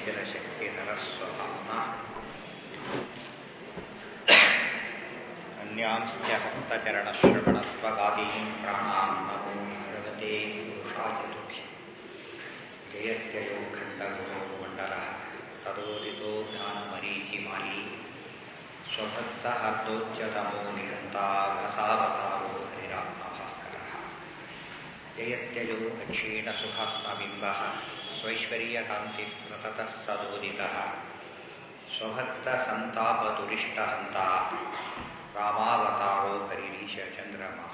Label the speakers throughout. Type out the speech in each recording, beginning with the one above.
Speaker 1: निखिलशक्तिधरस्वभाम्ना अन्यांश्च हस्तचरणश्रवणत्वगादीन् प्राणान् नमो भगवते पुरुषाय तुभ्यम् जयत्ययो खण्डगुरो मण्डलः सदोदितो ज्ञानमरीचिमाली स्वभक्तहर्दोच्यतमो निहन्ता भसावतारो हरिरात्मभास्करः जयत्ययो अक्षीणसुखात्मबिम्बः स्वैश्वर्यकान्तिप्रततः सदोदितः स्वभक्तसन्तापदुरिष्टहन्ता रामावतारो हरिरीशचन्द्रमः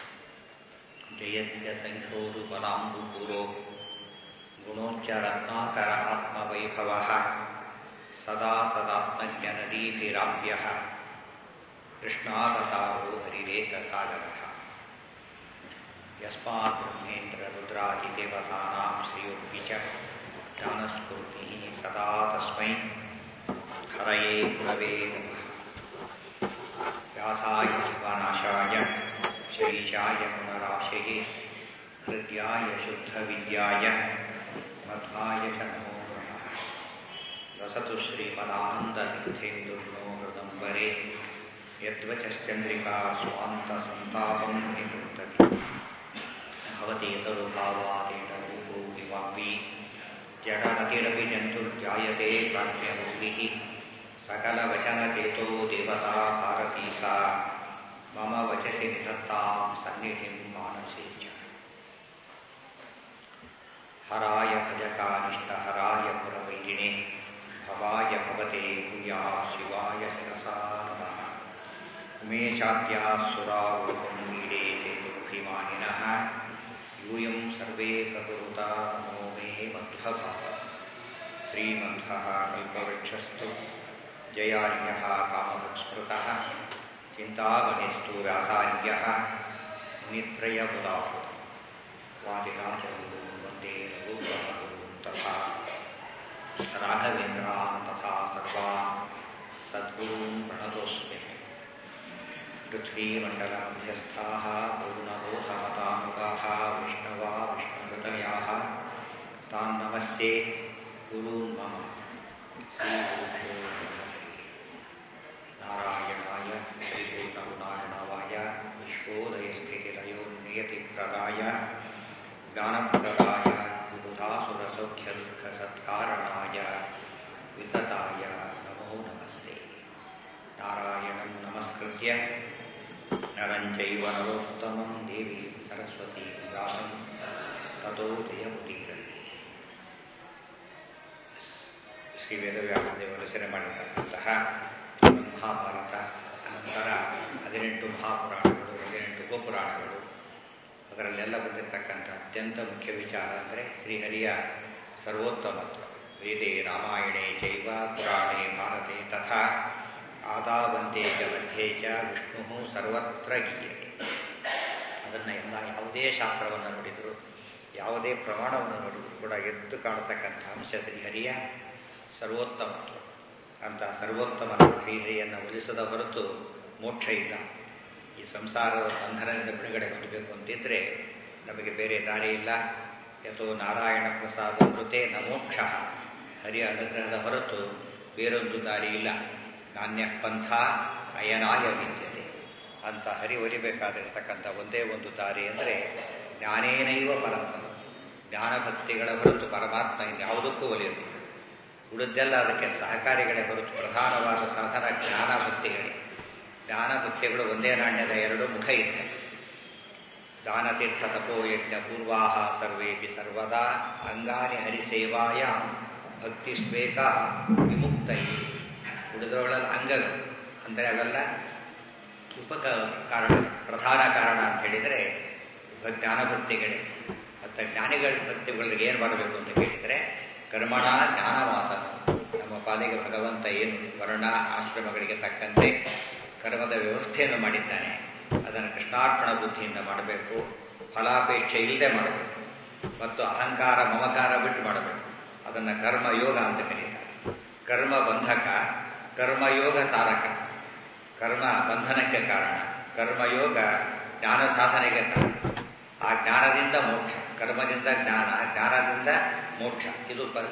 Speaker 1: जयत्यसङ्ख्योरुपलाम्बुपुरो गुणोच्चरत्नाकर आत्मवैभवः सदा सदात्मज्ञनदीभिराप्यः कृष्णावतारो हरिरेकसागरः यस्मात् ब्रह्मेन्द्ररुद्रादिदेवतानां श्रियोऽपि च ज्ञानस्फूर्तिः सदा तस्मै हरये गुरवे नमः व्यासाय शिवनाशाय श्रीशाय गुणराशये हृद्याय शुद्धविद्याय मध्वाय च नमो नमः वसतु श्रीमदानन्दतीर्थेन्दुर्नो हृदम्बरे यद्वचश्चन्द्रिका स्वान्तसन्तापं निवृत्तति भवति तरुभावादेनरूपो विवापि जडमतिरपि जन्तुर्जायते प्राज्ञरूपिः सकलवचनचेतो देवता भारती सा मम वचसि निधत्तां सन्निधिं मानसे च हराय भजकानिष्टहराय पुरवैरिणे भवाय भवते भूया शिवाय शिरसा नमः उमेशाद्याः सुरावोमीडे चेतुभिमानिनः यूयं सर्वे प्रकुरुता नमो मे मध्वभाव श्रीमध्वः कल्पवृक्षस्तु जयार्यः कामधुस्मृतः चिन्तामणिस्तु व्यासार्यः मुनित्रयमुदाहु वादिराजगुरुं वन्दे रघुगुरुं तथा राघवेन्द्रान् तथा सर्वान् सद्गुरून् प्रणतोऽस्मि पृथ्वीमण्डलमध्यस्थाः पूर्णबोधमतानुगाः विष्णवा विष्णुहृदयाः तान् नमस्ये गुरून् मम श्रीगुरुभ्यो नारायणाय श्रीपूर्णगुणार्णवाय विश्वोदयस्थितिलयो नियतिप्रदाय ज्ञानप्रदाय बुधासुरसौख्यदुःखसत्कारणाय वितताय नमो नमस्ते नारायणं नमस्कृत्य नरं चैव नरोत्तमं देवी सरस्वती व्यासं ततो ಜಯಮುದೀರಲಿ ಶ್ರೀ ವೇದವ್ಯಾಸದೇವರು ರಚನೆ ಮಾಡಿರ್ತಕ್ಕಂತಹ ಮಹಾಭಾರತ ಅನಂತರ ಹದಿನೆಂಟು ಮಹಾಪುರಾಣಗಳು ಹದಿನೆಂಟು ಉಪಪುರಾಣಗಳು ಅದರಲ್ಲೆಲ್ಲ ಬಂದಿರತಕ್ಕಂಥ ಅತ್ಯಂತ ಮುಖ್ಯ ವಿಚಾರ ಅಂದರೆ ಶ್ರೀಹರಿಯ ಸರ್ವೋತ್ತಮತ್ವ ವೇದೇ ರಾಮಾಯಣೇ ಚೈವ ಪುರಾಣೇ ಭಾರತೆ ತಥಾ ಆದಾವಂತೆ ಚ ಮಧ್ಯೆ ಚ ವಿಷ್ಣು ಸರ್ವತ್ರ ಗೀಯತೆ ಅದನ್ನು ಎಲ್ಲ ಯಾವುದೇ ಶಾಸ್ತ್ರವನ್ನು ನೋಡಿದರೂ ಯಾವುದೇ ಪ್ರಮಾಣವನ್ನು ನೋಡಿದರೂ ಕೂಡ ಎದ್ದು ಕಾಣತಕ್ಕಂಥ ಅಂಶ ಶ್ರೀಹರಿಯ ಸರ್ವೋತ್ತಮತ್ವ ಅಂತ ಸರ್ವೋತ್ತಮ ಶ್ರೀಹರಿಯನ್ನು ಒಲಿಸದ ಹೊರತು ಮೋಕ್ಷ ಇಲ್ಲ ಈ ಸಂಸಾರದ ಬಂಧನದಿಂದ ಬಿಡುಗಡೆ ಹೊಂದಬೇಕು ಅಂತಿದ್ರೆ ನಮಗೆ ಬೇರೆ ದಾರಿ ಇಲ್ಲ ಯಥೋ ನಾರಾಯಣ ಪ್ರಸಾದ ಕೃತೆ ನ ಮೋಕ್ಷ ಹರಿಯ ಅನುಗ್ರಹದ ಹೊರತು ಬೇರೊಂದು ದಾರಿ ಇಲ್ಲ ನಾಣ್ಯ ಪಂಥ ಅಯನಾಯ ವಿದ್ಯತೆ ಅಂತ ಹರಿ ಒಲಿಬೇಕಾದಿರತಕ್ಕಂಥ ಒಂದೇ ಒಂದು ದಾರಿ ಅಂದರೆ ಜ್ಞಾನೇನೈವ ಪರಂಪರ ಜ್ಞಾನಭಕ್ತಿಗಳ ಹೊರತು ಪರಮಾತ್ಮ ಇನ್ಯಾವುದಕ್ಕೂ ಒಲಿಯುವುದಿಲ್ಲ ಉಳಿದೆಲ್ಲ ಅದಕ್ಕೆ ಸಹಕಾರಿಗಳೇ ಹೊರತು ಪ್ರಧಾನವಾದ ಸಾಧನ ಜ್ಞಾನ ಭಕ್ತಿಗಳೇ ಜ್ಞಾನ ಭಕ್ತಿಗಳು ಒಂದೇ ನಾಣ್ಯದ ಎರಡು ಮುಖ ಇದ್ದ ದಾನತೀರ್ಥ ತಪೋಯಜ್ಞ ಪೂರ್ವಾಹ ಸರ್ವೇಪಿ ಸರ್ವದಾ ಅಂಗಾನಿ ಹರಿಸೇವಾಯ ಭಕ್ತಿ ಶ್ವೇಕ ವಿಮುಕ್ತೈ ಉಳಿದವುಗಳಲ್ಲಿ ಅಂಗಗಳು ಅಂದರೆ ಅವೆಲ್ಲ ಉಪಕ ಕಾರಣ ಪ್ರಧಾನ ಕಾರಣ ಅಂತ ಹೇಳಿದರೆ ಜ್ಞಾನಭಕ್ತಿಗಳೇ ಮತ್ತು ಜ್ಞಾನಿಗಳ ಭಕ್ತಿಗಳಿಗೆ ಏನು ಮಾಡಬೇಕು ಅಂತ ಕೇಳಿದರೆ ಕರ್ಮಣ ಜ್ಞಾನವಾದ ನಮ್ಮ ಪಾಲಿಗೆ ಭಗವಂತ ಏನು ವರ್ಣ ಆಶ್ರಮಗಳಿಗೆ ತಕ್ಕಂತೆ ಕರ್ಮದ ವ್ಯವಸ್ಥೆಯನ್ನು ಮಾಡಿದ್ದಾನೆ ಅದನ್ನು ಕೃಷ್ಣಾರ್ಪಣ ಬುದ್ಧಿಯಿಂದ ಮಾಡಬೇಕು ಫಲಾಪೇಕ್ಷೆ ಇಲ್ಲದೆ ಮಾಡಬೇಕು ಮತ್ತು ಅಹಂಕಾರ ಮಮಕಾರ ಬಿಟ್ಟು ಮಾಡಬೇಕು ಅದನ್ನು ಕರ್ಮಯೋಗ ಅಂತ ಕರೀತಾರೆ ಕರ್ಮ ಬಂಧಕ ಕರ್ಮಯೋಗ ತಾರಕ ಕರ್ಮ ಬಂಧನಕ್ಕೆ ಕಾರಣ ಕರ್ಮಯೋಗ ಜ್ಞಾನ ಸಾಧನೆಗೆ ಕಾರಣ ಆ ಜ್ಞಾನದಿಂದ ಮೋಕ್ಷ ಕರ್ಮದಿಂದ ಜ್ಞಾನ ಜ್ಞಾನದಿಂದ ಮೋಕ್ಷ ಇದು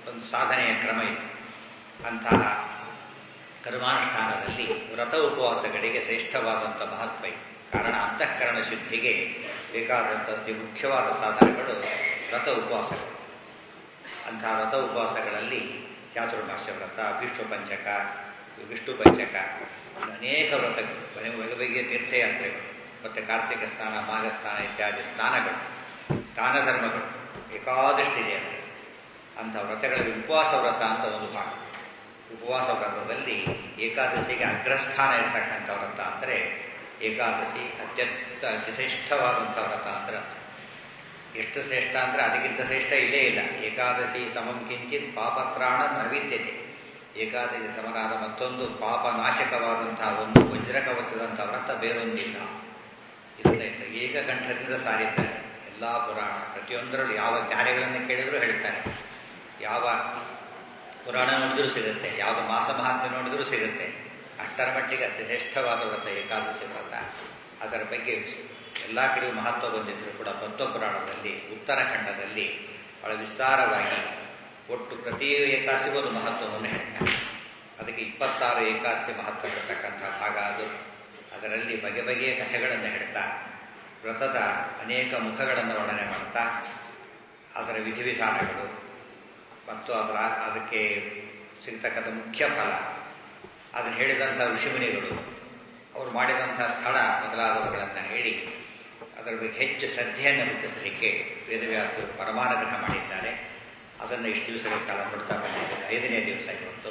Speaker 1: ಒಂದು ಸಾಧನೆಯ ಕ್ರಮ ಇದೆ ಅಂತಹ ಕರ್ಮಾನುಷ್ಠಾನದಲ್ಲಿ ವ್ರತ ಉಪವಾಸಗಳಿಗೆ ಶ್ರೇಷ್ಠವಾದಂಥ ಮಹತ್ವ ಇದೆ ಕಾರಣ ಅಂತಃಕರಣ ಶುದ್ಧಿಗೆ ಬೇಕಾದಂಥ ಅತಿ ಮುಖ್ಯವಾದ ಸಾಧನಗಳು ವ್ರತ ಉಪವಾಸಗಳು ಅಂತಹ ವ್ರತ ಉಪವಾಸಗಳಲ್ಲಿ ಚಾತುರ್ಮಾಸ್ಯ ವ್ರತ ವಿಷ್ಣು ಪಂಚಕ ವಿಷ್ಣು ಪಂಚಕ ಅನೇಕ ವ್ರತಗಳು ಬಗೆ ಬಗೆ ಬಗೆಯ ತೀರ್ಥಯಾತ್ರೆಗಳು ಮತ್ತು ಕಾರ್ತಿಕ ಸ್ನಾನ ಮಾಘ ಸ್ನಾನ ಇತ್ಯಾದಿ ಸ್ನಾನಗಳು ದಾನ ಧರ್ಮಗಳು ಬೇಕಾದಷ್ಟಿದೆ ಅಂದರೆ ಅಂಥ ವ್ರತಗಳಲ್ಲಿ ಉಪವಾಸ ವ್ರತ ಅಂತ ಒಂದು ಭಾಗ ಉಪವಾಸ ವ್ರತದಲ್ಲಿ ಏಕಾದಶಿಗೆ ಅಗ್ರಸ್ಥಾನ ಇರತಕ್ಕಂಥ ವ್ರತ ಅಂದರೆ ಏಕಾದಶಿ ಅತ್ಯಂತ ಅತಿಶ್ರೇಷ್ಠವಾದಂಥ ವ್ರತ ಅಂದ್ರೆ ಎಷ್ಟು ಶ್ರೇಷ್ಠ ಅಂದರೆ ಅದಕ್ಕಿಂತ ಶ್ರೇಷ್ಠ ಇಲ್ಲೇ ಇಲ್ಲ ಏಕಾದಶಿ ಸಮಂ ಕಿಂಚಿತ್ ಪಾಪತ್ರಾಣ ನವಿದ್ಯತೆ ಏಕಾದಶಿ ಸಮನಾದ ಮತ್ತೊಂದು ಪಾಪ ನಾಶಕವಾದಂತಹ ಒಂದು ವಜ್ರಕವಚದಂತಹ ವ್ರತ ಬೇರೊಂದಿಲ್ಲ ಇದನ್ನ ಏಕಕಂಠದಿಂದ ಸಾರಿದ್ದಾರೆ ಎಲ್ಲ ಪುರಾಣ ಪ್ರತಿಯೊಂದರಲ್ಲೂ ಯಾವ ಜ್ಞಾನಿಗಳನ್ನು ಕೇಳಿದರೂ ಹೇಳ್ತಾರೆ ಯಾವ ಪುರಾಣ ನೋಡಿದ್ರೂ ಸಿಗುತ್ತೆ ಯಾವ ಮಾಸ ಮಹಾತ್ಮೆ ನೋಡಿದ್ರೂ ಸಿಗುತ್ತೆ ಅಷ್ಟರ ಮಟ್ಟಿಗೆ ಅತಿ ಶ್ರೇಷ್ಠವಾದ ವ್ರತ ಏಕಾದಶಿ ವ್ರತ ಅದರ ಬಗ್ಗೆ ಎಲ್ಲ ಕಡೆಯೂ ಮಹತ್ವ ಬಂದಿದ್ರು ಕೂಡ ಪದ್ಮ ಪುರಾಣದಲ್ಲಿ ಉತ್ತರಾಖಂಡದಲ್ಲಿ ಬಹಳ ವಿಸ್ತಾರವಾಗಿ ಒಟ್ಟು ಪ್ರತಿ ಏಕಾದಶಿಗೂ ಒಂದು ಮಹತ್ವವನ್ನು ಹೇಳ್ತಾರೆ ಅದಕ್ಕೆ ಇಪ್ಪತ್ತಾರು ಏಕಾದಶಿ ಮಹತ್ವ ಇರತಕ್ಕಂಥ ಭಾಗ ಅದು ಅದರಲ್ಲಿ ಬಗೆ ಬಗೆಯ ಕಥೆಗಳನ್ನು ಹೇಳ್ತಾ ವ್ರತದ ಅನೇಕ ಮುಖಗಳನ್ನು ವರ್ಣನೆ ಮಾಡ್ತಾ ಅದರ ವಿಧಿವಿಧಾನಗಳು ಮತ್ತು ಅದರ ಅದಕ್ಕೆ ಸಿಗ್ತಕ್ಕಂಥ ಮುಖ್ಯ ಫಲ ಅದನ್ನು ಹೇಳಿದಂಥ ಋಷಿಮುನಿಗಳು ಅವರು ಮಾಡಿದಂಥ ಸ್ಥಳ ಮೊದಲಾದವುಗಳನ್ನು ಹೇಳಿ ಅದರ ಬಗ್ಗೆ ಹೆಚ್ಚು ಶ್ರದ್ಧೆಯನ್ನು ಹುಟ್ಟಿಸಲಿಕ್ಕೆ ವೇದವ್ಯಾಸರು ಪರಮಾನುಗ್ರಹ ಮಾಡಿದ್ದಾರೆ ಅದನ್ನು ಇಷ್ಟು ದಿವಸಗಳ ಕಾಲ ನೋಡ್ತಾ ಬಂದಿದ್ದೇವೆ ಐದನೇ ದಿವಸ ಇವತ್ತು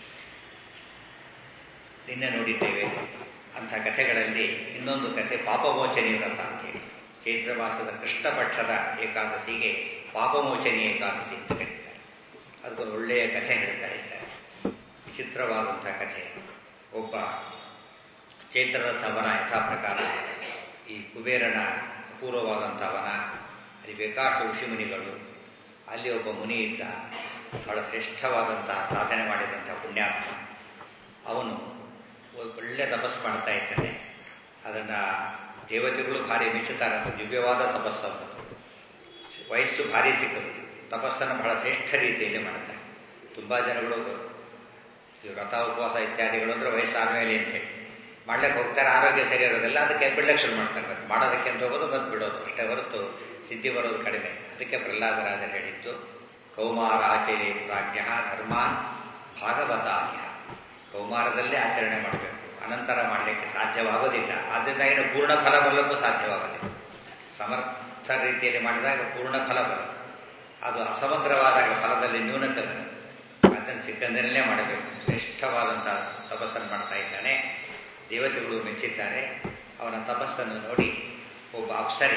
Speaker 1: ನಿನ್ನೆ ನೋಡಿದ್ದೇವೆ ಅಂಥ ಕಥೆಗಳಲ್ಲಿ ಇನ್ನೊಂದು ಕಥೆ ಪಾಪಮೋಚನಿ ವ್ರತ ಅಂತೇಳಿ ಚೈತ್ರ ಮಾಸದ ಕೃಷ್ಣ ಪಕ್ಷದ ಏಕಾದಶಿಗೆ ಪಾಪಮೋಚನಿ ಏಕಾದಶಿ ಅಂತ ಕರೀತಾರೆ ಅದಕ್ಕೊಂದು ಒಳ್ಳೆಯ ಕಥೆ ಹೇಳ್ತಾ ಇದ್ದಾರೆ ವಿಚಿತ್ರವಾದಂಥ ಕಥೆ ಒಬ್ಬ ಚೈತ್ರದ ತವನ ಯಥಾ ಪ್ರಕಾರ ಈ ಕುಬೇರನ ಅಪೂರ್ವವಾದಂಥ ವನ ಅಲ್ಲಿ ಬೇಕಾಷ್ಟು ಋಷಿಮುನಿಗಳು ಅಲ್ಲಿ ಒಬ್ಬ ಮುನಿ ಇದ್ದ ಬಹಳ ಶ್ರೇಷ್ಠವಾದಂತಹ ಸಾಧನೆ ಮಾಡಿದಂಥ ಪುಣ್ಯಾತ್ಮ ಅವನು ಒಳ್ಳೆ ತಪಸ್ಸು ಮಾಡ್ತಾ ಇದ್ದಾನೆ ಅದನ್ನು ದೇವತೆಗಳು ಭಾರಿ ಮೆಚ್ಚುತ್ತಾರೆ ಅಂತ ದಿವ್ಯವಾದ ತಪಸ್ಸು ಅಂತ ವಯಸ್ಸು ಭಾರಿ ಚಿಕ್ಕದು ತಪಸ್ಸನ್ನು ಬಹಳ ಶ್ರೇಷ್ಠ ರೀತಿಯಲ್ಲಿ ಮಾಡ್ತಾರೆ ತುಂಬ ಜನಗಳು ಈ ವ್ರತ ಉಪವಾಸ ಇತ್ಯಾದಿಗಳು ಅಂದರೆ ವಯಸ್ಸಾದ ಮೇಲೆ ಅಂತ ಹೇಳಿ ಮಾಡ್ಲಿಕ್ಕೆ ಹೋಗ್ತಾರೆ ಆರೋಗ್ಯ ಸರಿ ಇರೋದಿಲ್ಲ ಅದಕ್ಕೆ ಬಿಡ್ಲಿಕ್ಕೆ ಶುರು ಮಾಡ್ತಾರೆ ಮಾಡೋದಕ್ಕೆ ಅಂತ ಹೋಗೋದು ಮತ್ತು ಬಿಡೋದು ಅಷ್ಟೇ ಹೊರತು ಸಿದ್ಧಿ ಬರೋದು ಕಡಿಮೆ ಅದಕ್ಕೆ ಪ್ರಹ್ಲಾದರಾಜರು ಹೇಳಿದ್ದು ಕೌಮಾರ ಆಚರಣೆ ಪ್ರಾಜ್ಞ ಧರ್ಮಾನ್ ಭಾಗವತಾನ್ಯ ಕೌಮಾರದಲ್ಲೇ ಆಚರಣೆ ಮಾಡಬೇಕು ಅನಂತರ ಮಾಡಲಿಕ್ಕೆ ಸಾಧ್ಯವಾಗೋದಿಲ್ಲ ಆದ್ದರಿಂದ ಏನು ಪೂರ್ಣ ಫಲ ಬರಲಿಕ್ಕೂ ಸಾಧ್ಯವಾಗೋದಿಲ್ಲ ಸಮರ್ಥ ರೀತಿಯಲ್ಲಿ ಮಾಡಿದಾಗ ಪೂರ್ಣ ಫಲ ಬರುತ್ತೆ ಅದು ಅಸಮಗ್ರವಾದಾಗ ಫಲದಲ್ಲಿ ನ್ಯೂನತೆ ಬರುತ್ತೆ ಅದನ್ನು ಸಿಕ್ಕಂದಿನಲ್ಲೇ ಮಾಡಬೇಕು ಶ್ರೇಷ್ಠವಾದಂಥ ತಪಸ್ಸನ್ನು ಮಾಡ್ತಾ ಇದ್ದಾನೆ ದೇವತೆಗಳು ಮೆಚ್ಚಿದ್ದಾರೆ ಅವನ ತಪಸ್ಸನ್ನು ನೋಡಿ ಒಬ್ಬ ಅಪ್ಸರೆ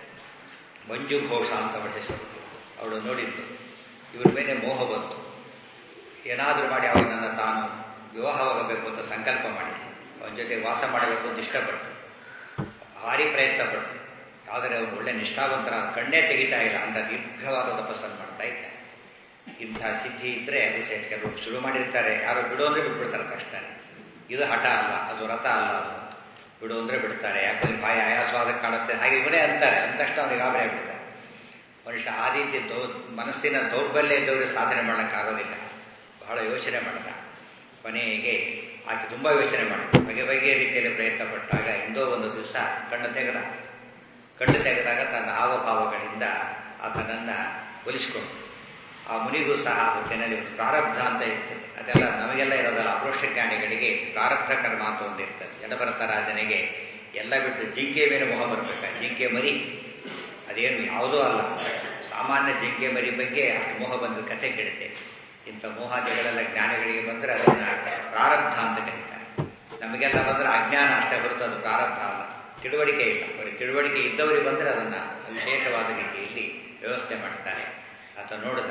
Speaker 1: ಮಂಜು ಘೋಷ ಅಂತ ಅವಳ ಹೆಸರು ಅವಳು ನೋಡಿದ್ದು ಇವ್ರ ಮೇಲೆ ಮೋಹ ಬಂತು ಏನಾದರೂ ಮಾಡಿ ಅವನನ್ನು ತಾನು ವಿವಾಹವಾಗಬೇಕು ಅಂತ ಸಂಕಲ್ಪ ಮಾಡಿ ಅವನ ಜೊತೆ ವಾಸ ಮಾಡಬೇಕು ಅಂತ ಇಷ್ಟಪಟ್ಟು ಭಾರಿ ಪ್ರಯತ್ನ ಪಟ್ಟು ಆದರೆ ಅವನು ಒಳ್ಳೆ ನಿಷ್ಠಾವಂತರ ಕಣ್ಣೇ ತೆಗಿತಾ ಇಲ್ಲ ಅಂತ ದೀರ್ಘವಾದ ತಪಸ್ಸನ್ನು ಮಾಡ್ತಾ ಇದ್ದ ಇಂಥ ಸಿದ್ಧಿ ಇದ್ರೆ ಅದು ಕೆಲವರು ಶುರು ಮಾಡಿರ್ತಾರೆ ಯಾರೋ ಬಿಡು ಅಂದ್ರೆ ಬಿಟ್ಬಿಡ್ತಾರೆ ತಕ್ಷಣ ಇದು ಹಠ ಅಲ್ಲ ಅದು ವ್ರತ ಅಲ್ಲ ಅದು ಬಿಡು ಅಂದ್ರೆ ಬಿಡ್ತಾರೆ ಯಾಕಂದ್ರೆ ಬಾಯಿ ಆಯಾಸವಾದ ಕಾಣುತ್ತೆ ಹಾಗೆ ಇವನೇ ಅಂತಾರೆ ಅಂದ ತಕ್ಷಣ ಅವನಿಗೆ ಗಾಬರಿ ಆಗ್ಬಿಡ್ತಾರೆ ಮನುಷ್ಯ ಆ ರೀತಿ ದೌ ಮನಸ್ಸಿನ ದೌರ್ಬಲ್ಯ ಇದ್ದವರು ಸಾಧನೆ ಮಾಡೋಕ್ಕಾಗೋದಿಲ್ಲ ಬಹಳ ಯೋಚನೆ ಮಾಡಿದ ಕೊನೆಗೆ ಆಕೆ ತುಂಬ ಯೋಚನೆ ಮಾಡಿದ ಬಗೆ ಬಗೆಯ ರೀತಿಯಲ್ಲಿ ಪ್ರಯತ್ನ ಪಟ್ಟಾಗ ಎಂದೋ ಒಂದು ದಿವಸ ಕಣ್ಣು ತೆಗೆದ ಕಣ್ಣು ತೆಗೆದಾಗ ತನ್ನ ಹಾವಭಾವಗಳಿಂದ ಆತನನ್ನು ಒಲಿಸಿಕೊಂಡು ಆ ಮುನಿಗೂ ಸಹ ಹೊತ್ತಿನಲ್ಲಿ ಒಂದು ಪ್ರಾರಬ್ಧ ಅಂತ ಇರ್ತದೆ ಅದೆಲ್ಲ ನಮಗೆಲ್ಲ ಇರೋದಲ್ಲ ಅಪರೋಕ್ಷ ಜ್ಞಾನಿಗಳಿಗೆ ಪ್ರಾರಬ್ಧ ಕರ್ಮ ಅಂತ ಒಂದು ಇರ್ತದೆ ಜಡಭರತ ರಾಜನಿಗೆ ಎಲ್ಲ ಬಿಟ್ಟು ಜಿಂಕೆ ಮೇಲೆ ಮೊಹ ಬರಬೇಕು ಜಿಂಕೆ ಮರಿ ಅದೇನು ಯಾವುದೂ ಅಲ್ಲ ಸಾಮಾನ್ಯ ಜಿಂಕೆ ಮರಿ ಬಗ್ಗೆ ಮೋಹ ಬಂದ ಕಥೆ ಕೇಳುತ್ತೆ ಇಂಥ ಮೋಹಾದಿಗಳೆಲ್ಲ ಜ್ಞಾನಿಗಳಿಗೆ ಬಂದರೆ ಅದನ್ನು ಪ್ರಾರಬ್ಧ ಅಂತ ಕರೀತಾರೆ ನಮಗೆಲ್ಲ ಬಂದರೆ ಅಜ್ಞಾನ ಅಷ್ಟೇ ಹೊರತು ಅದು ಪ್ರಾರಬ್ಧ ಅಲ್ಲ ತಿಳುವಳಿಕೆ ಇಲ್ಲ ಅವರಿಗೆ ತಿಳುವಳಿಕೆ ಇದ್ದವರಿಗೆ ಬಂದರೆ ಅದನ್ನು ವಿಶೇಷವಾದ ರೀತಿಯಲ್ಲಿ ವ್ಯವಸ್ಥೆ ಮಾಡ್ತಾರೆ ಆತ ನೋಡಿದ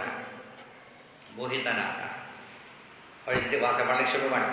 Speaker 1: ಮೋಹಿತನಾದ ಅವಳ ಜೊತೆ ವಾಸ ಮಾಡಲಿಕ್ಕೆ ಶುರು ಮಾಡ್ದ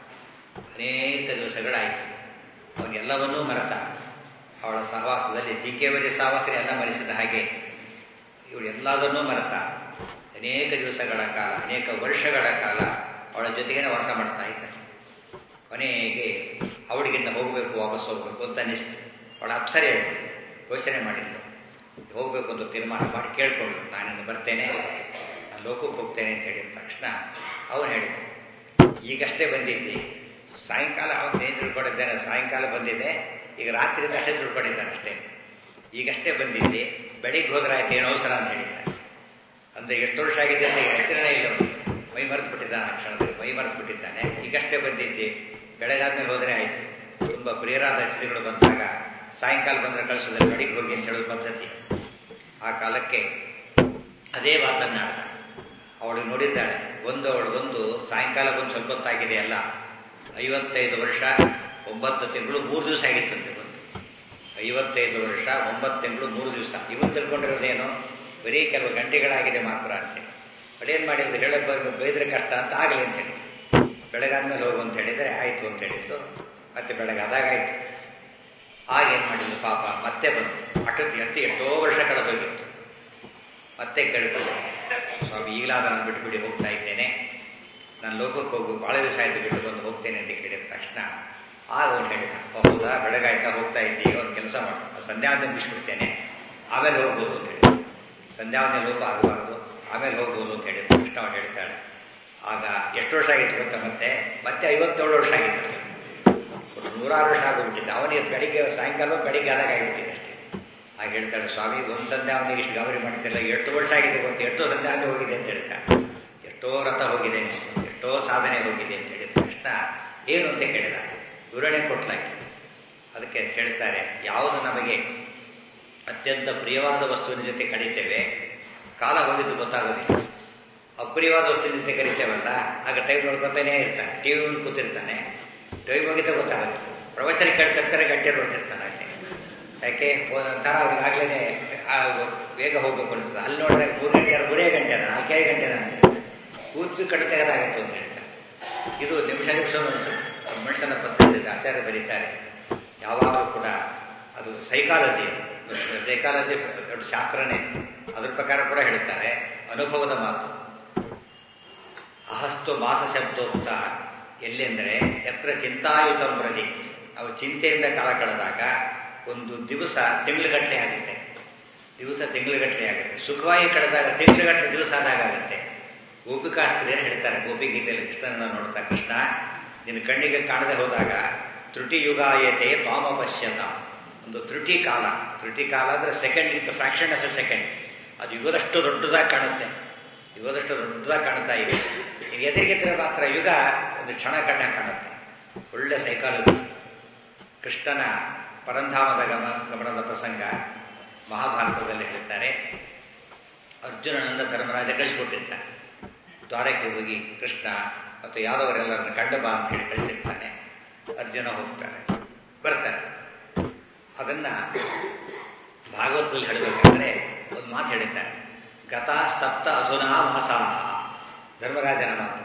Speaker 1: ಅನೇಕ ದಿವಸಗಳಾಯಿತು ಅವನೆಲ್ಲವನ್ನೂ ಮರೆತ ಅವಳ ಸಹವಾಸದಲ್ಲಿ ಜಿಂಕೆವರಿ ಸಹವಾಸನೆ ಎಲ್ಲ ಮರೆಸಿದ ಹಾಗೆ ಇವಳು ಎಲ್ಲದನ್ನೂ ಮರೆತ ಅನೇಕ ದಿವಸಗಳ ಕಾಲ ಅನೇಕ ವರ್ಷಗಳ ಕಾಲ ಅವಳ ಜೊತೆಗೇನೆ ವಾಸ ಮಾಡ್ತಾ ಇದ್ದ ಕೊನೆಗೆ ಅವಳಿಗಿಂತ ಹೋಗಬೇಕು ವಾಪಸ್ ಹೋಗಬೇಕು ಅಂತ ಅನ್ನಿಸ್ತು ಅವಳ ಅಪ್ಸರೆ ಯೋಚನೆ ಮಾಡಿದ್ಲು ಹೋಗಬೇಕು ಅಂತ ತೀರ್ಮಾನ ಮಾಡಿ ಕೇಳ್ಕೊಂಡು ನಾನಿನ್ನು ಬರ್ತೇನೆ ನಾನು ಲೋಕಕ್ಕೆ ಹೋಗ್ತೇನೆ ಅಂತ ಹೇಳಿದ ತಕ್ಷಣ ಅವನು ಹೇಳಿದ ಈಗಷ್ಟೇ ಬಂದಿದ್ದಿ ಸಾಯಂಕಾಲ ಅವನು ಏನು ತಿಳ್ಕೊಂಡಿದ್ದಾನೆ ಸಾಯಂಕಾಲ ಬಂದಿದೆ ಈಗ ರಾತ್ರಿಯಿಂದ ಅಷ್ಟೇ ತಿಳ್ಕೊಂಡಿದ್ದಾನೆ ಅಷ್ಟೇ ಈಗಷ್ಟೇ ಬಂದಿದ್ದಿ ಬೆಳಿಗ್ಗೆ ಹೋದ್ರೆ ಆಯ್ತು ಏನು ಅವಸರ ಅಂತ ಹೇಳಿದ್ದಾನೆ ಅಂದರೆ ಎಷ್ಟು ವರ್ಷ ಆಗಿದೆ ಅಂತ ಈಗ ಎಚ್ಚರನೇ ಇಲ್ಲ ಅವನಿಗೆ ಮೈ ಮರೆತು ಬಿಟ್ಟಿದ್ದಾನೆ ಆ ಕ್ಷಣದಲ್ಲಿ ಮೈ ಮರೆತು ಬಿಟ್ಟಿದ್ದಾನೆ ಈಗಷ್ಟೇ ಬಂದಿದ್ದಿ ಬೆಳಗಾದ್ಮೇಲೆ ಹೋದರೆ ಆಯಿತು ತುಂಬ ಪ್ರಿಯರಾದ ಅತಿಥಿಗಳು ಬಂದಾಗ ಸಾಯಂಕಾಲ ಬಂದರೆ ಕಳಿಸೋದ್ರೆ ಬೆಳಿಗ್ಗೆ ಹೋಗಿ ಅಂತ ಹೇಳೋ ಪದ್ಧತಿ ಆ ಕಾಲಕ್ಕೆ ಅದೇ ಮಾತನ್ನಾಡ ಅವಳು ನೋಡಿದ್ದಾಳೆ ಒಂದು ಅವಳು ಒಂದು ಸಾಯಂಕಾಲ ಬಂದು ಸ್ವಲ್ಪ ಹೊತ್ತಾಗಿದೆ ಅಲ್ಲ ಐವತ್ತೈದು ವರ್ಷ ಒಂಬತ್ತು ತಿಂಗಳು ಮೂರು ದಿವಸ ಆಗಿತ್ತಂತೆ ಬಂದು ಐವತ್ತೈದು ವರ್ಷ ಒಂಬತ್ತು ತಿಂಗಳು ಮೂರು ದಿವಸ ಇವತ್ತು ತಿಳ್ಕೊಂಡಿರೋದೇನು ಬರೀ ಕೆಲವು ಗಂಟೆಗಳಾಗಿದೆ ಮಾತ್ರ ಅಂತೇಳಿ ಅಡೇನು ಮಾಡಿದ್ರು ಹೇಳಕ್ಕೆ ಬರಬೇಕು ಬೈದ್ರೆ ಕಷ್ಟ ಅಂತ ಆಗಲಿ ಅಂತೇಳಿ ಬೆಳಗಾದ್ಮೇಲೆ ಹೋಗು ಅಂತ ಹೇಳಿದರೆ ಆಯಿತು ಅಂತ ಹೇಳಿದ್ದು ಮತ್ತೆ ಬೆಳಗಾದಾಗ ಆಯಿತು ಆಗ ಏನು ಮಾಡಿದ್ರು ಪಾಪ ಮತ್ತೆ ಬಂತು ಅಟಕ್ಕೆ ಎತ್ತಿ ಎಷ್ಟೋ ವರ್ಷ ಕಳೆದೋಗಿತ್ತು ಮತ್ತೆ ಕೇಳ್ತಾರೆ ಸ್ವಾಮಿ ಈಗಲಾದ ನಾನು ಬಿಟ್ಟು ಬಿಡಿ ಹೋಗ್ತಾ ಇದ್ದೇನೆ ನಾನು ಲೋಕಕ್ಕೆ ಹೋಗು ಭಾಳ ದಿವಸ ಆಯಿತು ಬಿಟ್ಟು ಬಂದು ಹೋಗ್ತೇನೆ ಅಂತ ಕೇಳಿದ ತಕ್ಷಣ ಆಗ ಅವನು ಹೇಳಿದ ಹೌದಾ ಬೆಳಗಾಯ್ತಾ ಹೋಗ್ತಾ ಇದ್ದೀಗ ಒಂದು ಕೆಲಸ ಮಾಡು ಸಂಧ್ಯಾವಂದನೆ ಬಿಡಿಸ್ಬಿಡ್ತೇನೆ ಆಮೇಲೆ ಹೋಗ್ಬೋದು ಅಂತ ಹೇಳಿ ಸಂಧ್ಯಾವಂದನೆ ಲೋಪ ಆಗಬಾರ್ದು ಆಮೇಲೆ ಹೋಗ್ಬೋದು ಅಂತ ಹೇಳಿದ ತಕ್ಷಣ ಅವನು ಹೇಳ್ತಾಳೆ ಆಗ ಎಷ್ಟು ವರ್ಷ ಆಗಿತ್ತು ಗೊತ್ತಾ ಮತ್ತೆ ಮತ್ತೆ ಐವತ್ತೇಳು ವರ್ಷ ಆಗಿತ್ತು ನೂರಾರು ವರ್ಷ ಆಗೋಗ್ಬಿಟ್ಟಿದ್ದೆ ಅವನಿಗೆ ಬೆಳಿಗ್ಗೆ ಸಾಯಂಕಾಲ ಬೆಳಿಗ್ಗೆ ಆದಾಗ ಆಗಿಬಿಟ್ಟಿದೆ ಅಷ್ಟೇ ಆಗ ಹೇಳ್ತಾಳೆ ಸ್ವಾಮಿ ಒಂದು ಸಂಧ್ಯಾ ಅವನಿಗೆ ಇಷ್ಟು ಗೌರಿ ಮಾಡ್ತಿಲ್ಲ ಎಷ್ಟು ವರ್ಷ ಆಗಿದೆ ಗೊತ್ತು ಎಷ್ಟೋ ಸಂಧ್ಯಾ ಹೋಗಿದೆ ಅಂತ ಹೇಳ್ತಾಳೆ ಎಷ್ಟೋ ವ್ರತ ಹೋಗಿದೆ ಎಷ್ಟೋ ಸಾಧನೆ ಹೋಗಿದೆ ಅಂತ ಹೇಳಿದ ತಕ್ಷಣ ಏನು ಅಂತ ಕೇಳಿದ ವಿವರಣೆ ಕೊಟ್ಲಾಕಿ ಅದಕ್ಕೆ ಹೇಳ್ತಾರೆ ಯಾವುದು ನಮಗೆ ಅತ್ಯಂತ ಪ್ರಿಯವಾದ ವಸ್ತುವಿನ ಜೊತೆ ಕಡಿತೇವೆ ಕಾಲ ಹೋಗಿದ್ದು ಗೊತ್ತಾಗೋದಿಲ್ಲ ಅಪ್ರಿಯವಾದ ವಸ್ತುವಿನ ಜೊತೆ ಕರಿತೇವಲ್ಲ ಆಗ ಟೈಮ್ ನೋಡ್ಕೊತಾನೇ ಇರ್ತಾನೆ ಟಿ ವಿ ಕೂತಿರ್ತಾನೆ ಟೈಮ್ ಹೋಗಿದ್ದೆ ಗೊತ್ತಾಗುತ್ತೆ ಪ್ರವಚನ ಕೇಳ್ತಿರ್ತಾರೆ ಗಂಟೆ ನೋಡ್ತಿರ್ತಾನೆ ಅಷ್ಟೇ ಯಾಕೆ ಒಂಥರ ಅವ್ರಿಗೆ ಆಗ್ಲೇ ಬೇಗ ಹೋಗ್ಬೇಕು ಅನಿಸ್ತದೆ ಅಲ್ಲಿ ನೋಡಿದ್ರೆ ಮೂರು ಗಂಟೆ ಮೂರೇ ಗಂಟೆ ನಾಲ್ಕೈದು ಗಂಟೆ ಅಂತ ಕೂತ್ವಿ ಕಡೆ ತೆಗೆದಾಗತ್ತು ಅಂತ ಹೇಳ್ತಾರೆ ಇದು ನಿಮಿಷ ನಿಮಿಷ ಮನುಷ್ಯನ ಪದ್ಧತಿ ಆಚಾರ್ಯ ಬರೀತಾರೆ ಯಾವಾಗಲೂ ಕೂಡ ಅದು ಸೈಕಾಲಜಿ ಸೈಕಾಲಜಿ ದೊಡ್ಡ ಶಾಸ್ತ್ರನೇ ಅದ್ರ ಪ್ರಕಾರ ಕೂಡ ಹೇಳ್ತಾರೆ ಅನುಭವದ ಮಾತು ಅಹಸ್ತು ಮಾಸ ಶಬ್ದೋಕ್ತ ಎಲ್ಲೆಂದರೆ ಎತ್ರ ಚಿಂತಾಯುತ ಪ್ರಜೆ ನಾವು ಚಿಂತೆಯಿಂದ ಕಾಲ ಕಳೆದಾಗ ಒಂದು ದಿವಸ ತಿಂಗಳುಗಟ್ಟಲೆ ಆಗುತ್ತೆ ದಿವಸ ತಿಂಗಳುಗಟ್ಟಲೆ ಆಗುತ್ತೆ ಸುಖವಾಗಿ ಕಳೆದಾಗ ತಿಂಗಳುಗಟ್ಟಲೆ ದಿವಸ ಆದಾಗ ಆಗುತ್ತೆ ಗೋಪಿಕಾಸ್ತ್ರೀಯರು ಹೇಳ್ತಾರೆ ಗೋಪಿಗೀತೆಯಲ್ಲಿ ಕೃಷ್ಣನ ನೋಡ್ತಾ ಕೃಷ್ಣ ನಿನ್ನ ಕಣ್ಣಿಗೆ ಕಾಣದೆ ಹೋದಾಗ ತ್ರುಟಿ ಯುಗಾಯತೆ ತ್ವಾಮ ಪಶ್ಯತ ಒಂದು ತ್ರುಟಿ ಕಾಲ ತ್ರುಟಿ ಕಾಲ ಅಂದರೆ ಸೆಕೆಂಡ್ ಇತ್ತು ಫ್ರಾಕ್ಷನ್ ಆಫ್ ಎ ಸೆಕೆಂಡ್ ಅದು ಯುಗದಷ್ಟು ದೊಡ್ಡದಾಗಿ ಕಾಣುತ್ತೆ ಯುಗದಷ್ಟು ದೊಡ್ಡದಾಗಿ ಕಾಣ್ತಾ ಇದೆ ಈಗ ಎದುರಿಗಿದ್ರೆ ಮಾತ್ರ ಯುಗ ಒಂದು ಕ್ಷಣ ಕಣ್ಣ ಕಾಣುತ್ತೆ ಒಳ್ಳೆ ಸೈಕಾಲಜಿ ಕೃಷ್ಣನ ಪರಂಧಾಮದ ಗಮ ಗಮನದ ಪ್ರಸಂಗ ಮಹಾಭಾರತದಲ್ಲಿ ಹೇಳ್ತಾರೆ ಅರ್ಜುನನಂದ ಧರ್ಮರಾಜ ಕಳಿಸಿಕೊಟ್ಟಿರ್ತಾನೆ ದ್ವಾರಕ್ಕೆ ಹೋಗಿ ಕೃಷ್ಣ ಮತ್ತು ಯಾದವರೆಲ್ಲರನ್ನು ಕಂಡ ಬಾ ಅಂತ ಹೇಳಿ ಕಳಿಸಿರ್ತಾನೆ ಅರ್ಜುನ ಹೋಗ್ತಾನೆ ಬರ್ತಾನೆ ಅದನ್ನ ಭಾಗವತದಲ್ಲಿ ಹೇಳಬೇಕಾದ್ರೆ ಒಂದು ಮಾತು ಹೇಳಿದ್ದಾರೆ ಗತ ಸಪ್ತ ಅಧುನಾ ಮಾಸಾಹ ಧರ್ಮರಾಜನ ಮಾತು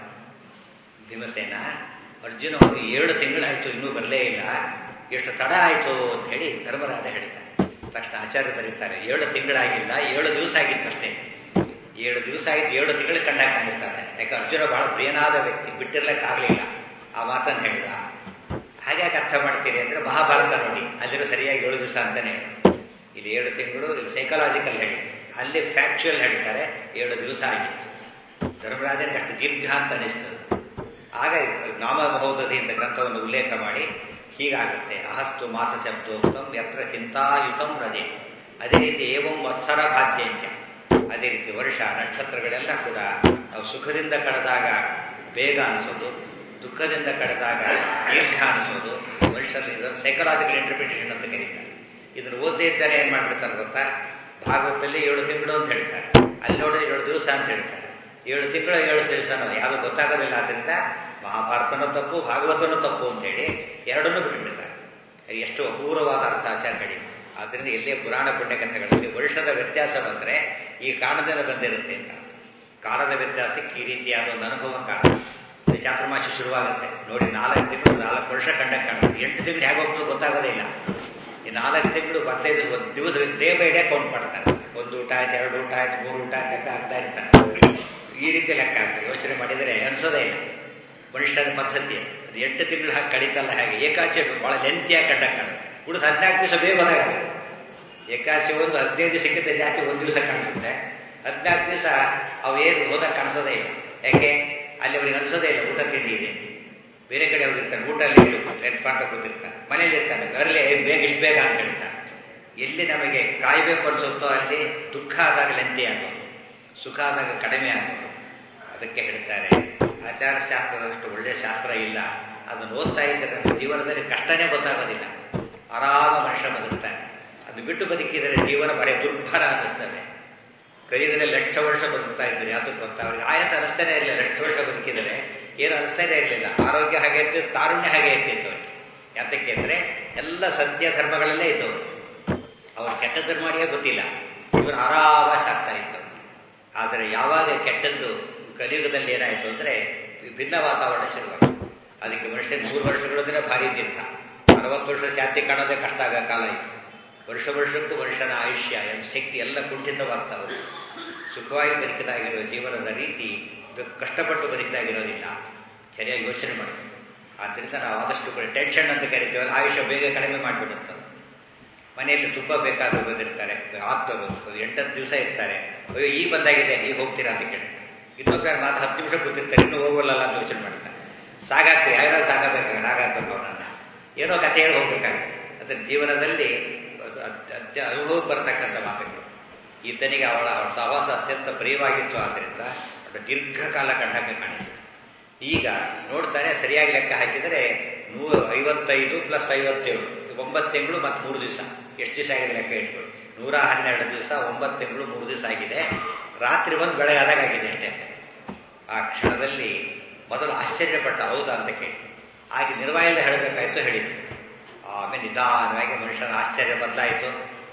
Speaker 1: ಭೀಮಸೇನ ಅರ್ಜುನ ಹೋಗಿ ಏಳು ತಿಂಗಳಾಯಿತು ಇನ್ನೂ ಬರಲೇ ಇಲ್ಲ ಎಷ್ಟು ತಡ ಆಯಿತು ಅಂತ ಹೇಳಿ ಧರ್ಮರಾಜ ಹೇಳ್ತಾರೆ ತಕ್ಷಣ ಆಚಾರ್ಯ ಬರೀತಾರೆ ಏಳು ತಿಂಗಳಾಗಿಲ್ಲ ಏಳು ದಿವಸ ಆಗಿತ್ತಷ್ಟೇ ಏಳು ದಿವಸ ಆಗಿದ್ದು ಏಳು ತಿಂಗಳು ಕಂಡಾಗ ಕಾಣಿಸ್ತಾರೆ ಯಾಕೆ ಅರ್ಜುನ ಬಹಳ ಪ್ರಿಯನಾದ ವ್ಯಕ್ತಿ ಬಿಟ್ಟಿರ್ಲಿಕ್ಕಾಗಲಿಲ್ಲ ಆ ಮಾತನ್ನು ಹೇಳಿದ ಹಾಗೆ ಅರ್ಥ ಮಾಡ್ತೀರಿ ಅಂದ್ರೆ ಮಹಾಭಾರತ ನೋಡಿ ಅಲ್ಲಿರೋ ಸರಿಯಾಗಿ ಏಳು ದಿವಸ ಅಂತಾನೆ ಇಲ್ಲಿ ಏಳು ತಿಂಗಳು ಇಲ್ಲಿ ಸೈಕಲಾಜಿಕಲ್ ಹೇಳಿ ಅಲ್ಲಿ ಫ್ಯಾಕ್ಚುಯಲ್ ಹೇಳ್ತಾರೆ ಏಳು ದಿವಸ ಆಗಿತ್ತು ಧರ್ಮರಾಜನಿಗೆ ಅಷ್ಟು ದೀರ್ಘ ಅಂತ ಅನಿಸ್ತದೆ ಆಗ ನಾಮಬಹುದದಿ ಅಂತ ಗ್ರಂಥವನ್ನು ಉಲ್ಲೇಖ ಮಾಡಿ ಹೀಗಾಗುತ್ತೆ ಅಹಸ್ತು ಮಾಸ ಶಬ್ದೋಕ್ತಂ ಯತ್ರ ಚಿಂತಾಯುತಂ ರಜೆ ಅದೇ ರೀತಿ ಏವಂ ವತ್ಸರ ಭಾಗ್ಯಂಚ ಅದೇ ರೀತಿ ವರ್ಷ ನಕ್ಷತ್ರಗಳೆಲ್ಲ ಕೂಡ ನಾವು ಸುಖದಿಂದ ಕಳೆದಾಗ ಬೇಗ ಅನಿಸೋದು ದುಃಖದಿಂದ ಕಳೆದಾಗ ದೀರ್ಘ ಅನಿಸೋದು ಮನುಷ್ಯರಲ್ಲಿ ಇದನ್ನು ಸೈಕಲಾಜಿಕಲ್ ಇಂಟರ್ಪ್ರಿಟೇಷನ್ ಅಂತ ಕರೀತಾರೆ ಇದನ್ನು ಓದದೇ ಇದ್ದಾರೆ ಏನ್ ಮಾಡ್ಬಿಡ್ತಾರೆ ಗೊತ್ತಾ ಭಾಗವತದಲ್ಲಿ ಏಳು ತಿಂಗಳು ಅಂತ ಹೇಳ್ತಾರೆ ಅಲ್ಲಿ ನೋಡಿದ್ರೆ ಏಳು ದಿವಸ ಅಂತ ಹೇಳ್ತಾರೆ ಏಳು ತಿಂಗಳು ಏಳು ದಿವಸನೋ ಯಾವುದು ಗೊತ್ತಾಗೋದಿಲ್ಲ ಆದ್ರಿಂದ ಮಹಾಭಾರತನೂ ತಪ್ಪು ಭಾಗವತನೂ ತಪ್ಪು ಅಂತೇಳಿ ಎರಡನ್ನೂ ಬಿಟ್ಟುಬಿಡ್ತಾರೆ ಎಷ್ಟು ಅಪೂರ್ವವಾದ ಅರ್ಥ ಆಚಾರಗಳಿ ಆದ್ದರಿಂದ ಎಲ್ಲೇ ಪುರಾಣ ಪುಣ್ಯಕಥೆಗಳಲ್ಲಿ ವರ್ಷದ ವ್ಯತ್ಯಾಸ ಬಂದರೆ ಈ ಕಾರಣದಿಂದ ಬಂದಿರುತ್ತೆ ಅಂತ ಕಾಲದ ವ್ಯತ್ಯಾಸಕ್ಕೆ ಈ ರೀತಿಯಾದ ಒಂದು ಅನುಭವ ಕಾರಣ ಚಾತುರ್ಮಾಸ ಶುರುವಾಗುತ್ತೆ ನೋಡಿ ನಾಲ್ಕು ತಿಂಗಳು ನಾಲ್ಕು ವರ್ಷ ಕಂಡ ಕಾಣುತ್ತೆ ಎಂಟು ತಿಂಗಳು ಹೇಗೆ ಹೋಗ್ತದೆ ಗೊತ್ತಾಗೋದೇ ಇಲ್ಲ ಈ ನಾಲ್ಕು ತಿಂಗಳು ಹದಿನೈದು ಒಂದು ದಿವಸ ಡೇ ಬೈ ಡೇ ಕೌಂಟ್ ಮಾಡ್ತಾರೆ ಒಂದು ಊಟ ಆಯ್ತು ಎರಡು ಊಟ ಆಯ್ತು ಮೂರು ಊಟ ಲೆಕ್ಕ ಆಗ್ತಾ ಇರ್ತಾರೆ ಈ ರೀತಿ ಲೆಕ್ಕ ಆಗ್ತದೆ ಯೋಚನೆ ಮಾಡಿದರೆ ಅನಿಸೋದೇ ಇಲ್ಲ ಮನುಷ್ಯನ ಪದ್ಧತಿ ಅದು ಎಂಟು ತಿಂಗಳು ಹಾಕಿ ಕಡಿತಲ್ಲ ಹಾಗೆ ಏಕಾಚೆ ಬಹಳ ಲೆಂತಿಯಾಗಿ ಕಂಡ ಕಾಣುತ್ತೆ ಉಳಿದ ಹದಿನಾಲ್ಕು ದಿವಸ ಬೇಗ ಬದಾಗುತ್ತೆ ಏಕಾಚೆ ಒಂದು ಹದಿನೈದು ದಿವಸಕ್ಕಿಂತ ಜಾಸ್ತಿ ಒಂದು ದಿವಸ ಕಾಣಿಸುತ್ತೆ ಹದಿನಾಲ್ಕು ದಿವಸ ಅವು ಏನು ಹೋದಾಗ ಕಾಣಿಸೋದೇ ಇಲ್ಲ ಯಾಕೆ ಅಲ್ಲಿ ಅವ್ರಿಗೆ ಅನಿಸೋದೇ ಇಲ್ಲ ಊಟ ತಿಂಡಿ ಇದೆ ಬೇರೆ ಕಡೆ ಹೋಗಿರ್ತಾನೆ ಊಟ ಅಲ್ಲಿ ಇಟ್ಟು ರೆಡ್ ಮಾಡ್ತಾ ಕೂತಿರ್ತಾನೆ ಮನೇಲಿ ಇರ್ತಾನೆ ಬರಲಿ ಬೇಗ ಇಷ್ಟು ಬೇಗ ಅಂತ ಹೇಳ್ತಾನೆ ಎಲ್ಲಿ ನಮಗೆ ಕಾಯಬೇಕು ಅನ್ಸುತ್ತೋ ಅಲ್ಲಿ ದುಃಖ ಆದಾಗ ಲೆಂತಿ ಆಗೋದು ಸುಖ ಆದಾಗ ಕಡಿಮೆ ಆಗೋದು ಅದಕ್ಕೆ ಹೇಳ್ತಾರೆ ಆಚಾರ ಶಾಸ್ತ್ರದಷ್ಟು ಒಳ್ಳೆಯ ಶಾಸ್ತ್ರ ಇಲ್ಲ ಅದನ್ನು ಓದ್ತಾ ಇದ್ದರೆ ನಮ್ಮ ಜೀವನದಲ್ಲಿ ಕಷ್ಟನೇ ಗೊತ್ತಾಗೋದಿಲ್ಲ ಆರಾಮ ಮನುಷ್ಯ ಬದುಕ್ತಾನೆ ಅದು ಬಿಟ್ಟು ಬದುಕಿದರೆ ಜೀವನ ಬರೀ ದುರ್ಭರ ಅನ್ನಿಸ್ತದೆ ಕಲಿಯುಗದಲ್ಲಿ ಲಕ್ಷ ವರ್ಷ ಬದುಕ್ತಾ ಇದ್ದಾರೆ ಅದಕ್ಕೆ ಗೊತ್ತಾ ಅವ್ರಿಗೆ ಆಯಾಸ ಅನಿಸ್ತಾನೆ ಇರಲಿಲ್ಲ ಲಕ್ಷ ವರ್ಷ ಬದುಕಿದರೆ ಏನು ಅನಿಸ್ತಾನೆ ಇರಲಿಲ್ಲ ಆರೋಗ್ಯ ಹಾಗೆ ಇರ್ತಿತ್ತು ತಾರುಣ್ಯ ಹಾಗೆ ಇರ್ತಿತ್ತು ಅವ್ರಿಗೆ ಯಾತಕ್ಕೆ ಅಂದರೆ ಎಲ್ಲ ಸತ್ಯ ಧರ್ಮಗಳಲ್ಲೇ ಇದ್ದವರು ಅವ್ರು ಕೆಟ್ಟದ್ದನ್ನು ಮಾಡಿಯೇ ಗೊತ್ತಿಲ್ಲ ಇವರು ಆರಾಮಾಗಿ ಆಗ್ತಾ ಇತ್ತು ಆದರೆ ಯಾವಾಗ ಕೆಟ್ಟದ್ದು ಕಲಿಯುಗದಲ್ಲಿ ಏನಾಯಿತು ಅಂದರೆ ಭಿನ್ನ ವಾತಾವರಣ ಶುರುವಾಯಿತು ಅದಕ್ಕೆ ಮನುಷ್ಯನ ಮೂರು ವರ್ಷಗಳಂದ್ರೆ ಭಾರಿ ತೀರ್ಥ ಅರವತ್ತು ವರ್ಷ ಶಾಂತಿ ಕಾಣೋದೇ ಕಷ್ಟ ಆಗ ಕಾಲ ಇತ್ತು ವರ್ಷ ವರ್ಷಕ್ಕೂ ಮನುಷ್ಯನ ಆಯುಷ್ಯ ಶಕ್ತಿ ಎಲ್ಲ ಕುಂಠಿತವಾಗ್ತಾ ಹೋಗುತ್ತೆ ಸುಖವಾಗಿ ಬದುಕಿದಾಗಿರುವ ಜೀವನದ ರೀತಿ ಕಷ್ಟಪಟ್ಟು ಬದುಕಿದಾಗಿರೋದಿಲ್ಲ ಸರಿಯಾಗಿ ಯೋಚನೆ ಮಾಡಬೇಕು ಆದ್ದರಿಂದ ನಾವು ಆದಷ್ಟು ಕೂಡ ಟೆನ್ಷನ್ ಅಂತ ಕರಿತೀವಲ್ಲ ಆಯುಷ್ಯ ಬೇಗ ಕಡಿಮೆ ಮಾಡಿಬಿಡುತ್ತದೆ ಮನೆಯಲ್ಲಿ ತುಂಬ ಬೇಕಾದರೂ ಬಂದಿರ್ತಾರೆ ಆಗ್ತದೆ ಎಂಟತ್ತು ದಿವಸ ಇರ್ತಾರೆ ಅಯ್ಯೋ ಈಗ ಬಂದಾಗಿದೆ ಈಗ ಹೋಗ್ತೀರಾ ಅಂತ ಕೇಳ್ತಾರೆ ಇನ್ನೊಬ್ಬ ಮಾತು ಹತ್ತು ನಿಮಿಷ ಕೂತಿರ್ತಾರೆ ಇನ್ನೂ ಹೋಗಲ್ಲ ಅಂತ ಯೋಚನೆ ಮಾಡ್ತಾರೆ ಸಾಗಾಗ್ತದೆ ಯಾರೋ ಸಾಗಬೇಕು ಹಾಗಾಗ್ಬೇಕು ಅವನನ್ನ ಏನೋ ಕಥೆ ಹೇಳಿ ಹೋಗ್ಬೇಕಾಗುತ್ತೆ ಅದ್ರ ಜೀವನದಲ್ಲಿ ಅತ್ಯ ಅನುಭವ ಬರತಕ್ಕಂಥ ಮಾತುಗಳು ಈತನಿಗೆ ಅವಳ ಅವಳ ಸಹವಾಸ ಅತ್ಯಂತ ಪ್ರಿಯವಾಗಿತ್ತು ಆದ್ದರಿಂದ ಅವಳ ದೀರ್ಘಕಾಲ ಕಂಡಂಗೆ ಕಾಣಿಸಿತು ಈಗ ನೋಡ್ತಾನೆ ಸರಿಯಾಗಿ ಲೆಕ್ಕ ಹಾಕಿದರೆ ನೂರ ಐವತ್ತೈದು ಪ್ಲಸ್ ಐವತ್ತೇಳು ಒಂಬತ್ತು ತಿಂಗಳು ಮತ್ತು ಮೂರು ದಿವಸ ಎಷ್ಟು ದಿವಸ ಆಗಿದೆ ಲೆಕ್ಕ ಇಟ್ಕೊಳ್ಳಿ ನೂರ ಹನ್ನೆರಡು ದಿವಸ ಒಂಬತ್ತು ತಿಂಗಳು ಮೂರು ದಿವಸ ಆಗಿದೆ ರಾತ್ರಿ ಬಂದು ಬೆಳಗಾದಾಗ ಆಗಿದೆ ಅಷ್ಟೇ ಆ ಕ್ಷಣದಲ್ಲಿ ಮೊದಲು ಆಶ್ಚರ್ಯಪಟ್ಟ ಹೌದಾ ಅಂತ ಕೇಳಿ ಹಾಗೆ ನಿರ್ವಾಯಿಲ್ದೆ ಹೇಳಬೇಕಾಯ್ತು ಹೇಳಿದ್ರು ಆಮೇಲೆ ನಿಧಾನವಾಗಿ ಮನುಷ್ಯನ ಆಶ್ಚರ್ಯ ಬದಲಾಯಿತು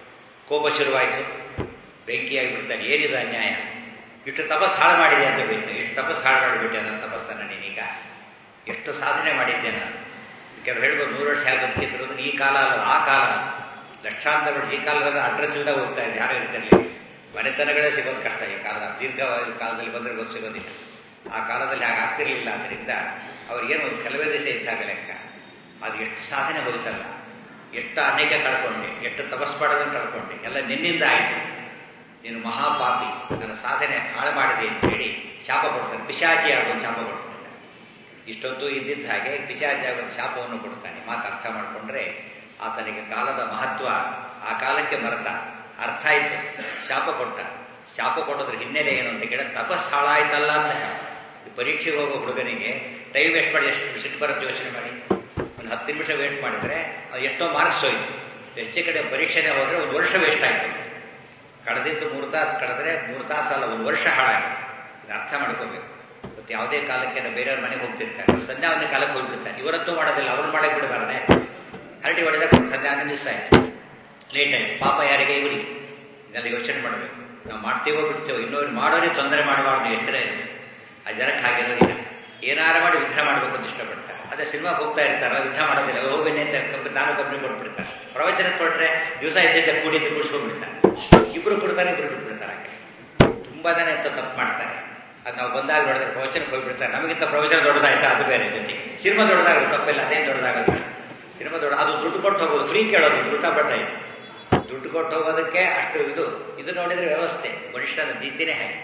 Speaker 1: ಕೋಪ ಶುರುವಾಯಿತು ಬೆಂಕಿಯಾಗಿ ಬಿಡ್ತಾನೆ ಏನಿದು ಅನ್ಯಾಯ ಇಷ್ಟು ತಪಸ್ ಹಾಳು ಮಾಡಿದೆ ಅಂತ ಬಿಟ್ಟು ಇಷ್ಟು ತಪಸ್ ಹಾಳು ಮಾಡಿಬಿಟ್ಟೆ ನನ್ನ ತಪಸ್ಸನ್ನು ನೀನೀಗ ಎಷ್ಟು ಸಾಧನೆ ಮಾಡಿದ್ದೆ ನಾನು ಕೆಲವರು ಹೇಳ್ಬೋದು ನೂರು ವರ್ಷ ಹೇಗೆ ಬದುಕಿದ್ರು ಈ ಕಾಲ ಅಲ್ಲ ಆ ಕಾಲ ಲಕ್ಷಾಂತರ ಈ ಕಾಲದಲ್ಲಿ ಅಡ್ರೆಸ್ ಇಲ್ಲದೆ ಹೋಗ್ತಾ ಇದೆ ಯಾರು ಇರ್ತಿರ್ಲಿಲ್ಲ ಮನೆತನಗಳೇ ಸಿಗೋದು ಕಷ್ಟ ಈ ಕಾಲ ದೀರ್ಘವಾದ ಕಾಲದಲ್ಲಿ ಬಂದರೆ ಗೊತ್ತು ಸಿಗೋದಿಲ್ಲ ಆ ಕಾಲದಲ್ಲಿ ಹಾಗೆ ಆಗ್ತಿರ್ಲಿಲ್ಲ ಆದ್ದರಿಂದ ಅವ್ರಿಗೇನು ಕೆಲವೇ ದಿವಸ ಇದ್ದಾಗ ಲೆಕ್ಕ ಅದು ಎಷ್ಟು ಸಾಧನೆ ಹೋಯ್ತಲ್ಲ ಎಷ್ಟು ಅನೇಕ ಕಳ್ಕೊಂಡೆ ಎಷ್ಟು ತಪಸ್ ಮಾಡೋದನ್ನು ಕಳ್ಕೊಂಡೆ ಎಲ್ಲ ನಿನ್ನಿಂದ ಆಯಿತು ನೀನು ಮಹಾಪಾಪಿ ನನ್ನ ಸಾಧನೆ ಹಾಳು ಮಾಡಿದೆ ಅಂತ ಹೇಳಿ ಶಾಪ ಕೊಡ್ತಾನೆ ಪಿಶಾಚಿ ಆಗುವಂತ ಶಾಪ ಕೊಡ್ತಾನೆ ಇಷ್ಟೊಂದು ಇದ್ದಿದ್ದ ಹಾಗೆ ಪಿಶಾಚಿ ಆಗುವಂತ ಶಾಪವನ್ನು ಕೊಡ್ತಾನೆ ಮಾತು ಅರ್ಥ ಮಾಡಿಕೊಂಡ್ರೆ ಆತನಿಗೆ ಕಾಲದ ಮಹತ್ವ ಆ ಕಾಲಕ್ಕೆ ಮರೆತ ಅರ್ಥ ಆಯ್ತು ಶಾಪ ಕೊಟ್ಟ ಶಾಪ ಕೊಟ್ಟೋದ್ರ ಹಿನ್ನೆಲೆ ಏನು ಅಂತ ಕೇಳಿದ್ರೆ ತಪಸ್ ಹಾಳಾಯ್ತಲ್ಲ ಅಂತ ಶಾಪ ಪರೀಕ್ಷೆಗೆ ಹೋಗೋ ಹುಡುಗನಿಗೆ ಟೈಮ್ ವೇಸ್ಟ್ ಮಾಡಿ ಎಷ್ಟು ಸಿಟ್ಟು ಬರುತ್ತೆ ಯೋಚನೆ ಮಾಡಿ ಒಂದು ಹತ್ತು ನಿಮಿಷ ವೇಟ್ ಮಾಡಿದ್ರೆ ಎಷ್ಟೋ ಮಾರ್ಕ್ಸ್ ಹೋಯ್ತು ಹೆಚ್ಚು ಕಡೆ ಪರೀಕ್ಷೆನೇ ಹೋದ್ರೆ ಒಂದು ವರ್ಷ ವೇಸ್ಟ್ ಆಯ್ತು ಕಳೆದಿದ್ದು ಮೂರು ತಾಸು ಕಳೆದ್ರೆ ಮೂರು ತಾಸು ಅಲ್ಲ ಒಂದು ವರ್ಷ ಹಾಳಾಗಿ ಇದು ಅರ್ಥ ಮಾಡ್ಕೋಬೇಕು ಮತ್ತು ಯಾವುದೇ ಕಾಲಕ್ಕೆ ನಾವು ಬೇರೆಯವ್ರ ಮನೆಗೆ ಹೋಗ್ತಿರ್ತಾರೆ ಸಂಧ್ಯಾ ಒಂದೇ ಕಾಲಕ್ಕೆ ಹೋಗ್ಬಿಡ್ತಾರೆ ಇವರತ್ತೂ ಮಾಡೋದಿಲ್ಲ ಅವ್ರು ಮಾಡಕ್ಕೆ ಬಿಡಬಾರದೆ ಹರಟಿ ಹೊಡೆದಾಗ ಸಂಧ್ಯಾ ಮಿಸ್ ಆಯ್ತು ಲೇಟ್ ಆಯ್ತು ಪಾಪ ಯಾರಿಗೆ ಇವರಿಗೆ ಇದೆಲ್ಲ ಯೋಚನೆ ಮಾಡಬೇಕು ನಾವು ಮಾಡ್ತೀವೋ ಬಿಡ್ತೀವೋ ಇನ್ನೊಬ್ರು ಮಾಡೋರೇ ತೊಂದರೆ ಮಾಡಬಾರ್ದು ಎಚ್ಚರ ಇರುತ್ತೆ ಆ ಜನಕ್ಕೆ ಹಾಗಿರೋದಿಲ್ಲ ಏನಾರು ಮಾಡಿ ವಿಘ್ನ ಮಾಡಬೇಕು ಅಂತ ಇಷ್ಟಪಡ್ತಾರೆ ಅದೇ ಸಿನಿಮಾಗೆ ಹೋಗ್ತಾ ಇರ್ತಾರಲ್ಲ ವಿಘ್ನ ಮಾಡೋದಿಲ್ಲ ಹೋಗಿ ಅಂತ ನಾನು ಕಂಪ್ನಿ ಕೊಟ್ಬಿಡ್ತಾರೆ ಪ್ರವಚನ ಕೊಟ್ಟರೆ ದಿವಸ ಇದ್ದಿದ್ದ ಕೂಡಿದ್ದು ಕುಡಿಸ್ಕೊಂಡ್ಬಿಡ್ತಾರೆ ಇಬ್ರು ಕೊಡ್ತಾರೆ ಇಬ್ರು ಬಿಟ್ಬಿಡ್ತಾರೆ ತುಂಬಾ ಜನ ಇಂಥ ತಪ್ಪು ಮಾಡ್ತಾರೆ ಅದು ನಾವು ಬಂದಾಗ ನೋಡಿದ್ರೆ ಪ್ರವಚನಕ್ಕೆ ಹೋಗ್ಬಿಡ್ತಾರೆ ನಮಗಿಂತ ಪ್ರವಚನ ದೊಡ್ಡದಾಯ್ತಾ ಅದು ಬೇರೆ ಜೊತೆ ಸಿನಿಮಾ ದೊಡ್ಡದಾಗುತ್ತೆ ತಪ್ಪಿಲ್ಲ ಅದೇನು ದೊಡ್ಡದಾಗುತ್ತೆ ಸಿನಿಮಾ ದೊಡ್ಡ ಅದು ದುಡ್ಡು ಕೊಟ್ಟು ಹೋಗೋದು ಫ್ರೀ ಕೇಳೋದು ದುಡ್ಡ ಬಟ್ಟ ಇದು ದುಡ್ಡು ಕೊಟ್ಟು ಹೋಗೋದಕ್ಕೆ ಅಷ್ಟು ಇದು ಇದು ನೋಡಿದ್ರೆ ವ್ಯವಸ್ಥೆ ಮನುಷ್ಯನ ದಿದ್ದಿನೇ ಹೇಗೆ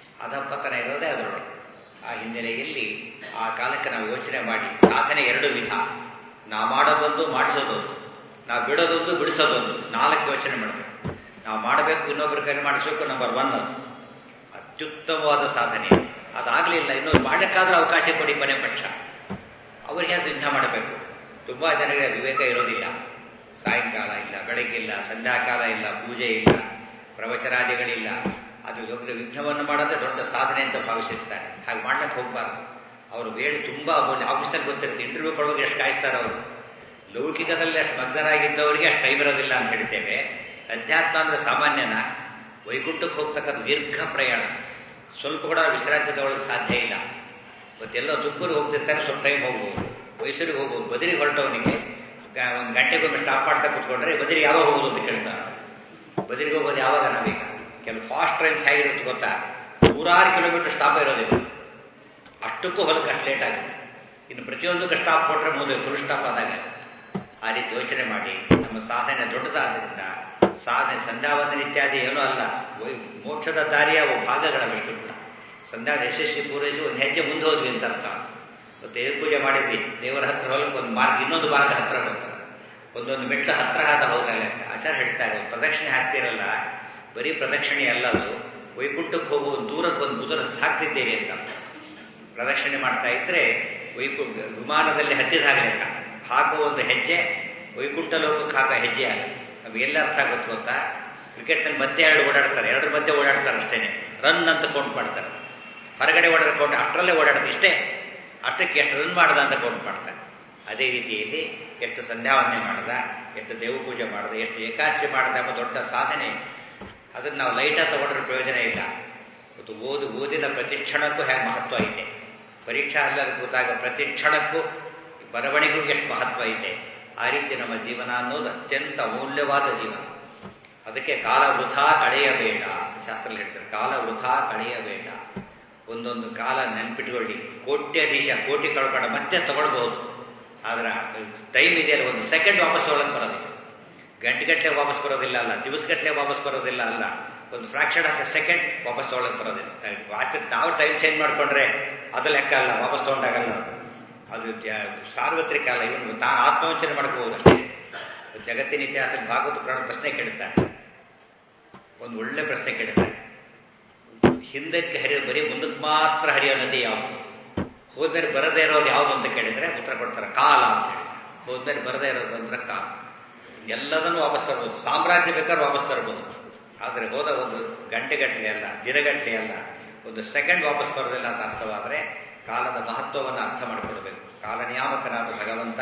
Speaker 1: ಅಧಪತನ ಇರೋದೇ ಅದರೊಳಗೆ ಆ ಹಿನ್ನೆಲೆಯಲ್ಲಿ ಆ ಕಾಲಕ್ಕೆ ನಾವು ಯೋಚನೆ ಮಾಡಿ ಸಾಧನೆ ಎರಡು ವಿಧ ನಾವು ಮಾಡೋದೊಂದು ಮಾಡಿಸೋದೊಂದು ನಾವು ಬಿಡೋದೊಂದು ಬಿಡಿಸೋದೊಂದು ನಾಲ್ಕು ಯೋಚನೆ ಮಾಡಬೇಕು ನಾವು ಮಾಡಬೇಕು ಇನ್ನೊಬ್ಬರ ಕೈ ಮಾಡಿಸ್ಬೇಕು ನಂಬರ್ ಒನ್ ಅದು ಅತ್ಯುತ್ತಮವಾದ ಸಾಧನೆ ಅದಾಗಲಿಲ್ಲ ಇನ್ನೊಂದು ಮಾಡಲಿಕ್ಕಾದ್ರೂ ಅವಕಾಶ ಕೊಡಿ ಮನೆ ಪಕ್ಷ ಅವರಿಗೆ ಅದು ಯುದ್ಧ ಮಾಡಬೇಕು ತುಂಬಾ ಜನರಿಗೆ ವಿವೇಕ ಇರೋದಿಲ್ಲ ಸಾಯಂಕಾಲ ಇಲ್ಲ ಬೆಳಗ್ಗಿಲ್ಲ ಸಂಧ್ಯಾಕಾಲ ಇಲ್ಲ ಪೂಜೆ ಇಲ್ಲ ಪ್ರವಚನಾದಿಗಳಿಲ್ಲ ಅದು ದೊಡ್ಡ ವಿಘ್ನವನ್ನು ಮಾಡೋದೇ ದೊಡ್ಡ ಸಾಧನೆ ಅಂತ ಭಾವಿಸಿರ್ತಾರೆ ಹಾಗೆ ಮಾಡ್ಲಿಕ್ಕೆ ಹೋಗ್ಬಾರ್ದು ಅವರು ಬೇಡಿ ತುಂಬಾ ಆಫೀಸಲ್ಲಿ ಗೊತ್ತಿರುತ್ತೆ ಇಂಟರ್ವ್ಯೂ ಕೊಡುವಾಗ ಎಷ್ಟು ಕಾಯಿಸ್ತಾರೆ ಅವರು ಲೌಕಿಕದಲ್ಲಿ ಅಷ್ಟು ಮಗ್ನರಾಗಿದ್ದವರಿಗೆ ಅಷ್ಟು ಟೈಮ್ ಇರೋದಿಲ್ಲ ಅಂತ ಹೇಳ್ತೇವೆ ಅಧ್ಯಾತ್ಮ ಅಂದ್ರೆ ಸಾಮಾನ್ಯನ ವೈಕುಂಠಕ್ಕೆ ಹೋಗ್ತಕ್ಕಂಥ ದೀರ್ಘ ಪ್ರಯಾಣ ಸ್ವಲ್ಪ ಕೂಡ ವಿಶ್ರಾಂತಿ ತಗೊಳ್ಳೋಕೆ ಸಾಧ್ಯ ಇಲ್ಲ ಇವತ್ತೆಲ್ಲೋ ತುಕ್ಕೂರು ಹೋಗ್ತಿರ್ತಾರೆ ಸ್ವಲ್ಪ ಟೈಮ್ ಹೋಗ್ಬೋದು ಮೈಸೂರಿಗೆ ಹೋಗ್ಬೋದು ಬದರಿಗೆ ಹೊರಟವನಿಗೆ ಒಂದು ಗಂಟೆಗೊಮ್ಮೆ ಸ್ಟಾಪ್ ಮಾಡ್ತಾ ಕೂತ್ಕೊಂಡ್ರೆ ಬದರಿಗೆ ಯಾವಾಗ ಹೋಗೋದು ಅಂತ ಕೇಳ್ತಾರೆ ಬದರಿಗೆ ಹೋಗೋದು ಯಾವಾಗ ನಾವೀಗ ಕೆಲವು ಫಾಸ್ಟ್ ಟ್ರೈನ್ಸ್ ಹೇಗಿರುತ್ತೆ ಗೊತ್ತಾ ನೂರಾರು ಕಿಲೋಮೀಟರ್ ಸ್ಟಾಪ್ ಇರೋದಿಲ್ಲ ಅಷ್ಟಕ್ಕೂ ಹೊಲಕ್ಕೆ ಅಷ್ಟು ಲೇಟ್ ಆಗುತ್ತೆ ಇನ್ನು ಪ್ರತಿಯೊಂದಕ್ಕೂ ಸ್ಟಾಪ್ ಕೊಟ್ಟರೆ ಮುಂದೆ ಫುಲ್ ಸ್ಟಾಪ್ ಆದಾಗ ಆ ರೀತಿ ಯೋಚನೆ ಮಾಡಿ ನಮ್ಮ ಸಾಧನೆ ದೊಡ್ಡದಾದ್ರಿಂದ ಸಾಧನೆ ಸಂಧ್ಯಾವಂದನ ಇತ್ಯಾದಿ ಏನೂ ಅಲ್ಲ ಮೋಕ್ಷದ ದಾರಿಯ ಭಾಗಗಳವೆಷ್ಟು ಕೂಡ ಸಂಧ್ಯಾ ಯಶಸ್ವಿ ಪೂರೈಸಿ ಒಂದು ಹೆಜ್ಜೆ ಮುಂದೆ ಹೋದ್ವಿ ಅಂತ ಅರ್ಥ ಮತ್ತು ದೇವ್ರ ಪೂಜೆ ಮಾಡಿದ್ವಿ ದೇವರ ಹತ್ರ ಹೊಲಕ್ಕೆ ಒಂದು ಮಾರ್ಗ ಇನ್ನೊಂದು ಮಾರ್ಗ ಹತ್ರ ಬರ್ತಾರೆ ಒಂದೊಂದು ಮೆಟ್ಲು ಹತ್ರ ಆದ ಹೋಗಲ್ಲ ಆಚಾರ ಹೇಳ್ತಾರೆ ಪ್ರದಕ್ಷಿಣೆ ಹಾಕ್ತಿರಲ್ಲ ಬರೀ ಪ್ರದಕ್ಷಿಣೆ ಅಲ್ಲ ಅದು ವೈಕುಂಠಕ್ಕೆ ಹೋಗುವ ದೂರಕ್ಕೆ ಒಂದು ಮುದುರ ಹಾಕ್ತಿದ್ದೇವೆ ಅಂತ ಪ್ರದಕ್ಷಿಣೆ ಮಾಡ್ತಾ ಇದ್ರೆ ವೈಕುಂಠ ವಿಮಾನದಲ್ಲಿ ಹತ್ತಿದ ಹಾಗೆ ಲೆಕ್ಕ ಹಾಕುವ ಒಂದು ಹೆಜ್ಜೆ ವೈಕುಂಠ ಲೋಕಕ್ಕೆ ಹಾಕೋ ಹೆಜ್ಜೆ ಆಗ ನಮಗೆಲ್ಲ ಅರ್ಥ ಆಗುತ್ತೆ ಗೊತ್ತಾ ಕ್ರಿಕೆಟ್ನಲ್ಲಿ ಮಧ್ಯೆ ಎರಡು ಓಡಾಡ್ತಾರೆ ಎರಡರ ಮಧ್ಯೆ ಓಡಾಡ್ತಾರೆ ಅಷ್ಟೇನೆ ರನ್ ಅಂತ ಕೌಂಟ್ ಮಾಡ್ತಾರೆ ಹೊರಗಡೆ ಓಡಾಡ್ಕೊಂಡು ಅಷ್ಟರಲ್ಲೇ ಓಡಾಡೋದು ಇಷ್ಟೇ ಅಷ್ಟಕ್ಕೆ ಎಷ್ಟು ರನ್ ಮಾಡ್ದ ಅಂತ ಕೌಂಟ್ ಮಾಡ್ತಾರೆ ಅದೇ ರೀತಿಯಲ್ಲಿ ಎಷ್ಟು ಸಂಧ್ಯಾವಂದನೆ ಮಾಡ್ದ ಎಷ್ಟು ದೇವ ಪೂಜೆ ಮಾಡ್ದ ಎಷ್ಟು ಏಕಾದಶಿ ಮಾಡ್ದ ಎಂಬ ದೊಡ್ಡ ಸಾಧನೆ ಅದನ್ನು ನಾವು ಲೈಟಾಗಿ ತಗೊಂಡ್ರೆ ಪ್ರಯೋಜನ ಇಲ್ಲ ಮತ್ತು ಓದು ಓದಿನ ಪ್ರತಿ ಕ್ಷಣಕ್ಕೂ ಹೇಗೆ ಮಹತ್ವ ಇದೆ ಪರೀಕ್ಷಾ ಅಲ್ಲದ ಕೂತಾಗ ಪ್ರತಿ ಕ್ಷಣಕ್ಕೂ ಬರವಣಿಗೆಗೂ ಎಷ್ಟು ಮಹತ್ವ ಇದೆ ಆ ರೀತಿ ನಮ್ಮ ಜೀವನ ಅನ್ನೋದು ಅತ್ಯಂತ ಅಮೂಲ್ಯವಾದ ಜೀವನ ಅದಕ್ಕೆ ಕಾಲ ವೃಥಾ ಕಳೆಯಬೇಡ ಶಾಸ್ತ್ರ ಹೇಳ್ತಾರೆ ಕಾಲ ವೃಥಾ ಕಳೆಯಬೇಡ ಒಂದೊಂದು ಕಾಲ ನೆನ್ಪಿಟ್ಕೊಳ್ಳಿ ಕೋಟ್ಯಾಧೀಶ ಕೋಟಿ ಕಳ್ಕೊಂಡ ಮತ್ತೆ ತಗೊಳ್ಬಹುದು ಆದ್ರೆ ಟೈಮ್ ಇದೆಯಲ್ಲ ಒಂದು ಸೆಕೆಂಡ್ ವಾಪಸ್ ತೊಗೊಳಕ್ ಬರೋದಿಲ್ಲ ಗಂಟೆಗಟ್ಟಲೆ ವಾಪಸ್ ಬರೋದಿಲ್ಲ ಅಲ್ಲ ದಿವಸಗಟ್ಟಲೆ ವಾಪಸ್ ಬರೋದಿಲ್ಲ ಅಲ್ಲ ಒಂದು ಫ್ರಾಕ್ಷನ್ ಆಫ್ ಎ ಸೆಕೆಂಡ್ ವಾಪಸ್ ತೊಗೊಳಕ್ ಬರೋದಿಲ್ಲ ವಾಚ್ ನಾವು ಟೈಮ್ ಚೇಂಜ್ ಮಾಡ್ಕೊಂಡ್ರೆ ಅದು ಲೆಕ್ಕ ಅಲ್ಲ ವಾಪಸ್ ತೊಗೊಂಡಾಗಲ್ಲ ಅದು ಸಾರ್ವತ್ರಿಕ ಅಲ್ಲ ಇವನು ತಾನು ಆತ್ಮವಂಚನೆ ಮಾಡ್ಕೋಬೋದಷ್ಟೇ ಜಗತ್ತಿನ ಇತಿಹಾಸದಲ್ಲಿ ಭಾಗವತ ಪುರಾಣ ಪ್ರಶ್ನೆ ಕೇಳುತ್ತಾರೆ ಒಂದು ಒಳ್ಳೆ ಪ್ರಶ್ನೆ ಕೇಳುತ್ತಾರೆ ಹಿಂದಕ್ಕೆ ಹರಿಯೋ ಬರೀ ಮುಂದಕ್ಕೆ ಮಾತ್ರ ಹರಿಯೋ ನದಿ ಯಾವುದು ಹೋದ್ಮೇಲೆ ಬರದೇ ಇರೋದು ಯಾವುದು ಅಂತ ಕೇಳಿದ್ರೆ ಉತ್ತರ ಕೊಡ್ತಾರೆ ಕಾಲ ಅಂತ ಹೇಳ್ತಾರೆ ಹೋದ್ಮೇಲೆ ಬರದೇ ಇರೋದು ಅಂದ್ರೆ ಕಾಲ ಎಲ್ಲದನ್ನು ವಾಪಸ್ ತರ್ಬೋದು ಸಾಮ್ರಾಜ್ಯ ಬೇಕಾದ್ರೆ ವಾಪಸ್ ತರ್ಬೋದು ಆದರೆ ಹೋದ ಒಂದು ಗಂಟೆಗಟ್ಟಲೆ ಅಲ್ಲ ದಿನಗಟ್ಟಲೆ ಅಲ್ಲ ಒಂದು ಸೆಕೆಂಡ್ ವಾಪಸ್ ಬರೋದಿಲ್ಲ ಅಂತ ಅರ್ಥವಾದರೆ ಕಾಲದ ಮಹತ್ವವನ್ನು ಅರ್ಥ ಮಾಡಿಕೊಡ್ಬೇಕು ಕಾಲ ನಿಯಾಮಕನಾದ ಭಗವಂತ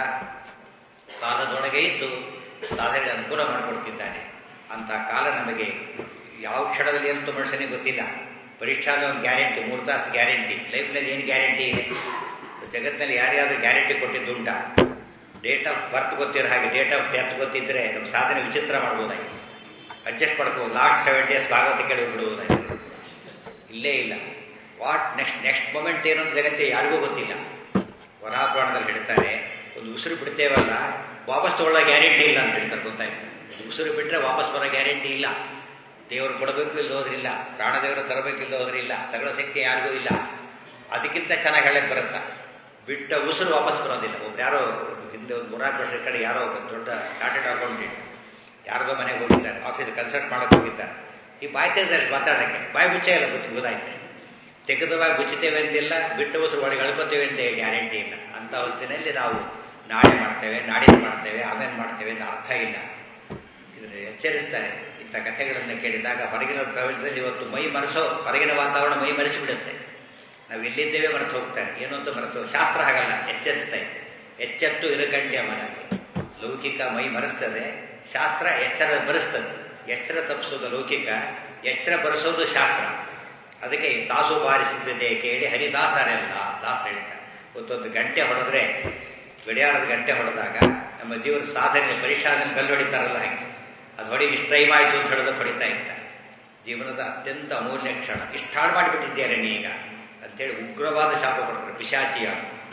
Speaker 1: ಕಾಲದೊಳಗೆ ಇದ್ದು ಸಾಧನೆಗೆ ಅನುಕೂಲ ಮಾಡಿಕೊಡ್ತಿದ್ದಾನೆ ಅಂತ ಕಾಲ ನಮಗೆ ಯಾವ ಕ್ಷಣದಲ್ಲಿ ಏನಂತೂ ಮನುಷ್ಯನಿಗೆ ಗೊತ್ತಿಲ್ಲ ಪರೀಕ್ಷಾದ ಒಂದು ಗ್ಯಾರಂಟಿ ಮೂರು ತಾಸು ಗ್ಯಾರಂಟಿ ಲೈಫ್ನಲ್ಲಿ ಏನು ಗ್ಯಾರಂಟಿ ಇದೆ ಜಗತ್ತಿನಲ್ಲಿ ಯಾರ್ಯಾರು ಗ್ಯಾರಂಟಿ ಕೊಟ್ಟಿದ್ದುಂಟ ಡೇಟ್ ಆಫ್ ಬರ್ತ್ ಗೊತ್ತಿರೋ ಹಾಗೆ ಡೇಟ್ ಆಫ್ ಡೆತ್ ಗೊತ್ತಿದ್ರೆ ನಮ್ಮ ಸಾಧನೆ ವಿಚಿತ್ರ ಮಾಡ್ಬೋದಾಗಿತ್ತು ಅಡ್ಜಸ್ಟ್ ಮಾಡ್ಕೋಬೋದು ಲಾಸ್ಟ್ ಸೆವೆನ್ ಡೇಸ್ ಭಾಗವತ ಕೇಳಿ ಬಿಡುವುದಾಗಿತ್ತು ಇಲ್ಲೇ ಇಲ್ಲ ವಾಟ್ ನೆಕ್ಸ್ಟ್ ನೆಕ್ಸ್ಟ್ ಮೊಮೆಂಟ್ ಏನು ಅಂತ ಜಗತ್ತೆ ಯಾರಿಗೂ ಗೊತ್ತಿಲ್ಲ ವರಾಪುರಾಣದಲ್ಲಿ ಹೇಳ್ತಾರೆ ಒಂದು ಉಸಿರು ಬಿಡ್ತೇವಲ್ಲ ವಾಪಸ್ ತಗೊಳ್ಳೋ ಗ್ಯಾರಂಟಿ ಇಲ್ಲ ಅಂತ ಹೇಳ್ತಾರೆ ಗೊತ್ತಾಯ್ತು ಉಸಿರು ಬಿಟ್ಟರೆ ವಾಪಸ್ ಬರೋ ಗ್ಯಾರಂಟಿ ಇಲ್ಲ ದೇವರು ಕೊಡಬೇಕು ಇಲ್ಲೋದ್ರಿಲ್ಲ ಪ್ರಾಣದೇವರು ತರಬೇಕು ಇಲ್ಲೋದ್ರಿಲ್ಲ ತಗೊಳ್ಳೋ ಶಕ್ತಿ ಯಾರಿಗೂ ಇಲ್ಲ ಅದಕ್ಕಿಂತ ಚೆನ್ನಾಗಿ ಹೇಳಕ್ ಬರುತ್ತಾ ಬಿಟ್ಟ ಉಸಿರು ವಾಪಸ್ ಬರೋದಿಲ್ಲ ಒಬ್ರು ಯಾರೋ ಹಿಂದೆ ಒಂದು ಮೂರಾರು ವರ್ಷದ ಕಡೆ ಯಾರೋ ಒಬ್ಬ ದೊಡ್ಡ ಚಾರ್ಟೆಡ್ ಅಕೌಂಟೆಂಟ್ ಯಾರಿಗೋ ಮನೆಗೆ ಹೋಗಿದ್ದಾರೆ ಆಫೀಸ್ ಕನ್ಸಲ್ಟ್ ಮಾಡಕ್ಕೆ ಹೋಗಿದ್ದಾರೆ ಈ ಬಾಯಿ ತೆಗೆದ್ರೆ ಮಾತಾಡಕ್ಕೆ ಬಾಯಿ ಮುಚ್ಚೇ ಇಲ್ಲ ಗೊತ್ತು ಗೊತ್ತಾಯ್ತು ತೆಗೆದವಾಗ ಮುಚ್ಚುತ್ತೇವೆ ಅಂತಿಲ್ಲ ಬಿಟ್ಟ ಉಸಿರು ಒಳಗೆ ಅಳ್ಕೋತೇವೆ ಅಂತ ಗ್ಯಾರಂಟಿ ಇಲ್ಲ ಅಂತ ಹೊತ್ತಿನಲ್ಲಿ ನಾವು ನಾಳೆ ಮಾಡ್ತೇವೆ ನಾಡಿದ್ದು ಮಾಡ್ತೇವೆ ಆಮೇಲೆ ಮಾಡ್ತೇವೆ ಅಂತ ಅರ್ಥ ಇಲ್ಲ ಇದನ್ನು ಎಚ್ಚರಿಸ್ತಾರೆ ಇಂಥ ಕಥೆಗಳನ್ನು ಕೇಳಿದಾಗ ಹೊರಗಿನ ಪ್ರಪಂಚದಲ್ಲಿ ಇವತ್ತು ಮೈ ಮರೆಸೋ ಹೊರಗಿನ ವಾತಾವರಣ ಮೈ ಮರೆಸಿಬಿಡುತ್ತೆ ನಾವು ಎಲ್ಲಿದ್ದೇವೆ ಮರೆತು ಹೋಗ್ತಾರೆ ಏನು ಅಂತ ಮರೆತು ಶಾಸ್ತ್ರ ಹಾಗಲ್ಲ ಎಚ್ಚರಿಸ್ತಾ ಇದೆ ಎಚ್ಚೆತ್ತು ಇರುಗಂಡ್ಯ ಮನವಿ ಲೌಕಿಕ ಮೈ ಮರೆಸ್ತದೆ ಶಾಸ್ತ್ರ ಎಚ್ಚರ ಬರೆಸ್ತದೆ ಎಚ್ಚರ ತಪ್ಪಿಸೋದು ಲೌಕಿಕ ಎಚ್ಚರ ಬರೆಸೋದು ಶಾಸ್ತ್ರ ಅದಕ್ಕೆ ತಾಸು ಬಾರಿಸಿದ್ದೆ ಕೇಳಿ ಹರಿದಾಸರೆಲ್ಲ ದಾಸ ಹೇಳ್ತಾರೆ ಒಂದೊಂದು ಗಂಟೆ ಹೊಡೆದ್ರೆ ಗಡಿಯಾರದ ಗಂಟೆ ಹೊಡೆದಾಗ ನಮ್ಮ ಜೀವನ ಸಾಧನೆ ಪರೀಕ್ಷಾದಲ್ಲಿ ಕಲ್ಲು ಹೊಡಿತಾರಲ್ಲ ಹಾಗೆ ಅದು ಹೊಡಿ ಇಷ್ಟು ಟೈಮ್ ಆಯಿತು ಅಂತ ಹೇಳೋದಕ್ಕೆ ಹೊಡಿತಾ ಇರ್ತಾರೆ ಜೀವನದ ಅತ್ಯಂತ ಅಮೂಲ್ಯ ಕ್ಷಣ ಇಷ್ಟು ಹಾಳು ಮಾಡಿಬಿಟ್ಟಿದ್ದೀರ ನೀಗ ಅಂತೇಳಿ ಉಗ್ರವಾದ ಶಾಪ ಕೊಡ್ತಾರೆ ಪಿಶಾಚಿಯ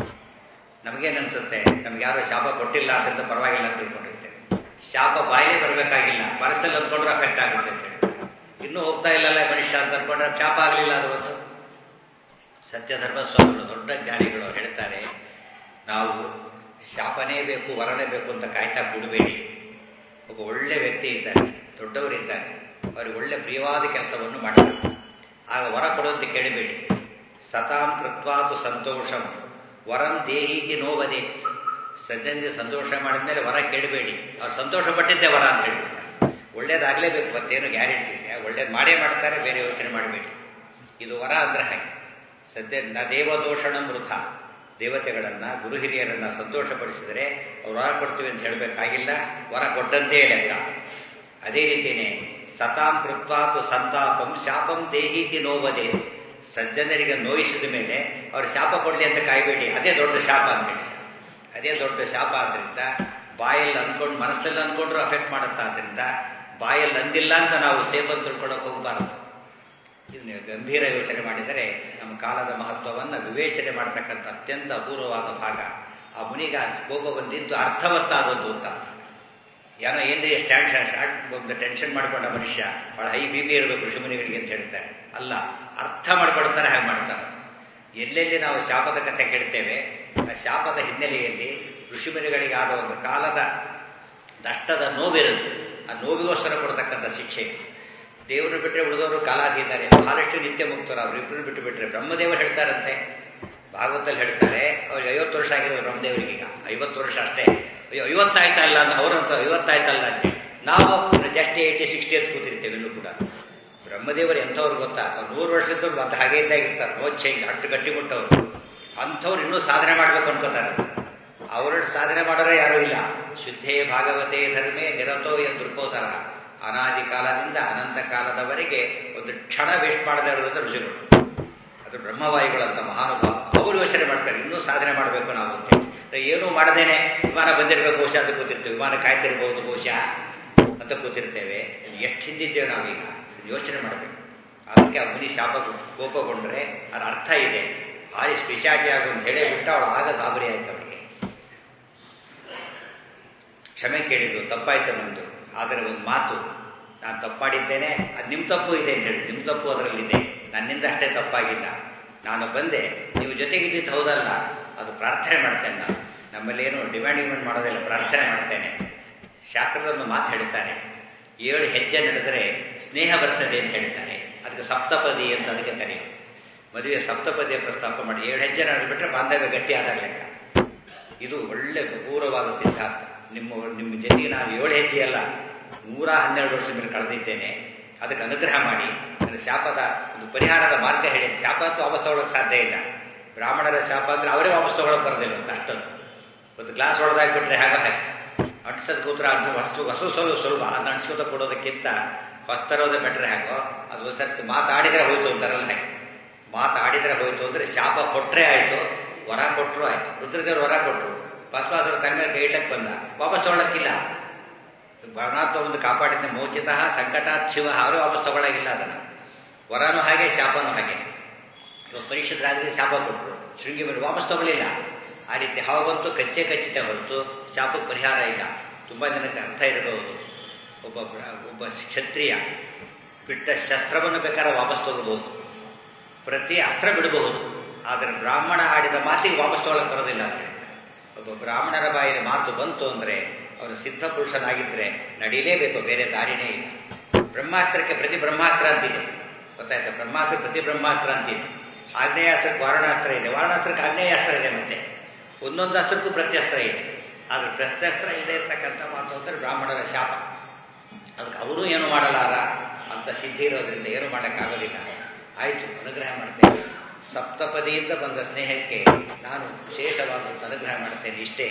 Speaker 1: ನಮಗೇನು ಅನ್ಸುತ್ತೆ ನಮ್ಗೆ ಯಾರೋ ಶಾಪ ಕೊಟ್ಟಿಲ್ಲ ಅದರಿಂದ ಪರವಾಗಿಲ್ಲ ಅಂತ ತಿಳ್ಕೊಂಡಿರ್ತೇವೆ ಶಾಪ ಬಾಯಿಲೇ ಬರಬೇಕಾಗಿಲ್ಲ ಮನಸ್ಸಲ್ಲಿ ಅಂದ್ಕೊಂಡ್ರೆ ಅಫೆಕ್ಟ್ ಆಗುತ್ತೆ ಅಂತ ಹೇಳಿ ಇನ್ನೂ ಹೋಗ್ತಾ ಇಲ್ಲಲ್ಲ ಮನುಷ್ಯ ಅಂತ ಅನ್ಕೊಂಡ್ರೆ ಶಾಪ ಆಗಲಿಲ್ಲ ಅದು ಒಂದು ಸತ್ಯಧರ್ಮ ಸ್ವಾಮಿಗಳು ದೊಡ್ಡ ಜ್ಞಾನಿಗಳು ಹೇಳ್ತಾರೆ ನಾವು ಶಾಪನೇ ಬೇಕು ವರನೇ ಬೇಕು ಅಂತ ಕಾಯ್ತಾ ಕೂಡಬೇಡಿ ಒಬ್ಬ ಒಳ್ಳೆ ವ್ಯಕ್ತಿ ಇದ್ದಾರೆ ದೊಡ್ಡವರಿದ್ದಾರೆ ಅವ್ರಿಗೆ ಒಳ್ಳೆ ಪ್ರಿಯವಾದ ಕೆಲಸವನ್ನು ಮಾಡ್ತಾರೆ ಆಗ ವರ ಕೊಡುವಂತೆ ಕೇಳಬೇಡಿ ಸತಾಂ ಕೃತ್ವಾತು ಸಂತೋಷಂ ವರಂ ದೇಹಿಗೆ ನೋವದೆ ಸಜ್ಜನಿಗೆ ಸಂತೋಷ ಮಾಡಿದ್ಮೇಲೆ ವರ ಕೇಳಬೇಡಿ ಅವ್ರು ಸಂತೋಷ ಪಟ್ಟಿದ್ದೆ ವರ ಅಂತ ಹೇಳ್ಬಿಡ್ತಾರೆ ಒಳ್ಳೇದಾಗಲೇಬೇಕು ಮತ್ತೇನು ಗ್ಯಾರಂಟಿ ಇಲ್ಲ ಒಳ್ಳೇದು ಮಾಡೇ ಮಾಡ್ತಾರೆ ಬೇರೆ ಯೋಚನೆ ಮಾಡಬೇಡಿ ಇದು ವರ ಅಂದ್ರೆ ಹಾಗೆ ಸದ್ಯ ನ ದೇವದೋಷಣ ಮೃತ ದೇವತೆಗಳನ್ನ ಗುರು ಹಿರಿಯರನ್ನ ಸಂತೋಷಪಡಿಸಿದರೆ ಅವ್ರು ವರ ಕೊಡ್ತೀವಿ ಅಂತ ಹೇಳಬೇಕಾಗಿಲ್ಲ ವರ ಕೊಟ್ಟಂತೆ ಲೆಕ್ಕ ಅದೇ ರೀತಿಯೇ ಸತಾಂ ಕೃತ್ವಾತು ಸಂತಾಪಂ ಶಾಪಂ ದೇಹಿತಿ ನೋವದೆ ಸಜ್ಜನರಿಗೆ ನೋಯಿಸಿದ ಮೇಲೆ ಅವ್ರು ಶಾಪ ಕೊಡಲಿ ಅಂತ ಕಾಯಬೇಡಿ ಅದೇ ದೊಡ್ಡ ಶಾಪ ಅಂತ ಹೇಳಿ ಅದೇ ದೊಡ್ಡ ಶಾಪ ಆದ್ರಿಂದ ಬಾಯಲ್ಲಿ ಅಂದ್ಕೊಂಡು ಮನಸ್ಸಲ್ಲಿ ಅಂದ್ಕೊಂಡ್ರು ಅಫೆಕ್ಟ್ ಮಾಡುತ್ತಾ ಆದ್ರಿಂದ ಬಾಯಲ್ಲಿ ಅಂದಿಲ್ಲ ಅಂತ ನಾವು ಸೇಫ್ ಅಂತ ತಿಳ್ಕೊಳ್ಳೋಕೆ ಹೋಗಬಾರದು ಇದನ್ನ ಗಂಭೀರ ಯೋಚನೆ ಮಾಡಿದರೆ ನಮ್ಮ ಕಾಲದ ಮಹತ್ವವನ್ನು ವಿವೇಚನೆ ಮಾಡತಕ್ಕಂಥ ಅತ್ಯಂತ ಅಪೂರ್ವವಾದ ಭಾಗ ಆ ಮುನಿಗ ಕೋಪ ಬಂದಿದ್ದು ಅರ್ಥವತ್ತಾದದ್ದು ಅಂತ ಏನೋ ಏನ್ರಿ ಸ್ಟ್ಯಾಂಡ್ ಸ್ಟಾರ್ಟ್ ಒಂದು ಟೆನ್ಷನ್ ಮಾಡ್ಕೊಂಡ ಮನುಷ್ಯ ಬಹಳ ಹೈ ಬಿ ಪಿ ಇರಬೇಕು ಋಷಿಮುನಿಗಳಿಗೆ ಅಂತ ಹೇಳ್ತಾರೆ ಅಲ್ಲ ಅರ್ಥ ಮಾಡ್ಕೊಳ್ತಾರೆ ಹಾಗೆ ಮಾಡ್ತಾರೆ ಎಲ್ಲೆಲ್ಲಿ ನಾವು ಶಾಪದ ಕಥೆ ಕೇಳ್ತೇವೆ ಆ ಶಾಪದ ಹಿನ್ನೆಲೆಯಲ್ಲಿ ಋಷಿಮುನಿಗಳಿಗೆ ಆದ ಒಂದು ಕಾಲದ ನಷ್ಟದ ನೋವಿರುತ್ತೆ ಆ ನೋವಿಗೋಸ್ಕರ ಕೊಡ್ತಕ್ಕಂಥ ಶಿಕ್ಷೆ ದೇವರು ಬಿಟ್ಟರೆ ಉಳಿದವರು ಕಾಲಾಗಿದ್ದಾರೆ ಬಹಳಷ್ಟು ನಿತ್ಯ ಮುಕ್ತರು ಅವರಿಬ್ಬರು ಬಿಟ್ಟು ಬಿಟ್ಟರೆ ಬ್ರಹ್ಮದೇವರು ಹೇಳ್ತಾರಂತೆ ಭಾಗವತಲ್ಲಿ ಹೇಳ್ತಾರೆ ಅವ್ರಿಗೆ ಐವತ್ತು ವರ್ಷ ಆಗಿದೆ ಬ್ರಹ್ಮದೇವರಿಗೆ ಈಗ ಐವತ್ತು ವರ್ಷ ಅಷ್ಟೇ ಅಯ್ಯೋ ಐವತ್ತಾಯ್ತಲ್ಲ ಅಂತ ಅವರಂತ ಐವತ್ತಾಯ್ತಲ್ಲ ಅಂತ ನಾವು ಜಸ್ಟ್ ಏಯ್ಟಿ ಸಿಕ್ಸ್ಟಿ ಅಂತ ಕೂತಿರ್ತೇವೆ ಇನ್ನೂ ಕೂಡ ಬ್ರಹ್ಮದೇವರು ಎಂಥವ್ರು ಗೊತ್ತಾ ಅವ್ರು ನೂರು ವರ್ಷದವ್ರು ಅಂತ ಹಾಗೆ ಇದ್ದಾಗಿರ್ತಾರೆ ನೋ ಚೇಂಜ್ ಅಷ್ಟು ಗಟ್ಟಿಮುಟ್ಟವ್ರು ಅಂಥವ್ರು ಇನ್ನೂ ಸಾಧನೆ ಮಾಡ್ಬೇಕು ಅನ್ಕೋತಾರೆ ಅವರ ಸಾಧನೆ ಮಾಡೋರೇ ಯಾರೂ ಇಲ್ಲ ಶುದ್ಧೇ ಭಾಗವತೆ ಧರ್ಮೇ ನಿರತೋ ಎಂದು ದುರ್ಕೋತರ ಅನಾದಿ ಕಾಲದಿಂದ ಅನಂತ ಕಾಲದವರೆಗೆ ಒಂದು ಕ್ಷಣ ವೇಸ್ಟ್ ಮಾಡದೇ ಇರೋದ್ರ ರುಚಿಗಳು ಅದು ಬ್ರಹ್ಮವಾಯುಗಳಂತ ಮಹಾನುಭಾವ ಅವರು ಯೋಚನೆ ಮಾಡ್ತಾರೆ ಇನ್ನೂ ಸಾಧನೆ ಮಾಡಬೇಕು ನಾವು ಅಂತ ಏನೂ ಮಾಡದೇನೆ ವಿಮಾನ ಬಂದಿರಬೇಕು ಬಹುಶಃ ಅಂತ ಕೂತಿರ್ತೇವೆ ವಿಮಾನ ಕಾಯ್ತಿರ್ಬೋದು ಬಹುಶಃ ಅಂತ ಕೂತಿರ್ತೇವೆ ಎಷ್ಟು ಹಿಂದಿದ್ದೇವೆ ನಾವೀಗ ಯೋಚನೆ ಮಾಡಬೇಕು ಅದಕ್ಕೆ ಆ ಮುನಿ ಶಾಪ ಕೋಪಗೊಂಡ್ರೆ ಅದರ ಅರ್ಥ ಇದೆ ಭಾರಿ ಸ್ಪಿಶಾಚಿ ಆಗು ಅಂತ ಹೇಳಿ ಬಿಟ್ಟು ಅವಳು ಆಗ ಗಾಬರಿ ಆಯ್ತು ಅವಳಿಗೆ ಕ್ಷಮೆ ಕೇಳಿದ್ದು ತಪ್ಪಾಯ್ತು ನಮ್ದು ಆದರೆ ಒಂದು ಮಾತು ನಾನು ತಪ್ಪಾಡಿದ್ದೇನೆ ಅದು ನಿಮ್ಮ ತಪ್ಪು ಇದೆ ಅಂತ ಹೇಳಿ ನಿಮ್ಮ ತಪ್ಪು ಅದರಲ್ಲಿದೆ ನನ್ನಿಂದ ಅಷ್ಟೇ ತಪ್ಪಾಗಿಲ್ಲ ನಾನು ಬಂದೆ ನೀವು ಜೊತೆಗಿದ್ದಿದ್ದು ಹೌದಲ್ಲ ಅದು ಪ್ರಾರ್ಥನೆ ಮಾಡ್ತೇನೆ ನಾನು ನಮ್ಮಲ್ಲಿ ಏನು ಡಿಮ್ಯಾಂಡ್ ಡಿಮ್ಯಾಂಡ್ ಮಾಡೋದಿಲ್ಲ ಪ್ರಾರ್ಥನೆ ಮಾಡ್ತೇನೆ ಶಾಸ್ತ್ರದ ಒಂದು ಮಾತು ಹೇಳ್ತಾನೆ ಏಳು ಹೆಜ್ಜೆ ನಡೆದರೆ ಸ್ನೇಹ ಬರ್ತದೆ ಅಂತ ಹೇಳ್ತಾನೆ ಅದಕ್ಕೆ ಸಪ್ತಪದಿ ಅಂತ ಅದಕ್ಕೆ ಕರೆಯೋದು ಮದುವೆ ಸಪ್ತಪದಿಯ ಪ್ರಸ್ತಾಪ ಮಾಡಿ ಏಳು ಹೆಜ್ಜೆ ನಡೆದ್ಬಿಟ್ರೆ ಬಾಂಧವ್ಯ ಗಟ್ಟಿ ಆದಾಗ ಲೆಕ್ಕ ಇದು ಒಳ್ಳೆ ಪೂರ್ವವಾದ ಸಿದ್ಧಾಂತ ನಿಮ್ಮ ನಿಮ್ಮ ಜೊತೆಗೆ ನಾನು ಏಳು ಹೆಜ್ಜೆ ಅಲ್ಲ ನೂರ ಹನ್ನೆರಡು ವರ್ಷ ಮೇಲೆ ಕಳೆದಿದ್ದೇನೆ ಅದಕ್ಕೆ ಅನುಗ್ರಹ ಮಾಡಿ ನನ್ನ ಶಾಪದ ಒಂದು ಪರಿಹಾರದ ಮಾರ್ಗ ಹೇಳಿ ಶಾಪ ಅಂತೂ ವಾಪಸ್ ತಗೊಳ್ಳೋಕೆ ಸಾಧ್ಯ ಇಲ್ಲ ಬ್ರಾಹ್ಮಣರ ಶಾಪ ಅಂದ್ರೆ ಅವರೇ ವಾಪಸ್ ತಗೊಳ್ಳೋಕೆ ಬರೋದಿಲ್ಲ ಅಂತ ಅಷ್ಟೊಂದು ಒಂದು ಗ್ಲಾಸ್ ಹೊಡೆದಾಕ್ಬಿಟ್ರೆ ಹಾಗೆ ಹಾಗೆ ಅಂಟಿಸೋದು ಕೂತ್ರ ಅನ್ಸ ಹೊಸ ಹೊಸ ಸ್ವಲ್ಪ ಸುಲಭ ಅದನ್ನ ಅಂಟಿಸ್ಕೊತ ಕೊಡೋದಕ್ಕಿಂತ ಹೊಸ್ತರೋದೇ ಬೆಟ್ರೆ ಹಾಗೋ ಅದು ಸರ್ತಿ ಮಾತಾಡಿದ್ರೆ ಹೋಯ್ತು ಅಂತಾರಲ್ಲ ಹಾಗೆ ಮಾತಾಡಿದ್ರೆ ಹೋಯ್ತು ಅಂದ್ರೆ ಶಾಪ ಕೊಟ್ರೆ ಆಯ್ತು ವರ ಕೊಟ್ಟರು ಆಯ್ತು ರುದ್ರದೇವ್ರು ವರ ಕೊಟ್ಟರು ಬಸವಾಸರ ತನ್ನ ಮೇಲೆ ಕೈ ಇಡ್ಲಕ್ಕೆ ಬಂದ ವಾಪಸ್ ತಗೊಳಕ್ಕಿಲ್ಲ ಭಗನಾಥ ಒಂದು ಕಾಪಾಡಿದ ಮೋಚಿತ ಸಂಕಟಾತ್ ಶಿವ ಅವರೇ ವಾಪಸ್ ತಗೊಳಗಿಲ್ಲ ಅದನ್ನ ವರನೂ ಹಾಗೆ ಶಾಪನೂ ಹಾಗೆ ಇವಾಗ ಪರೀಕ್ಷಿತ ರಾಜರಿಗೆ ಶಾಪ ಕೊಟ್ಟರು ಶೃಂಗಿ ಮೇಲೆ ವಾಪಸ್ ತಗೊಳ್ಳಿಲ್ಲ ಆ ರೀತಿ ಹಾವು ಬಂತು ಕಚ್ಚೆ ಕಚ್ಚಿತೆ ಹೊರತು ಶಾಪಕ್ಕೆ ಪರಿಹಾರ ಇಲ್ಲ ತುಂಬಾ ಜನಕ್ಕೆ ಅರ್ಥ ಇರಬಹುದು ಒಬ್ಬ ಒಬ್ಬ ಕ್ಷತ್ರಿಯ ಬಿಟ್ಟ ಶಸ್ತ್ರವನ್ನು ಬೇಕಾದ್ರೆ ವಾಪಸ್ ತಗೋಬಹುದು ಪ್ರತಿ ಅಸ್ತ್ರ ಬಿಡಬಹುದು ಆದರೆ ಬ್ರಾಹ್ಮಣ ಆಡಿದ ಮಾತಿಗೆ ವಾಪಸ್ ತಗೊಳಕ್ ಬರೋದಿಲ್ಲ ಅಂತ ಹೇಳ್ತಾರೆ ಒಬ್ಬ ಬ್ರಾಹ್ಮಣರ ಬಾಯಲ್ಲಿ ಮಾತು ಬಂತು ಅಂದ್ರೆ ಅವನು ಸಿದ್ಧ ಪುರುಷನಾಗಿದ್ರೆ ನಡೀಲೇಬೇಕು ಬೇರೆ ದಾರಿನೇ ಇಲ್ಲ ಬ್ರಹ್ಮಾಸ್ತ್ರಕ್ಕೆ ಪ್ರತಿ ಬ್ರಹ್ಮಾಸ್ತ್ರ ಅಂತಿದೆ ಗೊತ್ತಾಯ್ತಾ ಬ್ರಹ್ಮಾಸ್ತ್ರ ಪ್ರತಿ ಬ್ರಹ್ಮಾಸ್ತ್ರ ಅಂತಿದೆ ಆಗ್ನೇಯಾಸ್ತ್ರಕ್ಕೆ ವಾರಣಾಸ್ತ್ರ ಇದೆ ವಾರಣಾಸ್ತ್ರಕ್ಕೆ ಆಗ್ನೇಯಾಸ್ತ್ರ ಇದೆ ಮತ್ತೆ ಒಂದೊಂದು ಅಸ್ತ್ರಕ್ಕೂ ಪ್ರತ್ಯಸ್ತ್ರ ಇದೆ ಆದ್ರೆ ಪ್ರತ್ಯಸ್ತ್ರ ಇದೆ ಇರ್ತಕ್ಕಂಥ ಮಾತು ಅಂದ್ರೆ ಬ್ರಾಹ್ಮಣರ ಶಾಪ ಅದಕ್ಕೆ ಅವರೂ ಏನು ಮಾಡಲಾರ ಅಂತ ಸಿದ್ಧಿ ಇರೋದ್ರಿಂದ ಏನು ಮಾಡೋಕ್ಕಾಗೋದಿಲ್ಲ ಆಯ್ತು ಅನುಗ್ರಹ ಮಾಡ್ತೇನೆ ಸಪ್ತಪದಿಯಿಂದ ಬಂದ ಸ್ನೇಹಕ್ಕೆ ನಾನು ವಿಶೇಷವಾದಂಥ ಅನುಗ್ರಹ ಮಾಡ್ತೇನೆ ಇಷ್ಟೇ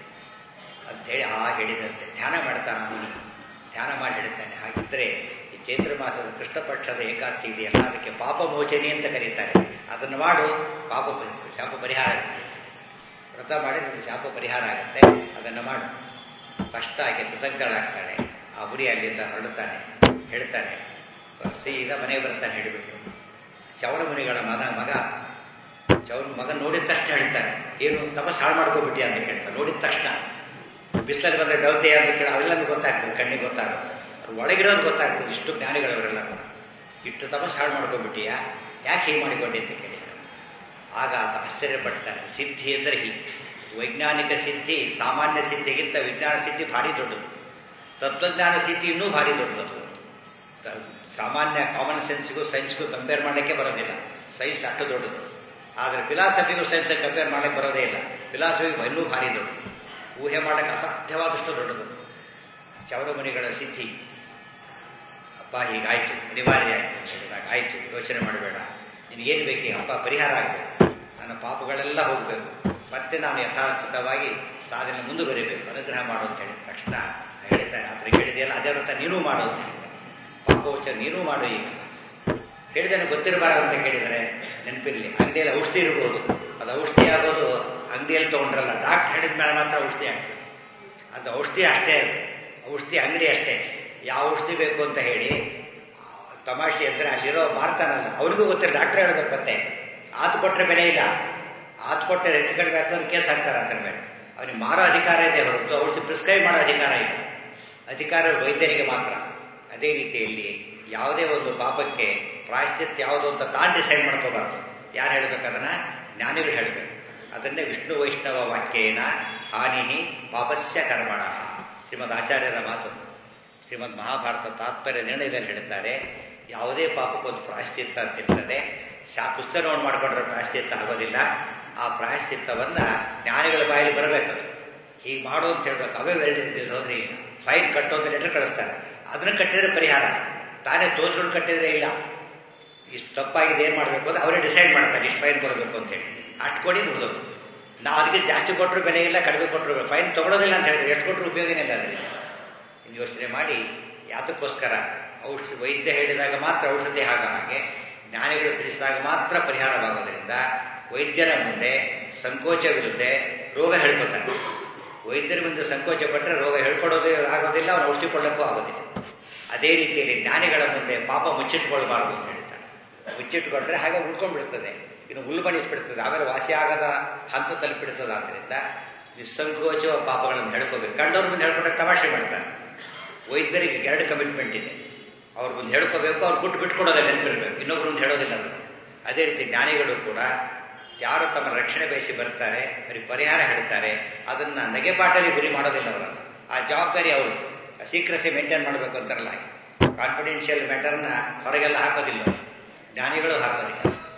Speaker 1: ಅಂಥೇಳಿ ಆ ಹೇಳಿದಂತೆ ಧ್ಯಾನ ಮಾಡ್ತಾನೆ ಮುನಿ ಧ್ಯಾನ ಮಾಡಿ ಹೇಳ್ತಾನೆ ಹಾಗಿದ್ರೆ ಈ ಚೈತ್ರ ಮಾಸದ ಕೃಷ್ಣ ಪಕ್ಷದ ಏಕಾದಶಿ ಇದೆಯಲ್ಲ ಅದಕ್ಕೆ ಪಾಪ ಮೋಚನೆ ಅಂತ ಕರೀತಾರೆ ಅದನ್ನು ಮಾಡು ಪಾಪ ಶಾಪ ಪರಿಹಾರ ಆಗುತ್ತೆ ವ್ರತ ಮಾಡಿದ್ರೆ ಶಾಪ ಪರಿಹಾರ ಆಗುತ್ತೆ ಅದನ್ನು ಮಾಡು ಕಷ್ಟ ಆಗಿ ಕೃತಜ್ಞಳಾಗ್ತಾಳೆ ಆ ಹುಡಿ ಅಲ್ಲಿಂದ ಹೊರಡುತ್ತಾನೆ ಹೇಳ್ತಾನೆ ಸೀದಾ ಮನೆಗೆ ಬರ್ತಾನೆ ಹೇಳಿಬಿಟ್ಟು ಚವನ ಮುನಿಗಳ ಮನ ಮಗ ಚವನ ಮಗ ನೋಡಿದ ತಕ್ಷಣ ಹೇಳ್ತಾನೆ ಏನು ತಪಸ್ ಹಾಳು ಮಾಡ್ಕೋಬಿಟ್ಟಿ ಅಂತ ಕೇಳ್ತಾನೆ ನೋಡಿದ ತಕ್ಷಣ ಬಿಸಿಲಲ್ಲಿ ಬಂದರೆ ಡೌತೆ ಅಂತ ಕೇಳಿ ಅವೆಲ್ಲ ಗೊತ್ತಾಗ್ತದೆ ಕಣ್ಣಿಗೆ ಗೊತ್ತಾಗುತ್ತೆ ಅವ್ರು ಒಳಗಿರೋದು ಗೊತ್ತಾಗ್ತದೆ ಇಷ್ಟು ಜ್ಞಾನಿಗಳವರೆಲ್ಲ ಕೂಡ ಇಷ್ಟು ತಪಸ್ ಹಾಳು ಮಾಡ್ಕೊಂಡ್ಬಿಟ್ಟಿಯಾ ಯಾಕೆ ಹೀಗೆ ಮಾಡಿಕೊಂಡೆ ಅಂತ ಕೇಳಿದ್ದಾರೆ ಆಗ ಆತ ಆಶ್ಚರ್ಯಪಡ್ತಾನೆ ಸಿದ್ಧಿ ಅಂದರೆ ಹೀಗೆ ವೈಜ್ಞಾನಿಕ ಸಿದ್ಧಿ ಸಾಮಾನ್ಯ ಸಿದ್ಧಿಗಿಂತ ವಿಜ್ಞಾನ ಸಿದ್ಧಿ ಭಾರಿ ದೊಡ್ಡದು ತತ್ವಜ್ಞಾನ ಸಿದ್ಧಿ ಇನ್ನೂ ಭಾರಿ ದೊಡ್ಡದು ಸಾಮಾನ್ಯ ಕಾಮನ್ ಸೆನ್ಸ್ಗೂ ಸೈನ್ಸ್ಗೂ ಕಂಪೇರ್ ಮಾಡಲಿಕ್ಕೆ ಬರೋದಿಲ್ಲ ಸೈನ್ಸ್ ಅಷ್ಟು ದೊಡ್ಡದು ಆದರೆ ಫಿಲಾಸಫಿಗೂ ಸೈನ್ಸ್ ಕಂಪೇರ್ ಮಾಡಕ್ಕೆ ಬರೋದೇ ಇಲ್ಲ ಫಿಲಾಸಫಿ ಇನ್ನೂ ಭಾರಿ ದೊಡ್ಡದು ಊಹೆ ಮಾಡಕ್ಕೆ ಅಸಾಧ್ಯವಾದಷ್ಟು ದೊಡ್ಡದು ಚೌರಮುನಿಗಳ ಸಿದ್ಧಿ ಅಪ್ಪ ಹೀಗಾಯ್ತು ಅನಿವಾರ್ಯ ಆಯ್ತು ಅಂತ ಹೇಳಿದಾಗ ಆಯ್ತು ಯೋಚನೆ ಮಾಡಬೇಡ ನಿನಗೇನು ಬೇಕು ಅಪ್ಪ ಪರಿಹಾರ ಆಗಬೇಕು ನನ್ನ ಪಾಪಗಳೆಲ್ಲ ಹೋಗಬೇಕು ಮತ್ತೆ ನಾನು ಯಥಾರ್ಥವಾಗಿ ಸಾಧನೆ ಮುಂದುವರಿಬೇಕು ಅನುಗ್ರಹ ಮಾಡು ಅಂತ ಹೇಳಿದ ತಕ್ಷಣ ಹೇಳ್ತಾನೆ ಆದ್ರೆ ಹೇಳಿದೆಯಲ್ಲ ಅದೇ ವ್ರತ ನೀನು ಮಾಡು ಅಂತ ಹೇಳ್ತಾನೆ ಪಾಪೋಚ ನೀನು ಮಾಡು ಈಗ ಹೇಳಿದನು ಗೊತ್ತಿರಬಾರದು ಅಂತ ಕೇಳಿದರೆ ನೆನಪಿರಲಿ ಅಂಗಡಿಯಲ್ಲಿ ಔಷಧಿ ಇರ್ಬೋದು ಅದು ಔಷಧಿ ಆಗೋದು ಅಂಗಡಿಯಲ್ಲಿ ತೊಗೊಂಡ್ರಲ್ಲ ಡಾಕ್ಟರ್ ಹೇಳಿದ ಮೇಲೆ ಮಾತ್ರ ಔಷಧಿ ಆಗ್ತದೆ ಅದು ಔಷಧಿ ಅಷ್ಟೇ ಅದು ಔಷಧಿ ಅಂಗಡಿ ಅಷ್ಟೇ ಯಾವ ಔಷಧಿ ಬೇಕು ಅಂತ ಹೇಳಿ ತಮಾಷೆ ಅಂದರೆ ಅಲ್ಲಿರೋ ಮಾರ್ತಾನಲ್ಲ ಅವನಿಗೂ ಗೊತ್ತಿಲ್ಲ ಡಾಕ್ಟರ್ ಹೇಳೋದಕ್ಕೆ ಮತ್ತೆ ಆತು ಕೊಟ್ಟರೆ ಬೆಲೆ ಇಲ್ಲ ಆತು ಕೊಟ್ಟರೆ ಹೆಚ್ಚು ಕಡಿಮೆ ಆಗ್ತದೆ ಕೇಸ್ ಹಾಕ್ತಾರೆ ಅದರ ಮೇಲೆ ಅವನಿಗೆ ಮಾರೋ ಅಧಿಕಾರ ಇದೆ ಹೊರತು ಔಷಧಿ ಪ್ರಿಸ್ಕ್ರೈಬ್ ಮಾಡೋ ಅಧಿಕಾರ ಇಲ್ಲ ಅಧಿಕಾರ ವೈದ್ಯರಿಗೆ ಮಾತ್ರ ಅದೇ ರೀತಿಯಲ್ಲಿ ಯಾವುದೇ ಒಂದು ಪಾಪಕ್ಕೆ ಪ್ರಾಯಶ್ಚಿತ್ ಯಾವುದು ಅಂತ ತಾನು ಡಿಸೈಡ್ ಮಾಡ್ಕೋಬಾರ್ದು ಯಾರು ಹೇಳ್ಬೇಕದನ್ನ ಜ್ಞಾನಿಗಳು ಹೇಳಬೇಕು ಅದನ್ನೇ ವಿಷ್ಣು ವೈಷ್ಣವ ವಾಕ್ಯೇನ ಹಾನಿ ಪಾಪಸ್ಯ ಕರ್ಮಣ ಶ್ರೀಮದ್ ಆಚಾರ್ಯರ ಮಾತು ಶ್ರೀಮದ್ ಮಹಾಭಾರತ ತಾತ್ಪರ್ಯ ನಿರ್ಣಯದಲ್ಲಿ ಹೇಳ್ತಾರೆ ಯಾವುದೇ ಪಾಪಕ್ಕೊಂದು ಪ್ರಾಯಶ್ಚಿತ್ತ ಅಂತಿರ್ತದೆ ಶಾ ಪುಸ್ತಕ ನೋಡ್ ಮಾಡ್ಕೊಂಡ್ರೆ ಪ್ರಾಯಶ್ಚಿತ್ತ ಆಗೋದಿಲ್ಲ ಆ ಪ್ರಾಯಶ್ಚಿತ್ತವನ್ನ ಜ್ಞಾನಿಗಳ ಬಾಯಲ್ಲಿ ಬರಬೇಕು ಹೀಗೆ ಮಾಡು ಅಂತ ಹೇಳ್ಬೇಕು ಅವೇ ವೆಲ್ಡಿರ್ತಿದ್ರು ಹೋದ್ರೆ ಇಲ್ಲ ಫೈನ್ ಕಟ್ಟು ಅಂತ ಲೆಟರ್ ಕಳಿಸ್ತಾರೆ ಅದನ್ನ ಕಟ್ಟಿದ್ರೆ ಪರಿಹಾರ ತಾನೇ ತೋಚ್ಕೊಂಡು ಕಟ್ಟಿದ್ರೆ ಇಲ್ಲ ಇಷ್ಟು ತಪ್ಪಾಗಿದೆ ಏನು ಮಾಡಬೇಕು ಅಂತ ಅವರೇ ಡಿಸೈಡ್ ಮಾಡ್ತಾರೆ ಇಷ್ಟು ಫೈನ್ ಕೊಡಬೇಕು ಅಂತ ಹೇಳಿ ಅಷ್ಟು ಕೊಡಿ ಮುಗಿದೋದು ನಾವು ಅದಕ್ಕೆ ಜಾಸ್ತಿ ಕೊಟ್ಟರು ಬೆಲೆ ಇಲ್ಲ ಕಡಿಮೆ ಕೊಟ್ಟರು ಫೈನ್ ತಗೊಳ್ಳೋದಿಲ್ಲ ಅಂತ ಹೇಳಿದ್ರೆ ಎಷ್ಟು ಕೊಟ್ಟರು ಉಪಯೋಗನೇ ಇಲ್ಲ ಅದರಲ್ಲಿ ಇನ್ನು ಯೋಚನೆ ಮಾಡಿ ಯಾತಕ್ಕೋಸ್ಕರ ಔಷಧಿ ವೈದ್ಯ ಹೇಳಿದಾಗ ಮಾತ್ರ ಔಷಧಿ ಆಗ ಹಾಗೆ ಜ್ಞಾನಿಗಳು ತಿಳಿಸಿದಾಗ ಮಾತ್ರ ಪರಿಹಾರವಾಗೋದ್ರಿಂದ ವೈದ್ಯರ ಮುಂದೆ ಸಂಕೋಚವಿಲ್ಲದೆ ರೋಗ ಹೇಳ್ಕೊತಾನೆ ವೈದ್ಯರ ಮುಂದೆ ಸಂಕೋಚ ಪಟ್ಟರೆ ರೋಗ ಹೇಳ್ಕೊಡೋದು ಆಗೋದಿಲ್ಲ ಅವನು ಔಷಧಿ ಕೊಳ್ಳಕ್ಕೂ ಆಗೋದಿಲ್ಲ ಅದೇ ರೀತಿಯಲ್ಲಿ ಜ್ಞಾನಿಗಳ ಮುಂದೆ ಪಾಪ ಮುಚ್ಚಿಟ್ಕೊಳ್ಬಾರ್ದು ಅಂತ ಹೇಳ್ತಾರೆ ಮುಚ್ಚಿಟ್ಕೊಂಡ್ರೆ ಹಾಗೆ ಉಳ್ಕೊಂಡ್ಬಿಡ್ತದೆ ಇನ್ನು ಉಲ್ಬಣಿಸ್ಬಿಡ್ತದೆ ಆಮೇಲೆ ವಾಸಿ ಆಗದ ಹಂತ ತಲುಪಿಡ್ತದೆ ಆದ್ದರಿಂದ ನಿಸ್ಸಂಕೋಚ ಪಾಪಗಳನ್ನು ಹೇಳ್ಕೋಬೇಕು ಕಂಡವ್ರ ಮುಂದೆ ಹೇಳ್ಕೊಂಡ್ರೆ ತಮಾಷೆ ಮಾಡ್ತಾರೆ ವೈದ್ಯರಿಗೆ ಎರಡು ಕಮಿಟ್ಮೆಂಟ್ ಇದೆ ಅವ್ರ ಮುಂದೆ ಹೇಳ್ಕೋಬೇಕು ಅವ್ರು ಬಿಟ್ಟು ಬಿಟ್ಕೊಡೋದಿಲ್ಲ ನೆನಪಿರ್ಬೇಕು ಇನ್ನೊಬ್ರು ಮುಂದೆ ಹೇಳೋದಿಲ್ಲ ಅವರು ಅದೇ ರೀತಿ ಜ್ಞಾನಿಗಳು ಕೂಡ ಯಾರು ತಮ್ಮ ರಕ್ಷಣೆ ಬಯಸಿ ಬರ್ತಾರೆ ಅವ್ರಿಗೆ ಪರಿಹಾರ ಹೇಳ್ತಾರೆ ಅದನ್ನ ನಗೆಪಾಟಲ್ಲಿ ಗುರಿ ಮಾಡೋದಿಲ್ಲ ಅವರನ್ನು ಆ ಜವಾಬ್ದಾರಿ ಅವರು ಸೀಕ್ರೆಸಿ ಮೇಂಟೈನ್ ಮಾಡಬೇಕು ಅಂತಾರಲ್ಲ ಕಾನ್ಫಿಡೆನ್ಷಿಯಲ್ ಮ್ಯಾಟರ್ನ ಹೊರಗೆಲ್ಲ ಹಾಕೋದಿಲ್ಲ ಜ್ಞಾನಿಗಳು ಹಾಕೋದಿಲ್ಲ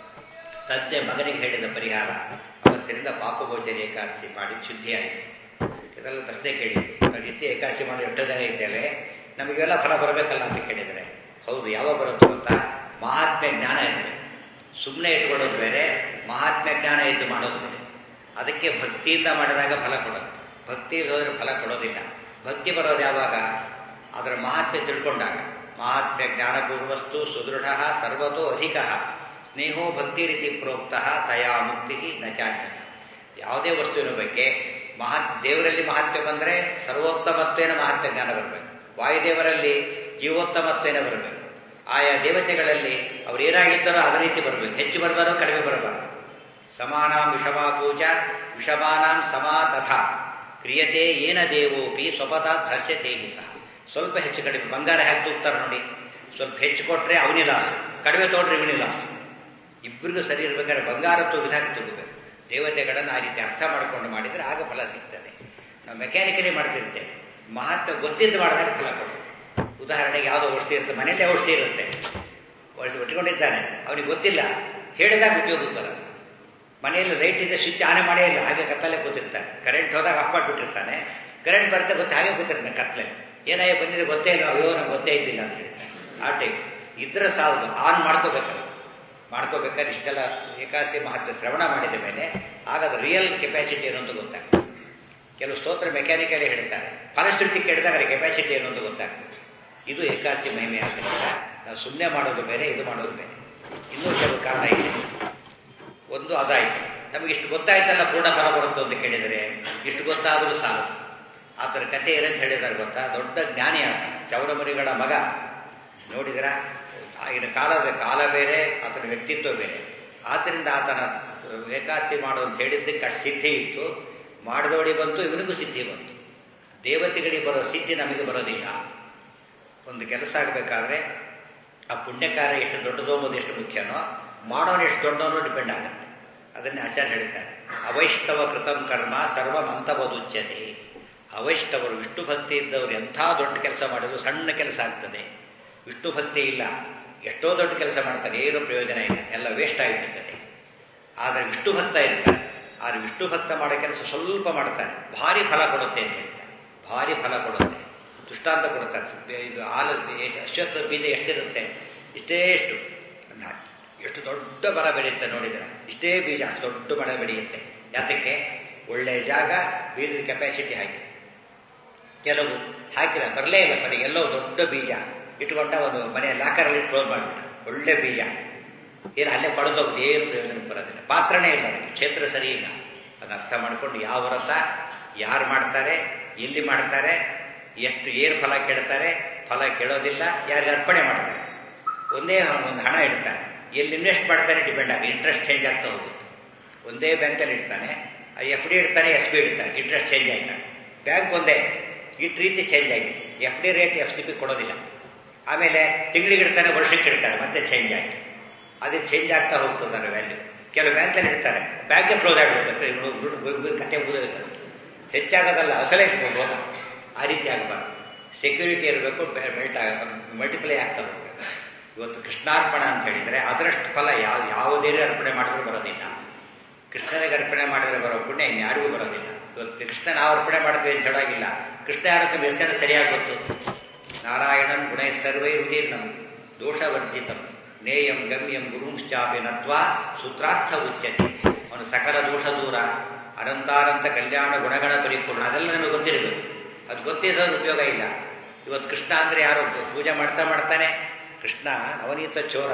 Speaker 1: ತಂದೆ ಮಗನಿಗೆ ಹೇಳಿದ ಪರಿಹಾರ ಅವತ್ತಿನಿಂದ ಪಾಪಗೋಚರಿ ಏಕಾದಶಿ ಮಾಡಿ ಶುದ್ಧಿಯಾಯಿತು ಇದೆಲ್ಲ ಪ್ರಶ್ನೆ ಕೇಳಿ ನಿತ್ಯ ಏಕಾದಶಿ ಮಾಡಿ ಎಷ್ಟು ಜನ ಇದ್ದೇವೆ ನಮಗೆಲ್ಲ ಫಲ ಬರಬೇಕಲ್ಲ ಅಂತ ಕೇಳಿದರೆ ಹೌದು ಯಾವ ಬರುತ್ತೋ ಅಂತ ಮಹಾತ್ಮೆ ಜ್ಞಾನ ಇರಬೇಕು ಸುಮ್ಮನೆ ಇಟ್ಕೊಳ್ಳೋದು ಬೇರೆ ಮಹಾತ್ಮೆ ಜ್ಞಾನ ಇದ್ದು ಮಾಡೋದು ಬೇರೆ ಅದಕ್ಕೆ ಭಕ್ತಿಯಿಂದ ಮಾಡಿದಾಗ ಫಲ ಕೊಡೋದು ಭಕ್ತಿ ಹೋದ್ರೆ ಫಲ ಕೊಡೋದಿಲ್ಲ ಭಕ್ತಿ ಬರೋದು ಯಾವಾಗ ಅದರ ಮಹಾತ್ಮೆ ತಿಳ್ಕೊಂಡಾಗ ಮಹಾತ್ಮೆ ಜ್ಞಾನಪೂರ್ವಸ್ತು ಸುದೃಢ ಸರ್ವತೋ ಅಧಿಕ ಸ್ನೇಹೋ ಭಕ್ತಿ ರೀತಿ ಪ್ರೋಕ್ತ ತಯಾ ಮುಕ್ತಿ ನಚಾನ್ಯ ಯಾವುದೇ ವಸ್ತುವಿನ ಬಗ್ಗೆ ಮಹಾ ದೇವರಲ್ಲಿ ಮಹಾತ್ಮೆ ಬಂದರೆ ಸರ್ವೋತ್ತಮತ್ವೇನ ಮಹಾತ್ಮೆ ಜ್ಞಾನ ಬರಬೇಕು ವಾಯುದೇವರಲ್ಲಿ ಜೀವೋತ್ತಮತ್ವೇನ ಬರಬೇಕು ಆಯಾ ದೇವತೆಗಳಲ್ಲಿ ಅವ್ರು ಏನಾಗಿದ್ದಾರೋ ಅದೇ ರೀತಿ ಬರಬೇಕು ಹೆಚ್ಚು ಬರಬಾರೋ ಕಡಿಮೆ ಬರಬಾರದು ಸಮಾನಾಂ ವಿಷಮಾ ಪೂಜಾ ವಿಷಮಾನಾಂ ಸಮಾ ತಥಾ ಕ್ರಿಯತೆ ಏನ ದೇವೋಪಿ ಸ್ವಪಥ ಧಸ್ಯತೆ ಹಿ ಸಹ ಸ್ವಲ್ಪ ಹೆಚ್ಚು ಕಡಿಮೆ ಬಂಗಾರ ಹೇಗೆ ತೂಗ್ತಾರೆ ನೋಡಿ ಸ್ವಲ್ಪ ಹೆಚ್ಚು ಕೊಟ್ಟರೆ ಅವನಿ ಲಾಸ್ ಕಡಿಮೆ ತೋಟ್ರೆ ಇವನಿ ಲಾಸ್ ಇಬ್ಬರಿಗೂ ಸರಿ ಇರ್ಬೇಕಾದ್ರೆ ಬಂಗಾರ ತೂಗಿದಾಗ ತೂಗಬೇಕು ದೇವತೆಗಳನ್ನು ಆ ರೀತಿ ಅರ್ಥ ಮಾಡಿಕೊಂಡು ಮಾಡಿದರೆ ಆಗ ಫಲ ಸಿಗ್ತದೆ ನಾವು ಮೆಕ್ಯಾನಿಕಲಿ ಮಾಡ್ತಿರ್ತೇವೆ ಮಹತ್ವ ಗೊತ್ತಿದ್ದು ಮಾಡಿದಾಗ ಫಲ ಕೊಡು ಉದಾಹರಣೆಗೆ ಯಾವುದೋ ಔಷಧಿ ಇರುತ್ತೆ ಮನೆಯಲ್ಲೇ ಔಷಧಿ ಇರುತ್ತೆ ಔಷಧಿ ಒಟ್ಟಿಕೊಂಡಿದ್ದಾನೆ ಅವನಿಗೆ ಗೊತ್ತಿಲ್ಲ ಹೇಳಿದಾಗ ಉಪಯೋಗಕ್ಕೆ ಬರಲ್ಲ ಮನೆಯಲ್ಲಿ ಲೈಟ್ ಇದೆ ಸ್ವಿಚ್ ಆನೆ ಮಾಡೇ ಇಲ್ಲ ಹಾಗೆ ಕತ್ತಲೆ ಕೂತಿರ್ತಾನೆ ಕರೆಂಟ್ ಹೋದಾಗ ಆಫ್ ಮಾಡಿಬಿಟ್ಟಿರ್ತಾನೆ ಕರೆಂಟ್ ಬರುತ್ತೆ ಗೊತ್ತೆ ಹಾಗೆ ಕೂತಿರ್ತಾನೆ ಕತ್ತಲೆ ಏನಾಯ ಬಂದಿದೆ ಗೊತ್ತೇ ಇಲ್ಲ ಅಯ್ಯೋ ನಂಗೆ ಗೊತ್ತೇ ಇದ್ದಿಲ್ಲ ಅಂತ ಹೇಳ್ತಾನೆ ಆ ಟೈಪ್ ಇದ್ರೆ ಸಾಲದು ಆನ್ ಮಾಡ್ಕೋಬೇಕಲ್ಲ ಮಾಡ್ಕೋಬೇಕಾದ್ರೆ ಇಷ್ಟೆಲ್ಲ ಏಕಾಸಿ ಮಹತ್ವ ಶ್ರವಣ ಮಾಡಿದ ಮೇಲೆ ಆಗ ಅದು ರಿಯಲ್ ಕೆಪಾಸಿಟಿ ಏನು ಅಂತ ಗೊತ್ತಾಗ್ತದೆ ಕೆಲವು ಸ್ತೋತ್ರ ಮೆಕ್ಯಾನಿಕಲಿ ಹೇಳ್ತಾರೆ ಫಲಶ್ರುತಿ ಕೇಳಿದಾಗ ಕೆಪಾಸಿಟಿ ಏನು ಅಂತ ಗೊತ್ತಾಗ್ತದೆ ಇದು ಏಕಾದಶಿ ಮಹಿಮೆ ಆದ್ದರಿಂದ ನಾವು ಸುಮ್ಮನೆ ಮಾಡೋದು ಬೇರೆ ಇದು ಮಾಡೋದು ಬೇರೆ ಇನ್ನೂ ಕೆಲವು ಕಾರಣ ಇದೆ ಒಂದು ಅದಾಯಿತು ನಮಗೆ ಇಷ್ಟು ಗೊತ್ತಾಯ್ತಲ್ಲ ಪೂರ್ಣ ಫಲ ಬರುತ್ತೆ ಅಂತ ಕೇಳಿದರೆ ಇಷ್ಟು ಗೊತ್ತಾದರೂ ಸಾಲು ಆತರ ಕಥೆ ಏನಂತ ಹೇಳಿದಾರೆ ಗೊತ್ತಾ ದೊಡ್ಡ ಜ್ಞಾನಿ ಆತ ಚೌರಮರಿಗಳ ಮಗ ನೋಡಿದಿರ ಆಗಿನ ಕಾಲದ ಕಾಲ ಬೇರೆ ಆತನ ವ್ಯಕ್ತಿತ್ವ ಬೇರೆ ಆದ್ದರಿಂದ ಆತನ ಏಕಾದಶಿ ಮಾಡು ಅಂತ ಹೇಳಿದ್ದಕ್ಕೆ ಅಷ್ಟು ಸಿದ್ಧಿ ಇತ್ತು ಮಾಡಿದವಳಿ ಬಂತು ಇವನಿಗೂ ಸಿದ್ಧಿ ಬಂತು ದೇವತೆಗಳಿಗೆ ಬರೋ ಸಿದ್ಧಿ ನಮಗೆ ಬರೋದಿಲ್ಲ ಒಂದು ಕೆಲಸ ಆಗಬೇಕಾದ್ರೆ ಆ ಪುಣ್ಯ ಕಾರ್ಯ ಎಷ್ಟು ದೊಡ್ಡದು ಅನ್ನೋದು ಎಷ್ಟು ಮುಖ್ಯನೋ ಮಾಡೋನು ಎಷ್ಟು ದೊಡ್ಡವನು ಡಿಪೆಂಡ್ ಆಗುತ್ತೆ ಅದನ್ನೇ ಆಚಾರ್ಯ ಹೇಳ್ತಾರೆ ಅವೈಷ್ಣವ ಕೃತಂ ಕರ್ಮ ಸರ್ವಮಂತವದುಚ್ಯತೆ ಅವೈಷ್ಣವರು ವಿಷ್ಣು ಭಕ್ತಿ ಇದ್ದವರು ಎಂಥ ದೊಡ್ಡ ಕೆಲಸ ಮಾಡಿದ್ರು ಸಣ್ಣ ಕೆಲಸ ಆಗ್ತದೆ ವಿಷ್ಣು ಭಕ್ತಿ ಇಲ್ಲ ಎಷ್ಟೋ ದೊಡ್ಡ ಕೆಲಸ ಮಾಡ್ತಾರೆ ಏನು ಪ್ರಯೋಜನ ಇಲ್ಲ ಎಲ್ಲ ವೇಸ್ಟ್ ಆಗಿಬಿಡ್ತದೆ ಆದರೆ ವಿಷ್ಣು ಭಕ್ತ ಇರ್ತಾರೆ ಆದರೆ ವಿಷ್ಣು ಭಕ್ತ ಮಾಡೋ ಕೆಲಸ ಸ್ವಲ್ಪ ಮಾಡ್ತಾನೆ ಭಾರಿ ಫಲ ಕೊಡುತ್ತೆ ಅಂತ ಹೇಳ್ತಾರೆ ಭಾರಿ ಫಲ ಕೊಡುತ್ತೆ ದೃಷ್ಟಾಂತ ಕೊಡ್ತಾರೆ ಇದು ಹಾಲು ಅಶ್ವತ್ಥ ಬೀಜ ಎಷ್ಟಿರುತ್ತೆ ಇಷ್ಟೇ ಎಷ್ಟು ಎಷ್ಟು ದೊಡ್ಡ ಮರ ಬೆಳೆಯುತ್ತೆ ನೋಡಿದ್ರೆ ಇಷ್ಟೇ ಬೀಜ ಅಷ್ಟು ದೊಡ್ಡ ಮರ ಬೆಳೆಯುತ್ತೆ ಯಾತಕ್ಕೆ ಒಳ್ಳೆ ಜಾಗ ಬೀಜದ ಕೆಪಾಸಿಟಿ ಹಾಕಿದೆ ಕೆಲವು ಹಾಕಿದ ಬರಲೇ ಇಲ್ಲ ಮನೆಗೆ ಎಲ್ಲೋ ದೊಡ್ಡ ಬೀಜ ಇಟ್ಕೊಂಡ ಒಂದು ಮನೆಯ ಲಾಕರಲ್ಲಿ ಕ್ಲೋಸ್ ಮಾಡಿಬಿಟ್ಟ ಒಳ್ಳೆ ಬೀಜ ಏನು ಅಲ್ಲೇ ಪಡೆದೋಗ್ತು ಏನು ಪ್ರಯೋಜನ ಬರೋದಿಲ್ಲ ಪಾತ್ರನೇ ಇಲ್ಲ ಅದಕ್ಕೆ ಕ್ಷೇತ್ರ ಸರಿ ಇಲ್ಲ ಅದು ಅರ್ಥ ಮಾಡಿಕೊಂಡು ಯಾವ ವ್ರತ ಯಾರು ಮಾಡ್ತಾರೆ ಎಲ್ಲಿ ಮಾಡ್ತಾರೆ ಎಷ್ಟು ಏನು ಫಲ ಕೇಳ್ತಾರೆ ಫಲ ಕೇಳೋದಿಲ್ಲ ಯಾರಿಗೆ ಅರ್ಪಣೆ ಮಾಡ್ತಾರೆ ಒಂದೇ ಒಂದು ಹಣ ಇಡ್ತಾನೆ ಎಲ್ಲಿ ಇನ್ವೆಸ್ಟ್ ಮಾಡ್ತಾನೆ ಡಿಪೆಂಡ್ ಆಗಿ ಇಂಟ್ರೆಸ್ಟ್ ಚೇಂಜ್ ಆಗ್ತಾ ಹೋಗುತ್ತೆ ಒಂದೇ ಬ್ಯಾಂಕಲ್ಲಿ ಇಡ್ತಾನೆ ಎಫ್ ಡಿ ಇಡ್ತಾನೆ ಎಸ್ ಬಿ ಇಡ್ತಾನೆ ಇಂಟ್ರೆಸ್ಟ್ ಚೇಂಜ್ ಆಯ್ತಾನೆ ಬ್ಯಾಂಕ್ ಒಂದೇ ಇಟ್ಟು ರೀತಿ ಚೇಂಜ್ ಆಗಿದೆ F D rate F C P ಕೊಡೋದಿಲ್ಲ ಆಮೇಲೆ ತಿಂಗಳಿಗೆ ಇಡ್ತಾನೆ ವರ್ಷಕ್ಕೆ ಇಡ್ತಾರೆ ಮತ್ತೆ ಚೇಂಜ್ ಆಗಿ ಅದೇ ಚೇಂಜ್ ಆಗ್ತಾ ಹೋಗ್ತದೆ ವ್ಯಾಲ್ಯೂ ಕೆಲವು ಬ್ಯಾಂಕಲ್ಲಿ ಇಡ್ತಾರೆ ಬ್ಯಾಂಕೇ ಕ್ಲೋಸ್ ಆಗಿಬಿಡುತ್ತೆ ದುಡ್ಡು ಕತೆ ಮುಗಿದಿರ್ತದೆ ಹೆಚ್ಚಾಗೋದಲ್ಲ ಅಸಲೇ ಹೋಗೋದ ಆ ರೀತಿ ಆಗಬಾರ್ದು ಸೆಕ್ಯೂರಿಟಿ ಇರಬೇಕು ಮೆಲ್ಟ್ ಆಗ ಮಲ್ಟಿಪ್ಲೈ ಆಗ್ತಾ ಹೋಗ್ಬೇಕು ಇವತ್ತು ಕೃಷ್ಣಾರ್ಪಣ ಅಂತ ಹೇಳಿದರೆ ಅದರಷ್ಟು ಫಲ ಯಾವ ಯಾವುದೇ ಅರ್ಪಣೆ ಮಾಡಿದ್ರೂ ಬರೋದಿಲ್ಲ ಕೃಷ್ಣನಿಗೆ ಅರ್ಪಣೆ ಮಾಡಿದ್ರೆ ಬರೋ ಪುಣ್ಯ ಇನ್ಯಾರಿಗೂ ಬರೋದಿಲ್ಲ ಇವತ್ತು ಕೃಷ್ಣ ನಾವು ಅರ್ಪಣೆ ಮಾಡ್ತೀವಿ ಅಂತ ಹೇಳೋಗಿಲ್ಲ ಕೃಷ್ಣ ಯಾರಕ್ಕೆ ಬೆಳೆಸ್ತಾನೆ ಸರಿಯಾಗಿ ಗೊತ್ತು ನಾರಾಯಣನ್ ಗುಣೈ ಸರ್ವೈ ರುದೀರ್ಣಂ ದೋಷವರ್ಜಿತಂ ನೇಯಂ ಗಮ್ಯಂ ಗುರುಂಶ್ಚಾಪಿ ನತ್ವಾ ಸೂತ್ರಾರ್ಥ ಉಚ್ಯತೆ ಅವನು ಸಕಲ ದೋಷ ದೂರ ಅನಂತಾನಂತ ಕಲ್ಯಾಣ ಗುಣಗಣ ಪರಿಪೂರ್ಣ ಅದೆಲ್ಲ ನಮಗೆ ಗೊತ್ತಿರಬೇಕು ಅದು ಗೊತ್ತಿರೋದು ಉಪಯೋಗ ಇಲ್ಲ ಇವತ್ತು ಕೃಷ್ಣ ಅಂದ್ರೆ ಯಾರು ಪೂಜೆ ಮಾಡ್ತಾ ಮಾಡ್ತಾನೆ ಕೃಷ್ಣ ನವನೀತ ಚೋರ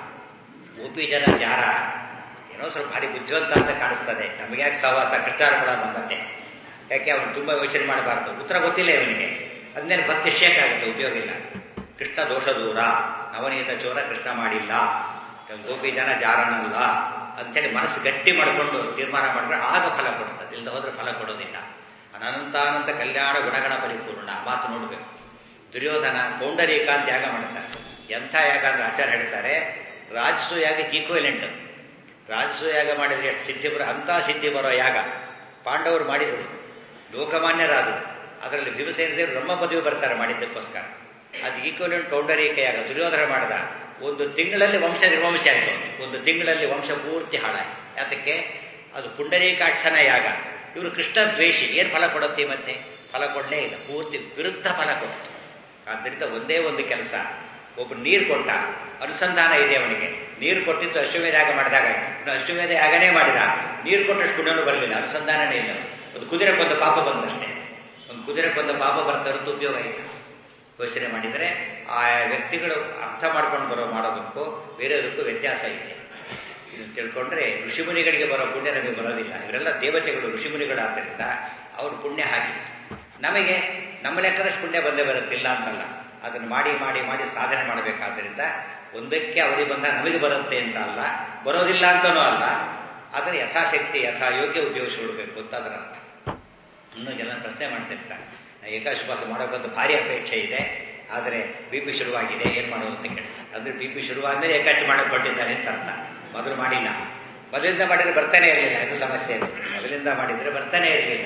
Speaker 1: ಗೋಪಿ ಜನ ಜಾರ ಏನೋ ಸ್ವಲ್ಪ ಭಾರಿ ಬುದ್ಧಿವಂತ ಅಂತ ಕಾಣಿಸ್ತದೆ ನಮಗೆ ಯಾಕೆ ಸಹವಾಸ ಕೃಷ್ಣಾರ್ಪಣ ಬಂದಂತೆ ಯಾಕೆ ಅವನು ತುಂಬಾ ಯೋಚನೆ ಮಾಡಬಾರ್ದು ಉತ್ತರ ಗೊತ್ತಿಲ್ಲ ಇವನಿಗೆ ಅದನ್ನೇನು ಭಕ್ತಿ ಶೇಕ್ ಆಗುತ್ತೆ ಉಪಯೋಗ ಇಲ್ಲ ಕೃಷ್ಣ ದೋಷ ದೂರ ನವನೀತ ಚೋರ ಕೃಷ್ಣ ಮಾಡಿಲ್ಲ ಗೋಪಿ ಜನ ಜಾರನಲ್ಲ ಅಂತೇಳಿ ಮನಸ್ಸು ಗಟ್ಟಿ ಮಾಡಿಕೊಂಡು ತೀರ್ಮಾನ ಮಾಡಿದ್ರೆ ಆಗ ಫಲ ಕೊಡ್ತದೆ ಇಲ್ಲದ ಹೋದ್ರೆ ಫಲ ಕೊಡೋದಿಲ್ಲ ಅನಂತಾನಂತ ಕಲ್ಯಾಣ ಗುಣಗಣ ಪರಿಪೂರ್ಣ ಮಾತು ನೋಡಬೇಕು ದುರ್ಯೋಧನ ಪೌಂಡರೀಕ ಅಂತ ಯಾಗ ಮಾಡ್ತಾರೆ ಎಂಥ ಯಾಗ ಅಂದ್ರೆ ಆಚಾರ್ಯ ಹೇಳ್ತಾರೆ ರಾಜಸು ಯಾಗಕ್ಕೆ ಈಕ್ವಲೆಂಟ್ ಅದು ರಾಜಸು ಯಾಗ ಮಾಡಿದ್ರೆ ಎಷ್ಟು ಸಿದ್ಧಿ ಬರೋ ಅಂಥ ಸಿದ್ಧಿ ಬರೋ ಯಾಗ ಪಾಂಡವರು ಮಾಡಿದರು ಲೋಕಮಾನ್ಯರಾದರು ಅದರಲ್ಲಿ ಭೀಮಸೇನ ದೇವರು ಬ್ರಹ್ಮ ಪದವಿ ಬರ್ತಾರೆ ಮಾಡಿದ್ದಕ್ಕೋಸ್ಕರ ಅದು ಈಕ್ವಲೆಂಟ್ ಪೌಂಡರೀಕ ಯಾಗ ದುರ್ಯೋಧನ ಮಾಡಿದ ಒಂದು ತಿಂಗಳಲ್ಲಿ ವಂಶ ನಿರ್ವಂಶ ಆಯಿತು ಒಂದು ತಿಂಗಳಲ್ಲಿ ವಂಶ ಪೂರ್ತಿ ಹಾಳಾಯಿತು ಯಾತಕ್ಕೆ ಅದು ಪುಂಡರೀಕಾಕ್ಷನ ಯಾಗ ಇವರು ಕೃಷ್ಣ ದ್ವೇಷಿ ಏನು ಫಲ ಕೊಡುತ್ತೆ ಮತ್ತೆ ಫಲ ಕೊಡಲೇ ಇಲ್ಲ ಪೂರ್ತಿ ವಿರುದ್ಧ ಫಲ ಕೊಡುತ್ತೆ ಆದ್ದರಿಂದ ಒಂದೇ ಒಂದು ಕೆಲಸ ಒಬ್ಬ ನೀರು ಕೊಟ್ಟ ಅನುಸಂಧಾನ ಇದೆ ಅವನಿಗೆ ನೀರು ಕೊಟ್ಟಿದ್ದು ಅಶ್ವಮೇಧ ಯಾಗ ಮಾಡಿದಾಗ ಇನ್ನು ಅಶ್ವಮೇಧ ಯಾಗನೇ ಮಾಡಿದ ನೀರು ಕೊಟ್ಟಷ್ಟು ಗುಣನೂ ಬರಲಿಲ್ಲ ಅನುಸಂಧಾನನೇ ಇಲ್ಲ ಒಂದು ಕುದುರೆ ಕೊಂದ ಪಾಪ ಬಂದಷ್ಟೇ ಒಂದು ಕುದುರೆ ಕೊಂದ ಪಾಪ ಬರ್ತಾರದ್ದು ಉಪಯೋಗ ಇಲ್ಲ ಯೋಚನೆ ಮಾಡಿದರೆ ಆ ವ್ಯಕ್ತಿಗಳು ಅರ್ಥ ಮಾಡ್ಕೊಂಡು ಬರೋ ಮಾಡೋದಕ್ಕೂ ಬೇರೆಯದಕ್ಕೂ ವ್ಯತ್ಯಾಸ ಇದೆ ಇದನ್ನು ತಿಳ್ಕೊಂಡ್ರೆ ಋಷಿಮುನಿಗಳಿಗೆ ಬರೋ ಪುಣ್ಯ ನಮಗೆ ಬರೋದಿಲ್ಲ ಇವರೆಲ್ಲ ದೇವತೆಗಳು ಋಷಿಮುನಿಗಳಾದ್ದರಿಂದ ಅವ್ರ ಪುಣ್ಯ ಹಾಗೆ ನಮಗೆ ನಮ್ಮ ಲೆಕ್ಕದಷ್ಟು ಪುಣ್ಯ ಬಂದೇ ಬರುತ್ತಿಲ್ಲ ಅಂತಲ್ಲ ಅದನ್ನು ಮಾಡಿ ಮಾಡಿ ಮಾಡಿ ಸಾಧನೆ ಮಾಡಬೇಕಾದ್ರಿಂದ ಒಂದಕ್ಕೆ ಅವರಿಗೆ ಬಂದ ನಮಗೆ ಬರುತ್ತೆ ಅಂತ ಅಲ್ಲ ಬರೋದಿಲ್ಲ ಅಂತನೂ ಅಲ್ಲ ಆದರೆ ಯಥಾಶಕ್ತಿ ಯಥಾ ಯೋಗ್ಯ ಉಪಯೋಗಿಸಿಕೊಡ್ಬೇಕು ಅಂತ ಅದರ ಅರ್ಥ ಇನ್ನೂ ಜನ ಪ್ರಶ್ನೆ ಮಾಡ್ತಿರ್ತಾರೆ ಏಕಾಶುಪಾಸ ಮಾಡೋಕ್ಕಂತ ಭಾರಿ ಅಪೇಕ್ಷೆ ಇದೆ ಆದರೆ ಬಿ ಪಿ ಶುರುವಾಗಿದೆ ಏನು ಮಾಡೋದು ಅಂತ ಕೇಳ್ತಾರೆ ಅಂದ್ರೆ ಬಿ ಪಿ ಶುರುವಾದ್ಮೇಲೆ ಏಕಾಶಿ ಮಾಡಕ್ಕೆ ಹೊರಟಿದ್ದಾನೆ ಅಂತ ಅರ್ಥ ಮೊದಲು ಮಾಡಿಲ್ಲ ಮೊದಲಿಂದ ಮಾಡಿದ್ರೆ ಬರ್ತಾನೆ ಇರಲಿಲ್ಲ ಇದು ಸಮಸ್ಯೆ ಇದೆ ಮೊದಲಿಂದ ಮಾಡಿದ್ರೆ ಬರ್ತಾನೆ ಇರಲಿಲ್ಲ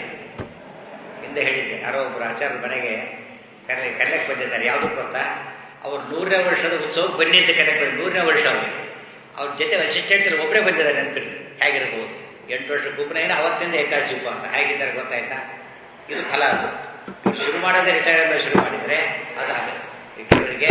Speaker 1: ಹಿಂದೆ ಹೇಳಿದ್ದೆ ಯಾರೋ ಒಬ್ಬರು ಆಚಾರ್ಯ ಮನೆಗೆ ಕರೆ ಕರೆಯಕ್ಕೆ ಬಂದಿದ್ದಾರೆ ಯಾವುದಕ್ಕೆ ಗೊತ್ತಾ ಅವ್ರು ನೂರನೇ ವರ್ಷದ ಉತ್ಸವಕ್ಕೆ ಬನ್ನಿ ಅಂತ ಕರೆಯಕ್ಕೆ ಬಂದು ನೂರನೇ ವರ್ಷ ಅವರಿಗೆ ಅವ್ರ ಜೊತೆ ಅಸಿಸ್ಟೆಂಟ್ ಒಬ್ಬರೇ ಬಂದಿದ್ದಾರೆ ನೆನಪಿರ್ಲಿ ಹೇಗಿರ್ಬೋದು ಎಂಟು ವರ್ಷಕ್ಕೆ ಒಬ್ಬನೇ ಅವತ್ತಿಂದ ಏಕಾಶಿ ಉಪವಾಸ ಹೇಗಿದ್ದಾರೆ ಗೊತ್ತಾಯ್ತಾ ಇದು ಫಲ ಅದು ಇವ್ರು ಶುರು ಮಾಡೋದೇ ರಿಟೈರ್ಮೆಂಟ್ ಶುರು ಮಾಡಿದರೆ ಅದಾಗುತ್ತೆ ಕೆಲವರಿಗೆ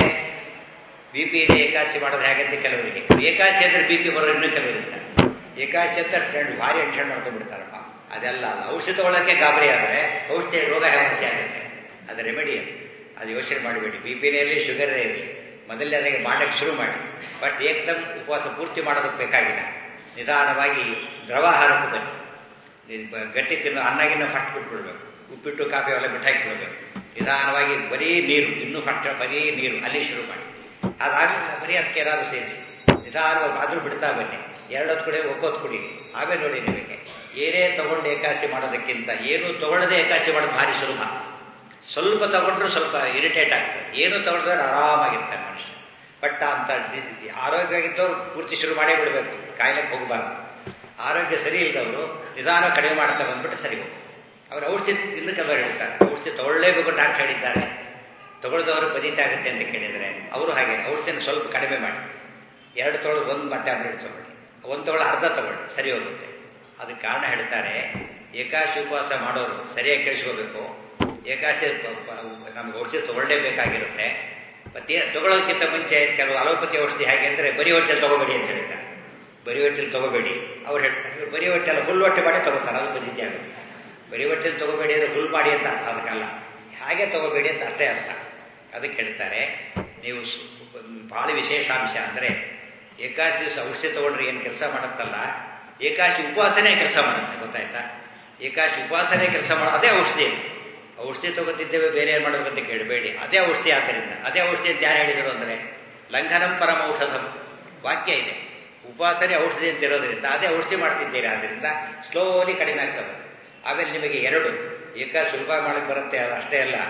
Speaker 1: ಬಿ ಪಿ ಇದೆ ಏಕಾಶಿ ಮಾಡೋದು ಹೇಗಂತ ಕೆಲವರಿಗೆ ಏಕಾಶಿ ಅಂದ್ರೆ ಬಿ ಪಿ ಬರೋ ಇನ್ನೂ ಕೆಲವರು ಇರ್ತಾರೆ ಏಕಾಶಿ ಅಂತ ಟ್ರೆಂಡ್ ಭಾರಿ ಟೆನ್ಷನ್ ಮಾಡ್ಕೊಂಡ್ಬಿಡ್ತಾರಪ್ಪ ಅದೆಲ್ಲ ಅಲ್ಲ ಔಷಧಿ ತಗೊಳ್ಳೋಕ್ಕೆ ಗಾಬರಿ ಆದರೆ ಔಷಧಿ ರೋಗ ಸಮಸ್ಯೆ ಆಗುತ್ತೆ ಅದು ರೆಮಿಡಿ ಅದು ಅದು ಯೋಚನೆ ಮಾಡಬೇಡಿ ಬಿ ಪಿನೇ ಇರಲಿ ಶುಗರೇ ಇರಲಿ ಮೊದಲನೇದಾಗಿ ಮಾಡಕ್ಕೆ ಶುರು ಮಾಡಿ ಬಟ್ ಏಕದಮ್ ಉಪವಾಸ ಪೂರ್ತಿ ಮಾಡೋದಕ್ಕೆ ಬೇಕಾಗಿಲ್ಲ ನಿಧಾನವಾಗಿ ದ್ರವಾಹಾರಕ್ಕೂ ಬನ್ನಿ ಗಟ್ಟಿ ತಿನ್ನು ಅನ್ನಗಿನ್ನ ಫಸ್ಟ್ ಬಿಟ್ಬಿಡ್ಬೇಕು ಉಪ್ಪಿಟ್ಟು ಕಾಫಿ ಎಲ್ಲ ಬಿಟ್ಟಾಕಿ ಬಿಡಬೇಕು ನಿಧಾನವಾಗಿ ಬರೀ ನೀರು ಇನ್ನೂ ಫಸ್ಟ್ ಬರೀ ನೀರು ಅಲ್ಲಿ ಶುರು ಮಾಡಿ ಅದಾಗಲಿಲ್ಲ ಬರೀ ಅದಕ್ಕೆ ಏನಾದ್ರು ಸೇರಿಸಿ ನಿಧಾನವಾಗಿ ಆದರೂ ಬಿಡ್ತಾ ಬನ್ನಿ ಎರಡೊತ್ತು ಕುಡಿ ಒಪ್ಪೊತ್ತು ಕುಡಿ ಆಮೇಲೆ ನೋಡಿ ನಿಮಗೆ ಏನೇ ತಗೊಂಡು ಏಕಾಶಿ ಮಾಡೋದಕ್ಕಿಂತ ಏನೂ ತಗೊಳ್ಳದೆ ಏಕಾಶಿ ಮಾಡೋದು ಭಾರಿ ಸುಲಭ ಸ್ವಲ್ಪ ತಗೊಂಡ್ರು ಸ್ವಲ್ಪ ಇರಿಟೇಟ್ ಆಗ್ತದೆ ಏನು ತಗೊಂಡ್ರೆ ಆರಾಮಾಗಿರ್ತಾರೆ ಮನುಷ್ಯ ಬಟ್ ಅಂತ ಆರೋಗ್ಯವಾಗಿದ್ದವ್ರು ಪೂರ್ತಿ ಶುರು ಮಾಡೇ ಬಿಡಬೇಕು ಕಾಯಿಲೆಗೆ ಹೋಗಬಾರ್ದು ಆರೋಗ್ಯ ಸರಿ ಇಲ್ಲದವರು ನಿಧಾನ ಕಡಿಮೆ ಮಾಡ್ತಾ ಬಂದ್ಬಿಟ್ಟು ಸರಿ ಹೋಗು ಅವ್ರು ಔಷಧಿ ಇನ್ನು ಕೆಲವರು ಹೇಳ್ತಾರೆ ಔಷಧಿ ತಗೊಳ್ಳೇಬೇಕು ಡಾಕ್ಟರ್ ಹೇಳಿದ್ದಾರೆ ತಗೊಳ್ದವರು ಬದೀತಾ ಆಗುತ್ತೆ ಅಂತ ಕೇಳಿದರೆ ಅವರು ಹಾಗೆ ಔಷಧಿನ ಸ್ವಲ್ಪ ಕಡಿಮೆ ಮಾಡಿ ಎರಡು ತೊಗೊಳ್ಳೋದು ಒಂದು ಟ್ಯಾಬ್ಲೆಟ್ ತಗೊಳ್ಳಿ ಒಂದು ತಗೊಳ್ಳಿ ಅರ್ಧ ತಗೊಳ್ಳಿ ಸರಿ ಹೋಗುತ್ತೆ ಅದಕ್ಕೆ ಕಾರಣ ಹೇಳ್ತಾರೆ ಏಕಾಶಿ ಉಪವಾಸ ಮಾಡೋರು ಸರಿಯಾಗಿ ಕೇಳಿಸ್ಕೋಬೇಕು ಏಕಾಶಿ ನಮ್ಗೆ ಔಷಧಿ ತಗೊಳ್ಳೇಬೇಕಾಗಿರುತ್ತೆ ಮತ್ತೆ ತಗೊಳ್ಳೋದಕ್ಕಿಂತ ಮುಂಚೆ ಕೆಲವು ಅಲೋಪತಿ ಔಷಧಿ ಹೇಗೆ ಅಂದರೆ ಬರೀ ಹೊಟ್ಟೆ ತಗೋಬೇಡಿ ಅಂತ ಹೇಳ್ತಾರೆ ಬರೀ ಹೊಟ್ಟೆಲಿ ತಗೋಬೇಡಿ ಅವ್ರು ಹೇಳ್ತಾರೆ ಬರೀ ಹೊಟ್ಟೆ ಅಲ್ಲ ಫುಲ್ ಹೊಟ್ಟೆ ಮಾಡಿ ತಗೋತಾರೆ ಅದು ಬದಿತಿ ಆಗುತ್ತೆ ಬರೀ ಹೊಟ್ಟೆಲಿ ತಗೋಬೇಡಿ ಅಂದರೆ ಫುಲ್ ಮಾಡಿ ಅಂತ ಅರ್ಥ ಅದಕ್ಕಲ್ಲ ಹಾಗೆ ತಗೋಬೇಡಿ ಅಂತ ಅಷ್ಟೇ ಅರ್ಥ ಅದಕ್ಕೆ ಹೇಳ್ತಾರೆ ನೀವು ಭಾಳ ವಿಶೇಷಾಂಶ ಅಂದರೆ ಏಕಾಶಿ ದಿವಸ ಔಷಧಿ ತಗೊಂಡ್ರೆ ಏನು ಕೆಲಸ ಮಾಡುತ್ತಲ್ಲ ಏಕಾಶಿ ಉಪವಾಸನೆ ಕೆಲಸ ಮಾಡುತ್ತೆ ಗೊತ್ತಾಯ್ತಾ ಏಕಾಶಿ ಉಪವಾಸನೆ ಕೆಲಸ ಮಾಡೋ ಅದೇ ಔಷಧಿ ಔಷಧಿ ತಗೋತಿದ್ದೇವೆ ಬೇರೆ ಏನು ಮಾಡೋದು ಅಂತ ಕೇಳಬೇಡಿ ಅದೇ ಔಷಧಿ ಆದ್ದರಿಂದ ಅದೇ ಔಷಧಿ ಅಂತ ಯಾರು ಹೇಳಿದರು ಅಂದರೆ ಲಂಘನಂ ಪರಮ ಔಷಧಂ ವಾಕ್ಯ ಇದೆ ಉಪವಾಸನೆ ಔಷಧಿ ಅಂತ ಇರೋದ್ರಿಂದ ಅದೇ ಔಷಧಿ ಮಾಡ್ತಿದ್ದೀರಾ ಆದ್ದರಿಂದ ಸ್ಲೋಲಿ ಕಡಿಮೆ ಆಗ್ತದೆ ಆಮೇಲೆ ನಿಮಗೆ ಎರಡು ಏಕ ಸುಲಭ ಮಾಡಕ್ಕೆ ಬರುತ್ತೆ ಅದು ಅಷ್ಟೇ ಅಲ್ಲ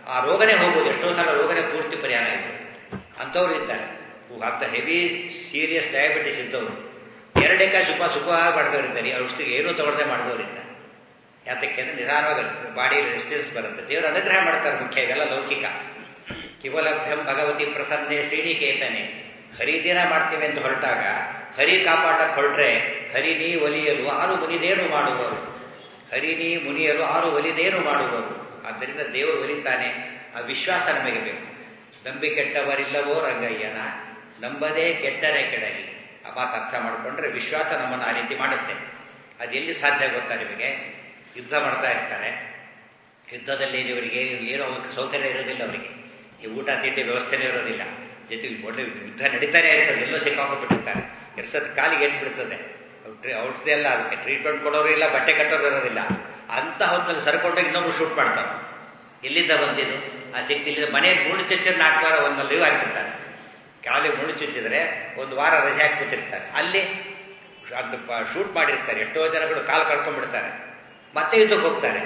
Speaker 1: ಆ ರೋಗನೇ ಹೋಗೋದು ಎಷ್ಟೋ ಸಲ ರೋಗನೇ ಪೂರ್ತಿ ಪರಿಹಾರ ಇದೆ ಅಂಥವ್ರು ಇದ್ದಾರೆ ಅಂತ ಹೆವಿ ಸೀರಿಯಸ್ ಡಯಾಬಿಟಿಸ್ ಇದ್ದವರು ಎರಡೇ ಕಾಯಿ ಸುಖ ಸುಖವಾಗಿ ಮಾಡಿದವರು ಇದ್ದಾರೆ ಔಷಧಿಗೆ ಏನೂ ತಗೊಳ್ಳದೆ ಮಾಡಿದವರು ಇದ್ದಾರೆ ಯಾತಕ್ಕೆ ಅಂದ್ರೆ ನಿಧಾನವಾಗಿ ಬಾಡಿ ರೆಸಿಸ್ಟೆನ್ಸ್ ಬರುತ್ತೆ ದೇವರು ಅನುಗ್ರಹ ಮಾಡ್ತಾರೆ ಮುಖ್ಯ ಇವೆಲ್ಲ ಲೌಕಿಕ ಕಿವಲಭ್ಯಂ ಭಗವತಿ ಪ್ರಸನ್ನೆ ಶ್ರೀನಿಕೇತನೆ ಹರಿದಿನ ಮಾಡ್ತೀವಿ ಅಂತ ಹೊರಟಾಗ ಹರಿ ಕಾಪಾಡಕ್ಕೆ ಹೊರಟ್ರೆ ಹರಿ ನೀ ಒಲಿಯಲು ಆರು ಮುನಿದೇನು ಮಾಡುವರು ಹರಿ ನೀ ಮುನಿಯಲು ಆರು ಒಲಿದೇನು ಮಾಡುವರು ಆದ್ದರಿಂದ ದೇವರು ಒಲಿತಾನೆ ಆ ವಿಶ್ವಾಸ ನಮಗೆ ಬೇಕು ನಂಬಿ ಕೆಟ್ಟವರಿಲ್ಲವೋ ರಂಗಯ್ಯನ ನಂಬದೇ ಕೆಟ್ಟರೆ ಕೆಡಲಿ ಆ ಮಾತು ಅರ್ಥ ಮಾಡಿಕೊಂಡ್ರೆ ವಿಶ್ವಾಸ ನಮ್ಮನ್ನು ಆ ರೀತಿ ಮಾಡುತ್ತೆ ಅದೆಲ್ಲಿ ಸಾಧ್ಯ ಗೊತ್ತಾ ನಿಮಗೆ ಯುದ್ಧ ಮಾಡ್ತಾ ಇರ್ತಾರೆ ಯುದ್ಧದಲ್ಲಿ ಇವರಿಗೆ ಏನೋ ಸೌಕರ್ಯ ಇರೋದಿಲ್ಲ ಅವರಿಗೆ ಈ ಊಟ ತಿಂಡಿ ವ್ಯವಸ್ಥೆನೇ ಇರೋದಿಲ್ಲ ಜೊತೆಗೆ ಒಳ್ಳೆ ಯುದ್ಧ ನಡೀತಾನೆ ಇರ್ತದೆ ಎಲ್ಲೋ ಸಿಕ್ಕಾಕೊಂಡ್ಬಿಟ್ಟಿರ್ತಾರೆ ಎಷ್ಟೊತ್ತು ಕಾಲಿಗೆ ಏಟ್ ಬಿಡ್ತದೆ ಔಷಧಿ ಎಲ್ಲ ಅದಕ್ಕೆ ಟ್ರೀಟ್ಮೆಂಟ್ ಕೊಡೋರು ಇಲ್ಲ ಬಟ್ಟೆ ಕಟ್ಟೋರು ಇರೋದಿಲ್ಲ ಅಂತ ಹೊತ್ತಲ್ಲಿ ಸರ್ಕೊಂಡು ಇನ್ನೊಬ್ರು ಶೂಟ್ ಮಾಡ್ತಾರೆ ಎಲ್ಲಿಂದ ಬಂದಿದ್ದು ಆ ಶಕ್ತಿ ಇಲ್ಲಿಂದ ಮನೆಯಲ್ಲಿ ಮುಳ್ಳು ಚಚ್ಚಿದ್ರೆ ನಾಲ್ಕು ವಾರ ಒಂದು ಲೀವ್ ಹಾಕಿರ್ತಾರೆ ಕಾಲಿಗೆ ಮುಳ್ಳು ಚುಚ್ಚಿದ್ರೆ ಒಂದು ವಾರ ರಜೆ ಹಾಕ್ಬಿಟ್ಟಿರ್ತಾರೆ ಅಲ್ಲಿ ಅದು ಶೂಟ್ ಮಾಡಿರ್ತಾರೆ ಎಷ್ಟೋ ಜನಗಳು ಕಾಲು ಕಳ್ಕೊಂಡ್ಬಿಡ್ತಾರೆ ಮತ್ತೆ ಯುದ್ಧಕ್ಕೆ ಹೋಗ್ತಾರೆ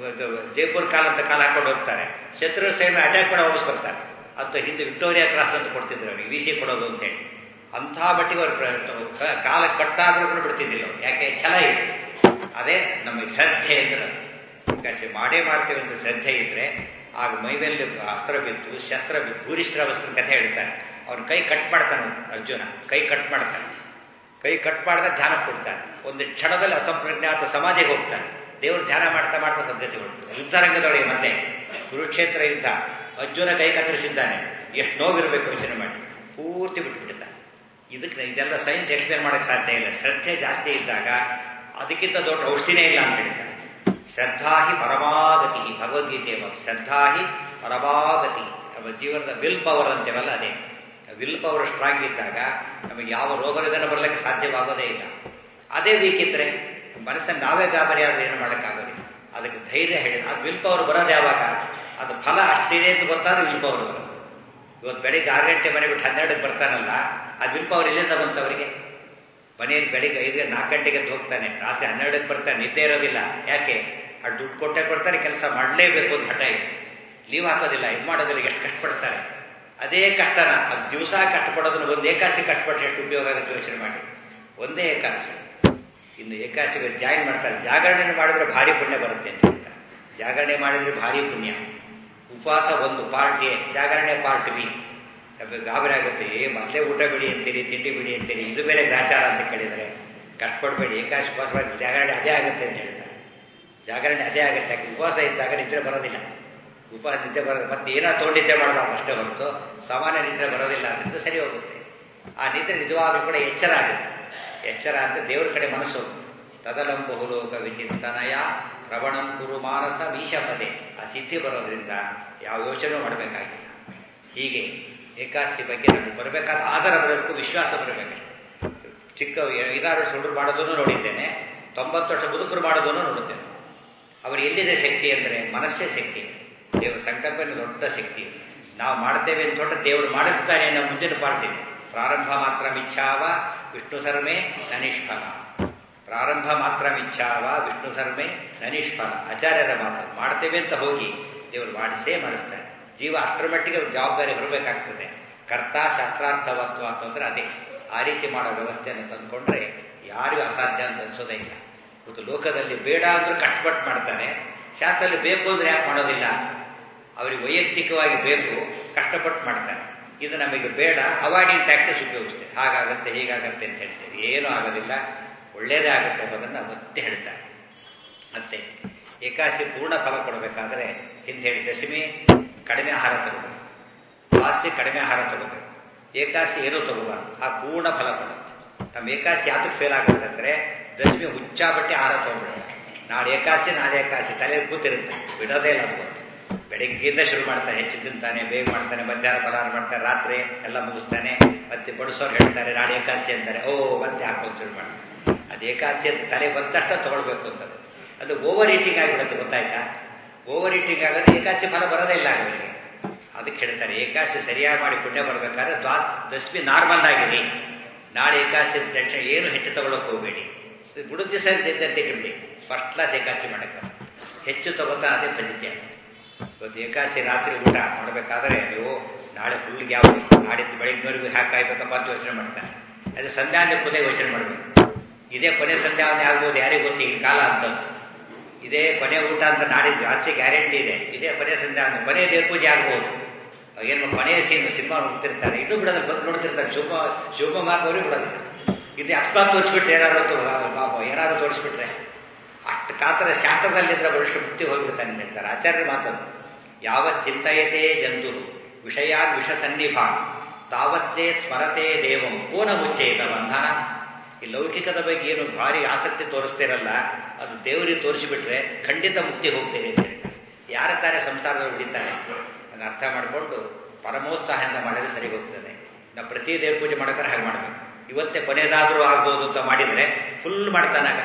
Speaker 1: ಜೈಪುರ್ ಕಾಲ್ ಅಂತ ಕಾಲು ಹಾಕೊಂಡು ಹೋಗ್ತಾರೆ ಶತ್ರು ಸೈನ್ಯ ಅಟ್ಯಾಕ್ ಕೂಡ ವಾಪಸ್ ಬರ್ತಾರೆ ಅಂತ ಹಿಂದೆ ವಿಕ್ಟೋರಿಯಾ ಕ್ರಾಸ್ ಅಂತ ಕೊಡ್ತಿದ್ರು ಅವರಿಗೆ ವಿ ಸಿ ಕೊಡೋದು ಅಂತೇಳಿ ಅಂಥ ಮಟ್ಟಿಗೆ ಅವರು ಕಾಲ ಕಟ್ಟಾದ್ರೂ ಕೂಡ ಬಿಡ್ತಿದ್ದಿಲ್ಲ ಅವ್ರು ಯಾಕೆ ಛಲ ಇದೆ ಅದೇ ನಮಗೆ ಶ್ರದ್ಧೆ ಅಂದ್ರೆ ಕಸಿ ಮಾಡೇ ಮಾಡ್ತೇವೆ ಅಂತ ಶ್ರದ್ಧೆ ಇದ್ರೆ ಆಗ ಮೈಮೇಲೆ ಅಸ್ತ್ರ ಬಿತ್ತು ಶಸ್ತ್ರ ಬಿತ್ತು ಭೂರಿಶ್ರ ವಸ್ತ್ರ ಕಥೆ ಹೇಳ್ತಾರೆ ಅವ್ನ ಕೈ ಕಟ್ ಮಾಡ್ತಾನೆ ಅರ್ಜುನ ಕೈ ಕಟ್ ಮಾಡ್ತಾನೆ ಕೈ ಕಟ್ ಮಾಡಿದ ಧ್ಯಾನ ಕೊಡ್ತಾನೆ ಒಂದು ಕ್ಷಣದಲ್ಲಿ ಅಸಂಪ್ರಜ್ಞಾತ ಸಮಾಧಿಗೆ ಹೋಗ್ತಾನೆ ದೇವರು ಧ್ಯಾನ ಮಾಡ್ತಾ ಮಾಡ್ತಾ ಸದ್ಗತಿ ಹೊಡ್ತಾರೆ ಯುದ್ಧರಂಗದೊಳಗೆ ಮತ್ತೆ ಕುರುಕ್ಷೇತ್ರ ಯುದ್ಧ ಅರ್ಜುನ ಕೈ ಕತ್ತರಿಸಿದ್ದಾನೆ ಎಷ್ಟು ನೋವಿರಬೇಕು ಯೋಚನೆ ಮಾಡಿ ಪೂರ್ತಿ ಬಿಟ್ಬಿಟ್ಟಿದ್ದಾನೆ ಇದಕ್ಕೆ ಇದೆಲ್ಲ ಸೈನ್ಸ್ ಎಕ್ಸ್ಪ್ಲೇನ್ ಮಾಡಕ್ಕೆ ಸಾಧ್ಯ ಇಲ್ಲ ಶ್ರದ್ಧೆ ಜಾಸ್ತಿ ಇದ್ದಾಗ ಅದಕ್ಕಿಂತ ದೊಡ್ಡ ಔಷಧಿನೇ ಇಲ್ಲ ಅಂತ ಹೇಳಿದ್ದಾರೆ ಶ್ರದ್ಧಾಹಿ ಪರಮಾಗತಿ ಭಗವದ್ಗೀತೆ ಶ್ರದ್ಧಾಹಿ ಪರಮಾಗತಿ ನಮ್ಮ ಜೀವನದ ವಿಲ್ ಪವರ್ ಅಂತೇವಲ್ಲ ಅದೇ ವಿಲ್ ಪವರ್ ಸ್ಟ್ರಾಂಗ್ ಇದ್ದಾಗ ನಮಗೆ ಯಾವ ರೋಗ ನಿಧನ ಬರಲಿಕ್ಕೆ ಸಾಧ್ಯವಾಗೋದೇ ಇಲ್ಲ ಅದೇ ವೀಕ್ ಇದ್ರೆ ಮನಸ್ಸನ್ನು ನಾವೇ ಗಾಬರಿ ಆದ್ರೆ ಏನು ಮಾಡೋಕ್ಕಾಗೋದಿಲ್ಲ ಅದಕ್ಕೆ ಧೈರ್ಯ ಹೇಳಿ ಅದು ವಿಲ್ ಪವರ್ ಬರೋದು ಯಾವಾಗ ಅದು ಫಲ ಅಷ್ಟಿದೆ ಅಂತ ಗೊತ್ತಾದ್ರೆ ವಿಲ್ ಪವರ್ ಬರೋದು ಇವತ್ತು ಬೆಳಿಗ್ಗೆ ಆರು ಗಂಟೆ ಮನೆ ಬಿಟ್ಟು ಹನ್ನೆರಡಕ್ಕೆ ಬರ್ತಾನಲ್ಲ ಅದು ವಿಲ್ ಪವರ್ ಎಲ್ಲಿಂದ ಬಂತು ಅವರಿಗೆ ಮನೆಯಲ್ಲಿ ಬೆಳಿಗ್ಗೆ ಐದು ನಾಲ್ಕು ಗಂಟೆಗೆ ಹೋಗ್ತಾನೆ ರಾತ್ರಿ ಹನ್ನೆರಡಕ್ಕೆ ಬರ್ತಾನೆ ನಿದ್ದೆ ಇರೋದಿಲ್ಲ ಯಾಕೆ ಆ ದುಡ್ಡು ಕೊಟ್ಟೆ ಕೊಡ್ತಾರೆ ಕೆಲಸ ಮಾಡಲೇಬೇಕು ಅಂತ ಹಠ ಇದೆ ಲೀವ್ ಹಾಕೋದಿಲ್ಲ ಇದು ಮಾಡೋದಿಲ್ಲ ಎಷ್ಟು ಕಷ್ಟಪಡ್ತಾರೆ ಅದೇ ಕಷ್ಟನ ಅದು ದಿವಸ ಕಷ್ಟಪಡೋದನ್ನು ಒಂದು ಏಕಾಸಿ ಕಷ್ಟಪಟ್ಟರೆ ಎಷ್ಟು ಉಪಯೋಗ ಆಗುತ್ತೆ ಯೋಚನೆ ಮಾಡಿ ಒಂದೇ ಏಕಾಸಿ ಇನ್ನು ಏಕಾಸಿಗೆ ಜಾಯಿನ್ ಮಾಡ್ತಾರೆ ಜಾಗರಣೆ ಮಾಡಿದ್ರೆ ಭಾರಿ ಪುಣ್ಯ ಬರುತ್ತೆ ಅಂತ ಹೇಳ್ತಾರೆ ಜಾಗರಣೆ ಮಾಡಿದ್ರೆ ಭಾರಿ ಪುಣ್ಯ ಉಪವಾಸ ಒಂದು ಪಾರ್ಟ್ ಎ ಜಾಗರಣೆ ಪಾರ್ಟ್ ಬಿ ಗಾಬರಿ ಆಗುತ್ತೆ ಏ ಮೊದಲೇ ಊಟ ಬಿಡಿ ಅಂತೀರಿ ತಿಂಡಿ ಬಿಡಿ ಅಂತೀರಿ ಇದು ಬೇರೆ ಗ್ರಾಚಾರ ಅಂತ ಕೇಳಿದರೆ ಕಷ್ಟಪಡಬೇಡಿ ಏಕಾಶಿ ಉಪವಾಸ ಜಾಗರಣೆ ಅದೇ ಆಗುತ್ತೆ ಅಂತ ಹೇಳ್ತಾರೆ ಜಾಗರಣೆ ಅದೇ ಆಗುತ್ತೆ ಯಾಕೆ ಉಪವಾಸ ಇದ್ದಾಗ ನಿದ್ರೆ ಬರೋದಿಲ್ಲ ಉಪವಾಸ ನಿದ್ದೆ ಬರೋದು ಮತ್ತೆ ಏನೋ ತೊಗೊಂಡು ನಿದ್ದೆ ಮಾಡಬಾರ್ದು ಅಷ್ಟೇ ಹೊರತು ಸಾಮಾನ್ಯ ನಿದ್ರೆ ಬರೋದಿಲ್ಲ ಅಂತ ಸರಿ ಹೋಗುತ್ತೆ ಆ ನಿದ್ರೆ ನಿಜವಾಗ್ಲೂ ಕೂಡ ಎಚ್ಚರ ಆಗುತ್ತೆ ಎಚ್ಚರ ಅಂದರೆ ದೇವರ ಕಡೆ ಮನಸ್ಸು ತದಲಂಬಹು ಲೋಕ ವಿಚಿಂತನಯ ಪ್ರವಣಂ ಕುರು ಮಾನಸ ಮೀಶಪದೆ ಆ ಸಿದ್ಧಿ ಬರೋದ್ರಿಂದ ಯಾವ ಯೋಚನೆ ಮಾಡಬೇಕಾಗಿಲ್ಲ ಹೀಗೆ ಏಕಾದಶಿ ಬಗ್ಗೆ ನಮಗೆ ಬರಬೇಕಾದ ಆಧಾರ ಬರಬೇಕು ವಿಶ್ವಾಸ ಬರಬೇಕು ಚಿಕ್ಕ ಐದಾರು ವರ್ಷ ಹುಡುಗರು ಮಾಡೋದನ್ನು ನೋಡಿದ್ದೇನೆ ತೊಂಬತ್ತು ವರ್ಷ ಮುದುಕರು ಮಾಡೋದನ್ನು ನೋಡುತ್ತೇನೆ ಅವರು ಎಲ್ಲಿದೆ ಶಕ್ತಿ ಅಂದರೆ ಮನಸ್ಸೇ ಶಕ್ತಿ ದೇವರ ಸಂಕಲ್ಪನ ದೊಡ್ಡ ಶಕ್ತಿ ನಾವು ಮಾಡ್ತೇವೆ ಅಂತ ದೊಡ್ಡ ದೇವರು ಮಾಡಿಸ್ತಾನೆ ಅನ್ನೋ ಮುಂದಿನ ಪಾರ್ಟ್ ಇದೆ ಪ್ರಾರಂಭ ಮಾತ್ರ ಮಿಚ್ಛಾವ ವಿಷ್ಣು ಸರ್ಮೆ ನನಿಷ್ಫಲ ಪ್ರಾರಂಭ ಮಾತ್ರ ಮಿಚ್ಛಾವ ವಿಷ್ಣು ಸರ್ಮೆ ನನಿಷ್ಫಲ ಆಚಾರ್ಯರ ಮಾತು ಮಾಡ್ತೇವೆ ಅಂತ ಹೋಗಿ ದೇವರು ಮಾಡಿಸೇ ಮಾಡಿಸ್ತಾರೆ ಜೀವ ಅಷ್ಟರ ಮಟ್ಟಿಗೆ ಜವಾಬ್ದಾರಿ ಬರಬೇಕಾಗ್ತದೆ ಕರ್ತ ಶಾಸ್ತ್ರಾರ್ಥವತ್ವ ಅಂತಂದ್ರೆ ಅದೇ ಆ ರೀತಿ ಮಾಡೋ ವ್ಯವಸ್ಥೆಯನ್ನು ತಂದುಕೊಂಡ್ರೆ ಯಾರಿಗೂ ಅಸಾಧ್ಯ ಅಂತ ಅನ್ಸೋದೇ ಇಲ್ಲ ಇವತ್ತು ಲೋಕದಲ್ಲಿ ಬೇಡ ಅಂದ್ರೂ ಕಟ್ಪಟ್ಟು ಮಾಡ್ತಾನೆ ಶಾಸ್ತ್ರದಲ್ಲಿ ಬೇಕು ಅಂದ್ರೆ ಯಾಕೆ ಮಾಡೋದಿಲ್ಲ ಅವರಿಗೆ ವೈಯಕ್ತಿಕವಾಗಿ ಬೇಕು ಕಷ್ಟಪಟ್ಟು ಮಾಡ್ತಾನೆ ಇದು ನಮಗೆ ಬೇಡ ಅವಾಯ್ಡಿಂಗ್ ಟ್ಯಾಕ್ಟಿಸ್ ಉಪಯೋಗಿಸ್ತೇವೆ ಹಾಗಾಗತ್ತೆ ಹೀಗಾಗತ್ತೆ ಅಂತ ಹೇಳ್ತೇವೆ ಏನೂ ಆಗೋದಿಲ್ಲ ಒಳ್ಳೇದೇ ಆಗುತ್ತೆ ಅನ್ನೋದನ್ನು ಮತ್ತೆ ಹೇಳ್ತಾರೆ ಮತ್ತೆ ಏಕಾಶಿ ಪೂರ್ಣ ಫಲ ಕೊಡಬೇಕಾದ್ರೆ ಹಿಂದೆ ಹೇಳಿ ದಶಮಿ ಕಡಿಮೆ ಆಹಾರ ತಗೋಬೇಕು ದ್ವಾಸಿ ಕಡಿಮೆ ಆಹಾರ ತಗೋಬೇಕು ಏಕಾಶಿ ಏನೂ ತಗೋಬಾರ್ದು ಆ ಪೂರ್ಣ ಫಲ ಕೊಡುತ್ತೆ ನಮ್ಮ ಏಕಾಶಿ ಯಾತಕ್ಕೆ ಫೇಲ್ ಆಗುತ್ತೆ ಅಂದ್ರೆ ದಶಮಿ ಹುಚ್ಚಾಬಟ್ಟೆ ಆಹಾರ ತಗೊಂಡ್ಬಿಡುತ್ತೆ ನಾಳೆ ಏಕಾಶಿ ನಾಳೆ ಏಕಾಶಿ ತಲೆ ಕೂತಿರುತ್ತೆ ಬಿಡೋದೇ ಇಲ್ಲ ಅದು ಬೆಳಿಗ್ಗೆಯಿಂದ ಶುರು ಮಾಡ್ತಾನೆ ಹೆಚ್ಚು ತಿಂತಾನೆ ಬೇಗ ಮಾಡ್ತಾನೆ ಮಧ್ಯಾಹ್ನ ಫಲಾರ ಮಾಡ್ತಾನೆ ರಾತ್ರಿ ಎಲ್ಲ ಮುಗಿಸ್ತಾನೆ ಮತ್ತೆ ಬಡಿಸೋರು ಹೇಳ್ತಾರೆ ನಾಳೆ ಏಕಾದಶಿ ಅಂತಾರೆ ಓ ಮತ್ತೆ ಹಾಕೊಂಡು ಶುರು ಮಾಡ್ತಾನೆ ಅದು ಏಕಾದಶಿ ಅಂತ ತಲೆ ಬಂದಷ್ಟ ತಗೊಳ್ಬೇಕು ಅಂತ ಅದು ಓವರ್ ಈಟಿಂಗ್ ಆಗಿಬಿಡುತ್ತೆ ಗೊತ್ತಾಯ್ತಾ ಓವರ್ ಈಟಿಂಗ್ ಆಗೋದು ಏಕಾದಶಿ ಫಲ ಬರೋದೇ ಇಲ್ಲ ಅವರಿಗೆ ಅದಕ್ಕೆ ಹೇಳ್ತಾರೆ ಏಕಾದಶಿ ಸರಿಯಾಗಿ ಮಾಡಿ ಪುಣ್ಯ ಬರಬೇಕಾದ್ರೆ ದ್ವಾ ದಶಮಿ ನಾರ್ಮಲ್ ಆಗಿದೆ ನಾಳೆ ಏಕಾದಶಿ ಟೆನ್ಷನ್ ಏನು ಹೆಚ್ಚು ತಗೊಳ್ಳೋಕೆ ಹೋಗಬೇಡಿ ಬುಡದ ದಿವಸ ಇದ್ದಂತೆ ಇಟ್ಬಿಡಿ ಫಸ್ಟ್ ಕ್ಲಾಸ್ ಏಕಾದಶಿ ಮಾಡಕ್ಕೆ ಹೆಚ್ಚು ತಗೋತಾ ಅದೇ ಪದ್ಧತಿ ಇವತ್ತು ಏಕಾದಶಿ ರಾತ್ರಿ ಊಟ ಮಾಡಬೇಕಾದ್ರೆ ನೀವು ನಾಳೆ ಫುಲ್ ಗ್ಯಾಪ್ ನಾಡಿದ್ದು ಬೆಳಗ್ಗೆವರೆಗೂ ಹ್ಯಾಕ್ ಕಾಯ್ಬೇಕಪ್ಪ ಅಂತ ಯೋಚನೆ ಮಾಡ್ತಾರೆ ಅದು ಸಂಧ್ಯಾವಂದೇ ಪೂಜೆ ಯೋಚನೆ ಮಾಡಬೇಕು ಇದೇ ಕೊನೆ ಸಂಧ್ಯಾವಂದೇ ಆಗ್ಬೋದು ಯಾರಿಗೂ ಗೊತ್ತಿ ಈ ಕಾಲ ಅಂತಂತು ಇದೇ ಕೊನೆ ಊಟ ಅಂತ ನಾಡಿದ್ದು ಆಚೆ ಗ್ಯಾರಂಟಿ ಇದೆ ಇದೇ ಕೊನೆ ಸಂಧ್ಯಾವಂದೇ ಕೊನೆ ದೇವ್ರ ಪೂಜೆ ಆಗ್ಬೋದು ಏನು ಕೊನೆಯ ಸೀನ್ ಸಿನಿಮಾ ನೋಡ್ತಿರ್ತಾರೆ ಇನ್ನೂ ಬಿಡೋದು ಬಂದು ನೋಡ್ತಿರ್ತಾರೆ ಶಿವ ಶಿವಕುಮಾರ್ ಅವರು ಬಿಡೋದಿಲ್ಲ ಇದು ಅಕಸ್ಮಾತ್ ತೋರಿಸ್ಬಿಟ್ರೆ ಏನಾದ್ರು ಪಾಪ ಏನಾದ್ರು ತೋರಿಸ್ಬಿಟ್ರೆ ಅಷ್ಟು ಕಾತರ ಶಾಸ್ತ್ರದಲ್ಲಿದ್ರೆ ಮನುಷ್ಯ ಮುಕ್ತಿ ಹೋಗ್ಬಿಡ್ತಾನೆ ಅಂತ ಹೇಳ್ತಾರೆ ಆಚಾರ್ಯ ಮಾತದ್ದು ಯಾವತ್ ಚಿಂತಯತೆ ಜಂತು ವಿಷಯಾನ್ ವಿಷ ಸನ್ನಿಭಾ ತಾವಚ್ಚೇ ಸ್ಮರತೆ ದೇವಂ ಪೂನ ಮುಚ್ಚೇತ ಬಂಧನ ಈ ಲೌಕಿಕದ ಬಗ್ಗೆ ಏನು ಭಾರಿ ಆಸಕ್ತಿ ತೋರಿಸ್ತಿರಲ್ಲ ಅದು ದೇವರಿಗೆ ತೋರಿಸಿಬಿಟ್ರೆ ಖಂಡಿತ ಮುಕ್ತಿ ಹೋಗ್ತೇನೆ ಅಂತ ಹೇಳ್ತಾರೆ ಯಾರ ತಾರೆ ಸಂಸಾರದಲ್ಲಿ ಉಳಿತಾರೆ ಅದನ್ನು ಅರ್ಥ ಮಾಡಿಕೊಂಡು ಪರಮೋತ್ಸಾಹದಿಂದ ಮಾಡಿದ್ರೆ ಸರಿ ಹೋಗ್ತದೆ ನಾವು ಪ್ರತಿ ದೇವ್ರ ಪೂಜೆ ಮಾಡೋಕ್ರೆ ಹಾಗೆ ಮಾಡಬೇಕು ಇವತ್ತೇ ಕೊನೆಯದಾದರೂ ಆಗ್ಬೋದು ಅಂತ ಮಾಡಿದರೆ ಫುಲ್ ಮಾಡ್ತಾನಾಗ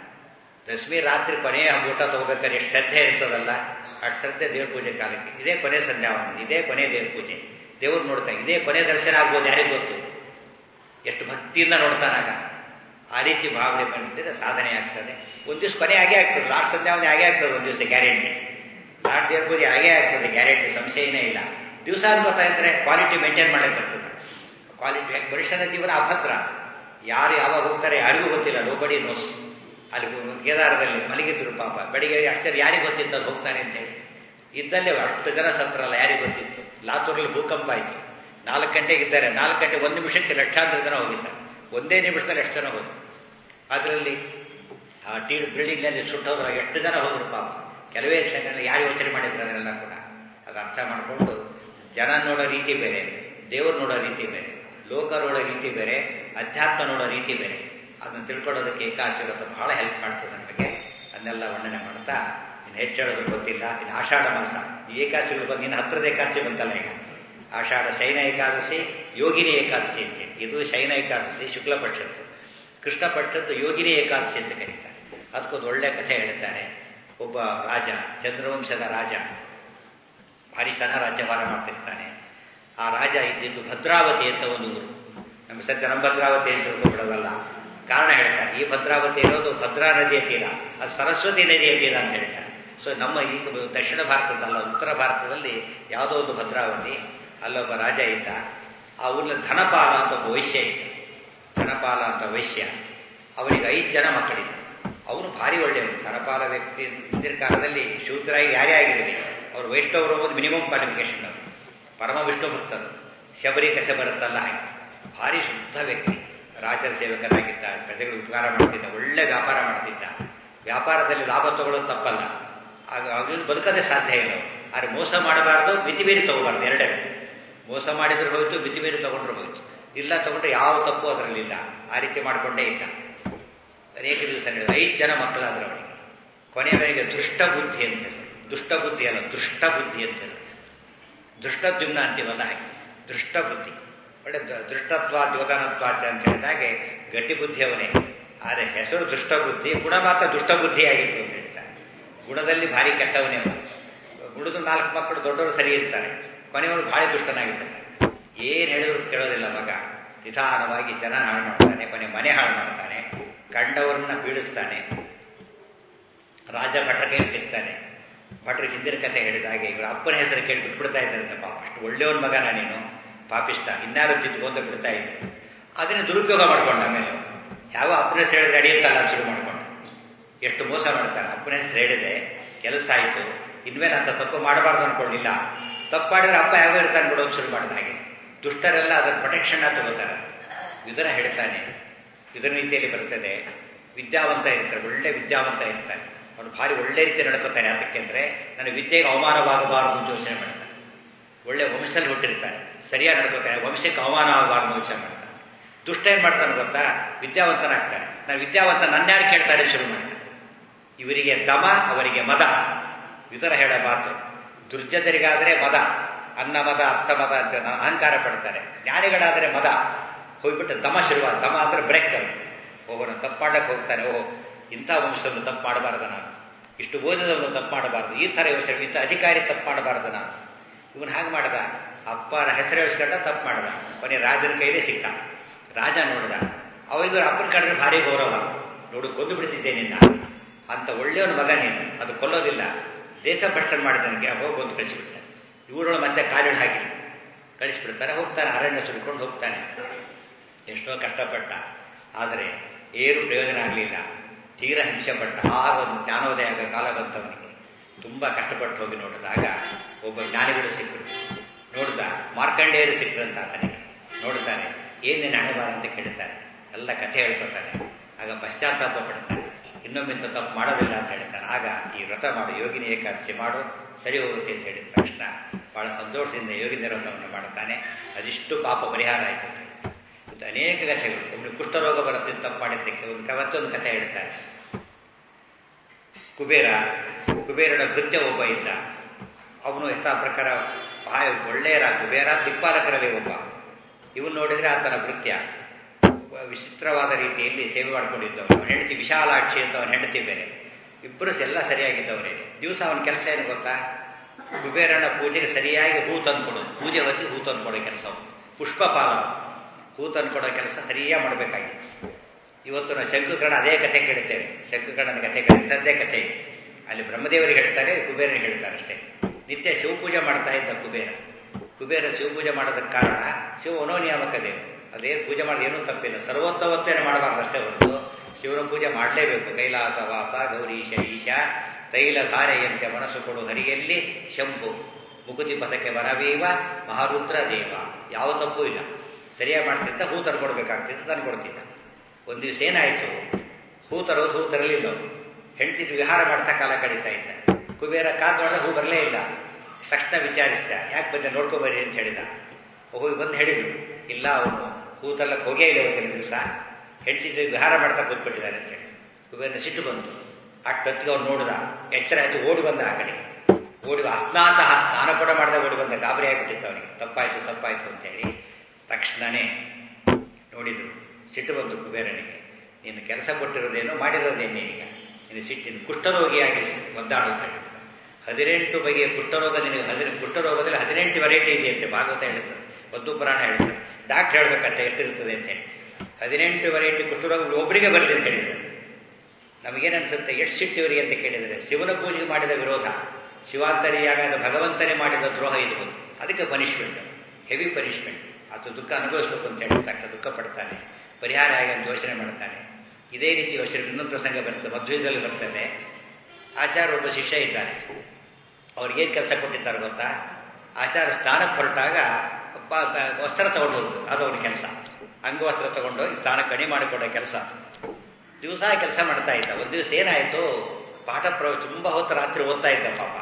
Speaker 1: ದಶಮಿ ರಾತ್ರಿ ಕೊನೆಯ ಊಟ ತಗೋಬೇಕಾದ್ರೆ ಎಷ್ಟು ಶ್ರದ್ಧೆ ಇರ್ತದಲ್ಲ ಅಷ್ಟು ಶ್ರದ್ಧೆ ದೇವ್ರ ಪೂಜೆ ಕಾಲಕ್ಕೆ ಇದೇ ಕೊನೆ ಸಂಧ್ಯಾವನ ಇದೇ ಕೊನೆ ದೇವ್ರ ಪೂಜೆ ದೇವ್ರು ನೋಡ್ತಾ ಇದೇ ಕೊನೆ ದರ್ಶನ ಆಗ್ಬೋದು ಯಾರಿಗೂ ಗೊತ್ತು ಎಷ್ಟು ಭಕ್ತಿಯಿಂದ ನೋಡ್ತಾನಾಗ ಆ ರೀತಿ ಭಾವನೆ ಮಾಡಿದ್ರೆ ಸಾಧನೆ ಆಗ್ತದೆ ಒಂದು ದಿವಸ ಕೊನೆ ಆಗೇ ಆಗ್ತದೆ ಲಾಸ್ಟ್ ಸಂಧ್ಯಾವನೆ ಆಗೇ ಆಗ್ತದೆ ಒಂದು ದಿವಸ ಗ್ಯಾರಂಟಿ ಲಾಸ್ಟ್ ದೇವ್ರ ಪೂಜೆ ಆಗೇ ಆಗ್ತದೆ ಗ್ಯಾರಂಟಿ ಸಂಶಯನೇ ಇಲ್ಲ ದಿವಸ ಅನ್ಕೋತಾ ಇದ್ರೆ ಕ್ವಾಲಿಟಿ ಮೇಂಟೈನ್ ಮಾಡಕ್ಕೆ ಬರ್ತದೆ ಕ್ವಾಲಿಟಿ ಮನುಷ್ಯನ ಜೀವನ ಅಭದ್ರ ಯಾರು ಯಾವಾಗ ಹೋಗ್ತಾರೆ ಯಾರಿಗೂ ಗೊತ್ತಿಲ್ಲ ನೋಬಡಿ ನೋಸ್ ಅಲ್ಲಿ ಕೇದಾರದಲ್ಲಿ ಮಲಗಿದ್ರು ಪಾಪ ಬೆಳಿಗ್ಗೆ ಅಷ್ಟೇ ಯಾರಿಗೆ ಗೊತ್ತಿತ್ತು ಅದು ಹೋಗ್ತಾನೆ ಅಂತ ಹೇಳಿ ಇದ್ದಲ್ಲೇ ಅಷ್ಟು ಜನ ಸತ್ರಲ್ಲ ಯಾರಿಗೆ ಗೊತ್ತಿತ್ತು ಲಾತೂರಲ್ಲಿ ಭೂಕಂಪ ಆಯಿತು ನಾಲ್ಕು ಗಂಟೆಗೆ ಇದ್ದಾರೆ ನಾಲ್ಕು ಗಂಟೆ ಒಂದು ನಿಮಿಷಕ್ಕೆ ಲಕ್ಷಾಂತರ ಜನ ಹೋಗಿದ್ದಾರೆ ಒಂದೇ ನಿಮಿಷದಲ್ಲಿ ಎಷ್ಟು ಜನ ಹೋದ್ರು ಅದರಲ್ಲಿ ಆ ಟಿ ಬಿಲ್ಡಿಂಗ್ನಲ್ಲಿ ಸುಟ್ಟೋದ್ರ ಎಷ್ಟು ಜನ ಹೋದ್ರು ಪಾಪ ಕೆಲವೇ ಕ್ಷಣಗಳಲ್ಲಿ ಯಾರು ಯೋಚನೆ ಮಾಡಿದ್ರು ಅದನ್ನೆಲ್ಲ ಕೂಡ ಅದು ಅರ್ಥ ಮಾಡಿಕೊಂಡು ಜನ ನೋಡೋ ರೀತಿ ಬೇರೆ ದೇವರು ನೋಡೋ ರೀತಿ ಬೇರೆ ಲೋಕ ನೋಡೋ ರೀತಿ ಬೇರೆ ಅಧ್ಯಾತ್ಮ ನೋಡೋ ರೀತಿ ಬೇರೆ ಅದನ್ನು ತಿಳ್ಕೊಳ್ಳೋದಕ್ಕೆ ಏಕಾಶಿರತ ಬಹಳ ಹೆಲ್ಪ್ ಮಾಡ್ತದೆ ನಮಗೆ ಅದನ್ನೆಲ್ಲ ವರ್ಣನೆ ಮಾಡ್ತಾ ಇನ್ನು ಹೆಚ್ಚಳೋದು ಗೊತ್ತಿಲ್ಲ ಇನ್ನು ಆಷಾಢ ಮಾಸ ಈ ಏಕಾದಶಿಗಳು ಬಂದು ಇನ್ನು ಹತ್ರದ ಏಕಾದಶಿ ಬಂತಲ್ಲ ಈಗ ಆಷಾಢ ಶೈನ ಏಕಾದಶಿ ಯೋಗಿನಿ ಏಕಾದಶಿ ಅಂತೇಳಿ ಇದು ಶೈನ ಏಕಾದಶಿ ಶುಕ್ಲ ಪಕ್ಷದ್ದು ಕೃಷ್ಣ ಪಕ್ಷದ್ದು ಯೋಗಿನಿ ಏಕಾದಶಿ ಅಂತ ಕರೀತಾರೆ ಅದಕ್ಕೊಂದು ಒಳ್ಳೆ ಕಥೆ ಹೇಳ್ತಾರೆ ಒಬ್ಬ ರಾಜ ಚಂದ್ರವಂಶದ ರಾಜ ಭಾರಿ ಚೆನ್ನಾಗಿ ರಾಜ್ಯಭಾರ ಮಾಡ್ತಿರ್ತಾನೆ ಆ ರಾಜ ಇದ್ದಿದ್ದು ಭದ್ರಾವತಿ ಅಂತ ಒಂದು ಊರು ನಮ್ಮ ಸದ್ಯ ನಮ್ಮ ಭದ್ರಾವತಿ ಅಂತ ತಿಳ್ಕೊಬಿಡೋದಲ್ಲ ಕಾರಣ ಹೇಳ್ತಾರೆ ಈ ಭದ್ರಾವತಿ ಇರೋದು ಭದ್ರಾ ನದಿಯ ತೀರ ಅದು ಸರಸ್ವತಿ ನದಿಯ ತೀರ ಅಂತ ಹೇಳ್ತಾರೆ ಸೊ ನಮ್ಮ ಈಗ ದಕ್ಷಿಣ ಭಾರತದಲ್ಲ ಉತ್ತರ ಭಾರತದಲ್ಲಿ ಯಾವುದೋ ಒಂದು ಭದ್ರಾವತಿ ಅಲ್ಲೊಬ್ಬ ರಾಜ ಇದ್ದ ಆ ಊರಲ್ಲಿ ಧನಪಾಲ ಅಂತ ಒಬ್ಬ ವೈಶ್ಯ ಇದ್ದ ಧನಪಾಲ ಅಂತ ವೈಶ್ಯ ಅವನಿಗೆ ಐದು ಜನ ಮಕ್ಕಳಿದ್ದರು ಅವನು ಭಾರಿ ಒಳ್ಳೆಯವನು ಧನಪಾಲ ವ್ಯಕ್ತಿ ಇದ್ದಿರ ಕಾಲದಲ್ಲಿ ಶೂದ್ರಾಗಿ ಯಾರೇ ಆಗಿರಲಿ ಅವರು ವೈಷ್ಣವರು ಒಂದು ಮಿನಿಮಮ್ ಕ್ವಾಲಿಫಿಕೇಶನ್ ಅವರು ಪರಮ ವಿಷ್ಣು ಭಕ್ತರು ಶಬರಿ ಕಥೆ ಬರುತ್ತಲ್ಲ ಹಾಗೆ ಭಾರಿ ಶುದ್ಧ ವ್ಯಕ್ತಿ ರಾಜರ ಸೇವಕರಾಗಿದ್ದ ಪ್ರಜೆಗಳು ಉಪಕಾರ ಮಾಡ್ತಿದ್ದ ಒಳ್ಳೆ ವ್ಯಾಪಾರ ಮಾಡ್ತಿದ್ದ ವ್ಯಾಪಾರದಲ್ಲಿ ಲಾಭ ತಗೊಳ್ಳೋದು ತಪ್ಪಲ್ಲ ಆಗ ಅವನು ಬದುಕದೇ ಸಾಧ್ಯ ಇಲ್ಲ ಆದರೆ ಮೋಸ ಮಾಡಬಾರ್ದು ಮಿತಿ ಮೀರಿ ತಗೋಬಾರ್ದು ಎರಡೇ ಮೋಸ ಮಾಡಿದ್ರು ಹೋಯ್ತು ಮಿತಿ ಮೀರಿ ತಗೊಂಡ್ರು ಹೋಯ್ತು ಇಲ್ಲ ತಗೊಂಡ್ರೆ ಯಾವ ತಪ್ಪು ಅದರಲ್ಲಿಲ್ಲ ಆ ರೀತಿ ಮಾಡಿಕೊಂಡೇ ಇದ್ದ ಅನೇಕ ದಿವಸ ನಡೆದ ಐದು ಜನ ಮಕ್ಕಳಾದ್ರು ಅವನಿಗೆ ಕೊನೆಯವರಿಗೆ ದೃಷ್ಟ ಬುದ್ಧಿ ಅಂತ ಹೆಸರು ದುಷ್ಟ ಬುದ್ಧಿ ಅಲ್ಲ ದೃಷ್ಟ ಬುದ್ಧಿ ಅಂತ ಹೇಳಿ ದೃಷ್ಟದ್ಯುಮ್ನ ಅಂತೀವಲ್ಲ ಹಾಗೆ ದೃಷ್ಟ ಬುದ್ಧಿ ಒಳ್ಳೆ ದೃಷ್ಟತ್ವ ದ್ಯೋತನತ್ವಾಚ ಅಂತ ಹೇಳಿದಾಗೆ ಗಟ್ಟಿ ಬುದ್ಧಿ ಅವನೇ ಆದರೆ ಹೆಸರು ದುಷ್ಟ ಬುದ್ಧಿ ಗುಣ ಮಾತ್ರ ದುಷ್ಟ ಬುದ್ಧಿಯಾಗಿತ್ತು ಅಂತ ಹೇಳ್ತಾರೆ ಗುಣದಲ್ಲಿ ಭಾರಿ ಕೆಟ್ಟವನೇ ಅವನು ಗುಣದ ನಾಲ್ಕು ಮಕ್ಕಳು ದೊಡ್ಡವರು ಸರಿ ಇರ್ತಾರೆ ಕೊನೆಯವರು ಭಾರಿ ದುಷ್ಟನಾಗಿರ್ತಾರೆ ಏನು ಹೇಳಿದ್ರು ಕೇಳೋದಿಲ್ಲ ಮಗ ನಿಧಾನವಾಗಿ ಜನ ಹಾಳು ಮಾಡ್ತಾನೆ ಕೊನೆ ಮನೆ ಹಾಳು ಮಾಡ್ತಾನೆ ಕಂಡವರನ್ನ ಪೀಡಿಸ್ತಾನೆ ರಾಜ ಭಟ್ರ ಕೈ ಸಿಗ್ತಾನೆ ಭಟ್ರ ಹಿಂದಿನ ಕತೆ ಹೇಳಿದ ಹಾಗೆ ಇವರು ಅಪ್ಪನ ಹೆಸರು ಕೇಳಿ ಬಿಟ್ಬಿಡ್ತಾ ಇದ್ದಾರಂತೆ ಪಾಪ ಅಷ್ಟು ಒಳ್ಳೆಯವನ ಮಗನ ನೀನು ಪಾಪಿಷ್ಟ ಇನ್ಯಾರು ತಿದ್ದುಕೊಂಡು ಬಿಡ್ತಾ ಇದ್ರು ಅದನ್ನು ದುರುಪಯೋಗ ಮಾಡ್ಕೊಂಡ ಆಮೇಲೆ ಯಾವ ಅಪ್ಪನ ಹೆಸರು ಹೇಳಿದ್ರೆ ಅಡಿಯುತ್ತಲ್ಲ ಶುರು ಮಾಡ್ಕೊಂಡ ಎಷ್ಟು ಮೋಸ ಮಾಡ್ತಾನೆ ಅಪ್ಪನ ಹೆಸರು ಹೇಳಿದೆ ಕೆಲಸ ಆಯಿತು ಇನ್ಮೇಲೆ ಅಂತ ತಪ್ಪು ಮಾಡಬಾರ್ದು ಅನ್ಕೊಳ್ಳಿಲ್ಲ ತಪ್ಪು ಮಾಡಿದ್ರೆ ಅಪ್ಪ ಯಾವ ಇರ್ತಾನೆ ಬಿಡೋದು ಶುರು ಮಾಡಿದ ಹಾಗೆ ದುಷ್ಟರೆಲ್ಲ ಅದರ ಪ್ರೊಟೆಕ್ಷನ್ ತಗೋತಾರೆ ಇದನ್ನ ಹೇಳ್ತಾನೆ ಇದರ ರೀತಿಯಲ್ಲಿ ಬರ್ತದೆ ವಿದ್ಯಾವಂತ ಇರ್ತಾರೆ ಒಳ್ಳೆ ವಿದ್ಯಾವಂತ ಇರ್ತಾನೆ ಅವನು ಭಾರಿ ಒಳ್ಳೆ ರೀತಿ ನಡ್ಕೋತಾನೆ ಅದಕ್ಕೆಂದ್ರೆ ನನ್ನ ವಿದ್ಯೆಗೆ ಅವಮಾನವಾಗಬಾರದು ಅಂತ ಯೋಚನೆ ಮಾಡ್ತಾನೆ ಒಳ್ಳೆ ವಂಶದಲ್ಲಿ ಹುಟ್ಟಿರ್ತಾನೆ ಸರಿಯಾಗಿ ನಡ್ಕೋತಾನೆ ವಂಶಕ್ಕೆ ಅವಮಾನ ಆಗಬಾರ್ದು ಯೋಚನೆ ಮಾಡ್ತಾನೆ ದುಷ್ಟ ಏನ್ ಮಾಡ್ತಾನೆ ಗೊತ್ತಾ ವಿದ್ಯಾವಂತನಾಗ್ತಾನೆ ನಾನು ವಿದ್ಯಾವಂತ ನನ್ಯಾರು ಕೇಳ್ತಾರೆ ಶುರು ಮಾಡ್ತಾನೆ ಇವರಿಗೆ ದಮ ಅವರಿಗೆ ಮದ ಇತರ ಹೇಳೋ ಮಾತು ದುರ್ಜನರಿಗಾದರೆ ಮದ ಅನ್ನ ಮದ ಅರ್ಥ ಮದ ಅಂತ ಅಹಂಕಾರ ಪಡ್ತಾರೆ ಜ್ಞಾನಿಗಳಾದರೆ ಮದ ಹೋಗ್ಬಿಟ್ಟು ದಮ ಶುರುವಾದ ದಮ ಅಂದ್ರೆ ಬ್ರೇಕ್ ಅವರು ಓಹೋ ನಾನು ತಪ್ಪು ಮಾಡಕ್ಕೆ ಹೋಗ್ತಾನೆ ಓಹೋ ಇಂಥ ವಂಶವನ್ನು ತಪ್ಪು ಮಾಡಬಾರ್ದು ನಾನು ಇಷ್ಟು ಓದಿದವನು ತಪ್ಪು ಮಾಡಬಾರ್ದು ಈ ಥರ ಯೋಚನೆ ಇಂಥ ಅಧಿಕಾರಿ ತಪ್ಪು ಮಾಡಬಾರ್ದು ನಾನು ಇವನು ಹಾಗೆ ಮಾಡ್ದ ಅಪ್ಪನ ಹೆಸರು ಹೇಳಿಸ್ಕೊಂಡ ತಪ್ಪು ಮಾಡ್ದ ಕೊನೆ ರಾಜನ ಕೈಲೇ ಸಿಕ್ಕ ರಾಜ ನೋಡ್ದ ಅವರಿಗೂ ಅಪ್ಪನ ಕಂಡ್ರೆ ಭಾರಿ ಗೌರವ ನೋಡು ಕೊಂದು ಬಿಡ್ತಿದ್ದೆ ನಿನ್ನ ಅಂತ ಒಳ್ಳೆಯವನ ಮಗ ನೀನು ಅದು ಕೊಲ್ಲೋದಿಲ್ಲ ದೇಶ ಭ್ರಷ್ಟನ ಮಾಡಿದನಿಗೆ ಹೋಗಿ ಬಂದು ಕಳಿಸಿಬಿಡ್ತಾನೆ ಇವರೊಳು ಮತ್ತೆ ಕಾಲಿಡ್ ಹಾಕಿಲ್ಲ ಕಳಿಸಿಬಿಡ್ತಾರೆ ಹೋಗ್ತಾನೆ ಅರಣ್ಯ ಸುಡ್ಕೊಂಡು ಹೋಗ್ತಾನೆ ಎಷ್ಟೋ ಕಷ್ಟಪಟ್ಟ ಆದರೆ ಏನು ಪ್ರಯೋಜನ ಆಗಲಿಲ್ಲ ತೀರ ಹಿಂಸೆ ಪಟ್ಟ ಆಗ ಒಂದು ಜ್ಞಾನೋದಯ ಆಗ ಕಾಲ ಬಂತವನಿಗೆ ತುಂಬ ಕಷ್ಟಪಟ್ಟು ಹೋಗಿ ನೋಡಿದಾಗ ಒಬ್ಬ ಜ್ಞಾನಿಗಳು ಸಿಕ್ಕರು ನೋಡಿದ ಮಾರ್ಕಂಡೇಯರು ಸಿಕ್ಕರಂತ ಆತನಿಗೆ ನೋಡ್ತಾನೆ ಏನೇನು ಹಣೆ ಬಾರ ಅಂತ ಕೇಳ್ತಾನೆ ಎಲ್ಲ ಕಥೆ ಹೇಳ್ಕೊತಾನೆ ಆಗ ಪಶ್ಚಾತ್ತಾಪ ಪಡ್ತಾನೆ ಇನ್ನೊಮ್ಮಿಂತ ತಪ್ಪು ಮಾಡೋದಿಲ್ಲ ಅಂತ ಹೇಳ್ತಾನೆ ಆಗ ಈ ವ್ರತ ಮಾಡು ಯೋಗಿನಿ ಏಕಾದಶಿ ಮಾಡು ಸರಿ ಹೋಗುತ್ತೆ ಅಂತ ಹೇಳಿದ ತಕ್ಷಣ ಬಹಳ ಸಂತೋಷದಿಂದ ಯೋಗಿನಿ ವ್ರತವನ್ನು ಮಾಡುತ್ತಾನೆ ಅದಿಷ್ಟು ಪಾಪ ಪರಿಹಾರ ಆಯಿತು ಅಂತ ಇದು ಅನೇಕ ಕಥೆಗಳು ಒಬ್ಬರು ಕುಷ್ಠರೋಗ ಬರುತ್ತೆ ತಪ್ಪು ಮಾಡಿದ್ದಕ್ಕೆ ಒಂದು ಮತ್ತೊಂದು ಕಥೆ ಹೇಳ್ತಾರೆ ಕುಬೇರ ಕುಬೇರನ ಕೃತ್ಯ ಒಬ್ಬ ಇದ್ದ ಅವನು ಯಥಾ ಪ್ರಕಾರ ಬಾಯ ಒಳ್ಳೆಯರ ಕುಬೇರ ದಿಕ್ಪಾಲಕರಲ್ಲಿ ಒಬ್ಬ ಇವನು ನೋಡಿದ್ರೆ ಆತನ ಕೃತ್ಯ ವಿಚಿತ್ರವಾದ ರೀತಿಯಲ್ಲಿ ಸೇವೆ ಮಾಡ್ಕೊಂಡಿದ್ದವನು ಅವನ ಹೆಂಡತಿ ವಿಶಾಲಾಕ್ಷಿ ಅಂತ ಅವನ ಹೆಂಡತಿ ಬೇರೆ ಇಬ್ಬರು ಎಲ್ಲ ಸರಿಯಾಗಿದ್ದವರೇ ದಿವಸ ಅವನ ಕೆಲಸ ಏನು ಗೊತ್ತಾ ಕುಬೇರನ ಪೂಜೆಗೆ ಸರಿಯಾಗಿ ಹೂ ತಂದ್ಕೊಡೋದು ಪೂಜೆ ಹೊತ್ತಿ ಹೂ ತಂದ್ಕೊಡೋ ಕೆಲಸ ಪುಷ್ಪಪಾಲ ಹೂ ತಂದ್ಕೊಡೋ ಕೆಲಸ ಸರಿಯಾಗಿ ಮಾಡಬೇಕಾಗಿತ್ತು ಇವತ್ತು ನಾವು ಶಂಕುಕರ್ಣ ಅದೇ ಕಥೆ ಕೇಳುತ್ತೇವೆ ಶಂಕುಕರ್ಣನ ಕಥೆ ಕೇಳಿದ್ದದ್ದೇ ಕಥೆ ಅಲ್ಲಿ ಬ್ರಹ್ಮದೇವರಿಗೆ ಹೇಳ್ತಾರೆ ಕುಬೇರನಿಗೆ ಹೇಳ್ತಾರೆ ಅಷ್ಟೇ ನಿತ್ಯ ಶಿವಪೂಜೆ ಮಾಡ್ತಾ ಇದ್ದ ಕುಬೇರ ಕುಬೇರ ಶಿವಪೂಜೆ ಮಾಡೋದಕ್ಕೆ ಕಾರಣ ಶಿವ ಅನೋನಿಯಾಮಕ ದೇವ ಅದೇ ಪೂಜೆ ಮಾಡಿ ಏನೂ ತಪ್ಪಿಲ್ಲ ಸರ್ವೋತ್ತವತ್ತೇನೆ ಮಾಡಬಾರ್ದು ಅಷ್ಟೇ ಹೊರತು ಶಿವನ ಪೂಜೆ ಮಾಡಲೇಬೇಕು ಕೈಲಾಸ ವಾಸ ಗೌರೀಶ ಈಶ ತೈಲ ಧಾರೆಯಂತೆ ಮನಸ್ಸು ಕೊಡು ಹರಿಯಲ್ಲಿ ಶಂಭು ಮುಕುತಿ ಪಥಕ್ಕೆ ವನವೀವ ಮಹಾರುದ್ರ ದೇವ ಯಾವ ತಪ್ಪು ಇಲ್ಲ ಸರಿಯಾಗಿ ಮಾಡ್ತಿದ್ದ ಹೂ ತಂದ್ಕೊಡ್ಬೇಕಾಗ್ತಿತ್ತು ತಂದ್ಕೊಡ್ತಿದ್ದ ಒಂದು ದಿವಸ ಏನಾಯಿತು ಹೂ ತರೋದು ಹೂ ತರಲಿಲ್ಲ ಹೆಂಡತಿ ವಿಹಾರ ಮಾಡ್ತಾ ಕಾಲ ಕಳೀತಾ ಇದ್ದ ಕುಬೇರ ಕಾದ್ ನೋಡ ಹೂ ಬರಲೇ ಇಲ್ಲ ತಕ್ಷಣ ವಿಚಾರಿಸಿದ ಯಾಕೆ ಬಂದೆ ನೋಡ್ಕೋಬರ್ರಿ ಅಂತ ಹೇಳಿದ ಹೋಗಿ ಬಂದು ಹೇಳಿದ್ರು ಇಲ್ಲ ಅವನು ಹೂ ತಲ್ಲಕ್ಕೆ ಹೋಗೇ ಇಲ್ಲ ಇವತ್ತಿನ ದಿವಸ ಹೆಂಡತಿ ವಿಹಾರ ಮಾಡ್ತಾ ಕೂತ್ಬಿಟ್ಟಿದ್ದಾರೆ ಅಂತೇಳಿ ಕುಬೇರನ ಸಿಟ್ಟು ಬಂತು ಅಟ್ಟೊತ್ತಿಗೆ ಅವ್ನು ನೋಡಿದ ಎಚ್ಚರ ಆಯ್ತು ಓಡಿ ಬಂದ ಆ ಕಡೆ ಓಡಿ ಅಸ್ನಾತ ಸ್ನಾನ ಕೂಡ ಮಾಡಿದ ಓಡಿ ಬಂದ ಗಾಬರಿ ಆಗಿಬಿಟ್ಟಿತ್ತು ಅವನಿಗೆ ತಪ್ಪಾಯ್ತು ತಪ್ಪಾಯ್ತು ಅಂತೇಳಿ ತಕ್ಷಣನೇ ನೋಡಿದ್ರು ಸಿಟ್ಟು ಬಂತು ಕುಬೇರನಿಗೆ ನೀನು ಕೆಲಸ ಕೊಟ್ಟಿರೋದೇನೋ ಮಾಡಿರೋದೇನೇ ಈಗ ನೀನು ಸಿಟ್ಟಿನ ಕುಷ್ಠರೋಗಿಯಾಗಿ ಒದ್ದಾಡುತ್ತಾ ಹದಿನೆಂಟು ಬಗೆಯ ಕುಷ್ಠರೋಗ ನಿನಗೆ ಹದಿನ ಕುಷ್ಠರೋಗದಲ್ಲಿ ಹದಿನೆಂಟು ವೆರೈಟಿ ಇದೆಯಂತೆ ಭಾಗವತ ಹೇಳುತ್ತದೆ ಒಂದು ಪುರಾಣ ಹೇಳುತ್ತದೆ ಡಾಕ್ಟರ್ ಹೇಳ್ಬೇಕಂತ ಎಷ್ಟಿರ್ತದೆ ಅಂತ ಹೇಳಿ ಹದಿನೆಂಟು ವೆರೈಟಿ ಕುಷ್ಠರೋಗ ಒಬ್ಬರಿಗೆ ಬರಲಿ ಅಂತ ಹೇಳಿದ್ರು ನಮಗೇನು ಅನ್ಸುತ್ತೆ ಎಷ್ಟು ಸಿಟ್ಟಿವರಿಗೆ ಅಂತ ಕೇಳಿದರೆ ಶಿವನ ಪೂಜೆಗೆ ಮಾಡಿದ ವಿರೋಧ ಶಿವಾಂತರಿಯಾಗ ಭಗವಂತನೇ ಮಾಡಿದ ದ್ರೋಹ ಇದು ಅದಕ್ಕೆ ಪನಿಷ್ಮೆಂಟ್ ಹೆವಿ ಪನಿಷ್ಮೆಂಟ್ ಅದು ದುಃಖ ಅನುಭವಿಸಬೇಕು ಅಂತ ಹೇಳಿ ತಕ್ಕ ದುಃಖ ಪಡ್ತಾನೆ ಪರಿಹಾರ ಆಗಿ ಅಂತ ಯೋಚನೆ ಮಾಡ್ತಾನೆ ಇದೇ ರೀತಿ ಯೋಚನೆ ಇನ್ನೊಂದು ಪ್ರಸಂಗ ಬರ್ತದೆ ಮಧ್ವದಲ್ಲಿ ಬರ್ತದೆ ಆಚಾರ ಒಬ್ಬ ಶಿಷ್ಯ ಇದ್ದಾನೆ ಅವ್ರಿಗೇನು ಕೆಲಸ ಕೊಟ್ಟಿದ್ದಾರೆ ಗೊತ್ತಾ ಆಚಾರ ಸ್ಥಾನಕ್ಕೆ ಹೊರಟಾಗ ವಸ್ತ್ರ ತಗೊಂಡು ಹೋಗುದು ಅದು ಅವನ ಕೆಲಸ ಅಂಗವಸ್ತ್ರ ತಗೊಂಡೋಗಿ ಸ್ಥಾನ ಕಡಿಮೆ ಮಾಡಿಕೊಡೋ ಕೆಲಸ ದಿವಸ ಕೆಲಸ ಮಾಡ್ತಾ ಇದ್ದ ಒಂದು ದಿವಸ ಏನಾಯಿತು ಪಾಠ ಪ್ರ ತುಂಬ ಹೊತ್ತು ರಾತ್ರಿ ಓದ್ತಾ ಇದ್ದ ಪಾಪ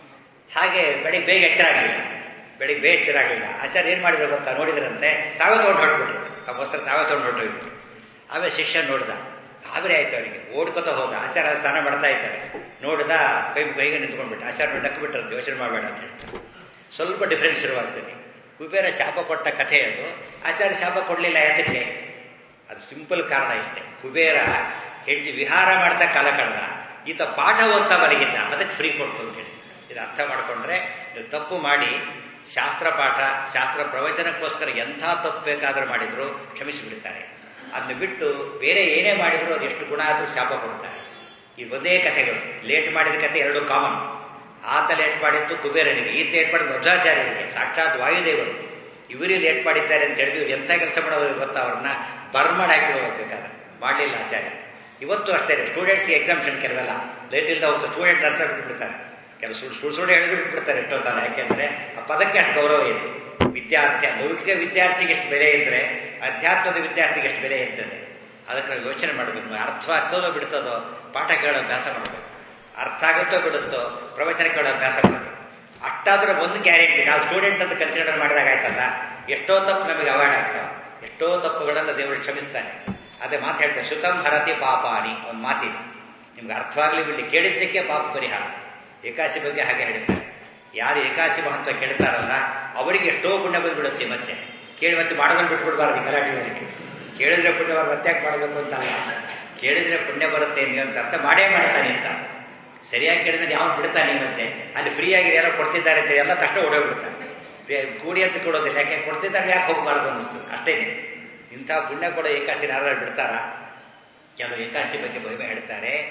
Speaker 1: ಹಾಗೆ ಬೆಳಿಗ್ಗೆ ಬೇಗ ಎಚ್ಚರ ಆಗಲಿಲ್ಲ ಬೆಳಿಗ್ಗೆ ಬೇಗ ಎಚ್ಚರ ಆಗಲಿಲ್ಲ ಆಚಾರ್ಯ ಏನು ಮಾಡಿದ್ರು ಗೊತ್ತಾ ನೋಡಿದ್ರಂತೆ ತಾವೇ ತೊಗೊಂಡು ಹೊರಟ್ಬಿಟ್ರು ಆ ವಸ್ತ್ರ ತಾವೇ ತೊಗೊಂಡು ಹೊರಟೋಗ್ಬಿಟ್ರು ಆಮೇಲೆ ಶಿಷ್ಯ ನೋಡ್ದ ಗಾಬರಿ ಆಯ್ತು ಅವನಿಗೆ ಓಡ್ಕೊತ ಹೋದ ಆಚಾರ ಸ್ನಾನ ಮಾಡ್ತಾ ಇದ್ದಾರೆ ನೋಡಿದ ಕೈ ಕೈಗೆ ನಿಂತ್ಕೊಂಡ್ಬಿಟ್ಟು ಆಚಾರ ನಕ್ಕು ಬಿಟ್ಟರಂತೆ ಯೋಚನೆ ಮಾಡಬೇಡ ಅಂತ ಹೇಳ್ತಾರೆ ಸ್ವಲ್ಪ ಡಿಫ್ರೆನ್ಸ್ ಶುರುವಾಗ್ತದೆ ಕುಬೇರ ಶಾಪ ಕೊಟ್ಟ ಕಥೆ ಅದು ಆಚಾರ್ಯ ಶಾಪ ಕೊಡಲಿಲ್ಲ ಯಾತಕ್ಕೆ ಅದು ಸಿಂಪಲ್ ಕಾರಣ ಇಷ್ಟೇ ಕುಬೇರ ಹೆಂಡತಿ ವಿಹಾರ ಮಾಡ್ತಾ ಕಾಲ ಕಳೆದ ಈತ ಪಾಠ ಓದ್ತಾ ಮಲಗಿದ್ದ ಅದಕ್ಕೆ ಫ್ರೀ ಕೊಟ್ಟು ಅಂತ ಹೇಳಿ ಇದು ಅರ್ಥ ಮಾಡಿಕೊಂಡ್ರೆ ನೀವು ತಪ್ಪು ಮಾಡಿ ಶಾಸ್ತ್ರ ಪಾಠ ಶಾಸ್ತ್ರ ಪ್ರವಚನಕ್ಕೋಸ್ಕರ ಎಂಥ ತಪ್ಪು ಬೇಕಾದರೂ ಮಾಡಿದ್ರು ಕ್ಷಮಿಸಿಬಿಡ್ತಾರೆ ಅದನ್ನ ಬಿಟ್ಟು ಬೇರೆ ಏನೇ ಮಾಡಿದ್ರು ಅದು ಎಷ್ಟು ಗುಣ ಆದರೂ ಶಾಪ ಕೊಡ್ತಾರೆ ಈ ಒಂದೇ ಕಥೆಗಳು ಲೇಟ್ ಮಾಡಿದ ಕಥೆ ಎರಡು ಕಾಮನ್ ಆತ ಲೇಟ್ ಮಾಡಿದ್ದು ಕುಬೇರನಿಗೆ ಈತ ಲೇಟ್ ಮಾಡಿದ್ದು ಮಧ್ವಾಚಾರ್ಯರಿಗೆ ಸಾಕ್ಷಾತ್ ವಾಯುದೇವರು ಇವರೇ ಲೇಟ್ ಮಾಡಿದ್ದಾರೆ ಅಂತ ಹೇಳಿದ್ರು ಎಂಥ ಕೆಲಸ ಮಾಡೋದು ಗೊತ್ತಾ ಅವ್ರನ್ನ ಬರ್ಮಾಡ್ ಹಾಕಿ ಹೋಗ್ಬೇಕಾದ್ರೆ ಮಾಡಲಿಲ್ಲ ಆಚಾರ್ಯ ಇವತ್ತು ಅಷ್ಟೇ ಸ್ಟೂಡೆಂಟ್ಸ್ಗೆ ಎಕ್ಸಾಮ್ಷನ್ ಕೆಲವೆಲ್ಲ ಲೇಟ್ ಇಲ್ಲದ ಹೋಗ್ತಾ ಸ್ಟೂಡೆಂಟ್ ಅರ್ಥ ಬಿಟ್ಬಿಡ್ತಾರೆ ಕೆಲವು ಸುಳ್ಳು ಸುಳ್ಳು ಸುಳ್ಳು ಹೇಳಿಬಿಟ್ಬಿಡ್ತಾರೆ ಎಷ್ಟೋ ಸಲ ಯಾಕೆಂದ್ರೆ ಆ ಪದಕ್ಕೆ ಅಷ್ಟು ಗೌರವ ಇದೆ ವಿದ್ಯಾರ್ಥಿ ಲೌಕಿಕ ವಿದ್ಯಾರ್ಥಿಗೆ ಎಷ್ಟು ಬೆಲೆ ಇದ್ರೆ ಅಧ್ಯಾತ್ಮದ ವಿದ್ಯಾರ್ಥಿಗೆ ಎಷ್ಟು ಬೆಲೆ ಇರ್ತದೆ ಅದಕ್ಕೆ ನಾವು ಯೋಚನೆ ಮಾಡಬೇಕು ಅರ್ಥ ಆಗ್ತದೋ ಬಿಡ್ತದೋ ಪಾಠ ಕೇಳೋ ಅಭ್ಯಾಸ ಮಾಡಬೇಕು ಅರ್ಥ ಆಗುತ್ತೋ ಬಿಡುತ್ತೋ ಪ್ರವಚನ ಕೇಳೋ ಅಭ್ಯಾಸ ಮಾಡಬೇಕು ಅಷ್ಟಾದ್ರೂ ಒಂದು ಗ್ಯಾರಂಟಿ ನಾವು ಸ್ಟೂಡೆಂಟ್ ಅಂತ ಕನ್ಸಿಡರ್ ಮಾಡಿದಾಗ ಆಯ್ತಲ್ಲ ಎಷ್ಟೋ ತಪ್ಪು ನಮಗೆ ಅವಾಯ್ಡ್ ಆಗ್ತಾವೆ ಎಷ್ಟೋ ತಪ್ಪುಗಳನ್ನು ದೇವರು ಕ್ಷಮಿಸ್ತಾನೆ ಅದೇ ಮಾತು ಹೇಳ್ತಾರೆ ಸುತಂ ಹರತಿ ಪಾಪಾನಿ ಒಂದು ಮಾತಿದೆ ನಿಮ್ಗೆ ಅರ್ಥವಾಗಲಿ ಬಿಡಲಿ ಕೇಳಿದ್ದಕ್ಕೆ ಪಾಪ ಪರಿಹಾರ ಏಕಾಶಿ ಬಗ್ಗೆ ಹಾಗೆ ಹೇಳ್ತಾರೆ ಯಾರು ಏಕಾಶಿ ಮಹತ್ವ ಕೇಳ್ತಾರಲ್ಲ ಅವರಿಗೆ ಎಷ್ಟೋ ಪುಣ್ಯ ಬಂದ್ಬಿಡುತ್ತೆ ಮತ್ತೆ ಕೇಳಿ ಮತ್ತೆ ಮಾಡೋದನ್ನು ಬಿಟ್ಬಿಡ್ಬಾರ್ದು ಗಲಾಟೆ ಒಳಗೆ ಕೇಳಿದ್ರೆ ಪುಣ್ಯ ಬರ್ ಮತ್ತೆ ಯಾಕೆ ಮಾಡಬೇಕು ಅಂತ ಅಲ್ಲ ಕೇಳಿದ್ರೆ ಪುಣ್ಯ ಬರುತ್ತೆ ಅಂತ ಅರ್ಥ ಮಾಡೇ ಮಾಡ್ತಾನೆ ಅಂತ ಸರಿಯಾಗಿ ಕೇಳಿದ್ರೆ ಯಾವ ಬಿಡ್ತಾನೆ ಮತ್ತೆ ಅಲ್ಲಿ ಫ್ರೀ ಆಗಿ ಯಾರೋ ಕೊಡ್ತಿದ್ದಾರೆ ಅಂತ ಎಲ್ಲ ತಕ್ಷಣ ಓಡೋಗ್ಬಿಡ್ತಾನೆ ಕೂಡಿ ಅಂತ ಕೊಡೋದಿಲ್ಲ ಯಾಕೆ ಕೊಡ್ತಿದ್ದಾರೆ ಯಾಕೆ ಹೋಗಬಾರ್ದು ಅನ್ನಿಸ್ತು ಅಷ್ಟೇ ಇಂಥ ಪುಣ್ಯ ಕೊಡೋ ಏಕಾಶಿ ಯಾರು ಬಿಡ್ತಾರ ಕೆಲವು ಏಕಾಶಿ ಬಗ್ಗೆ ಮಹಿಮೆ ಹೇಳ್ತಾರೆ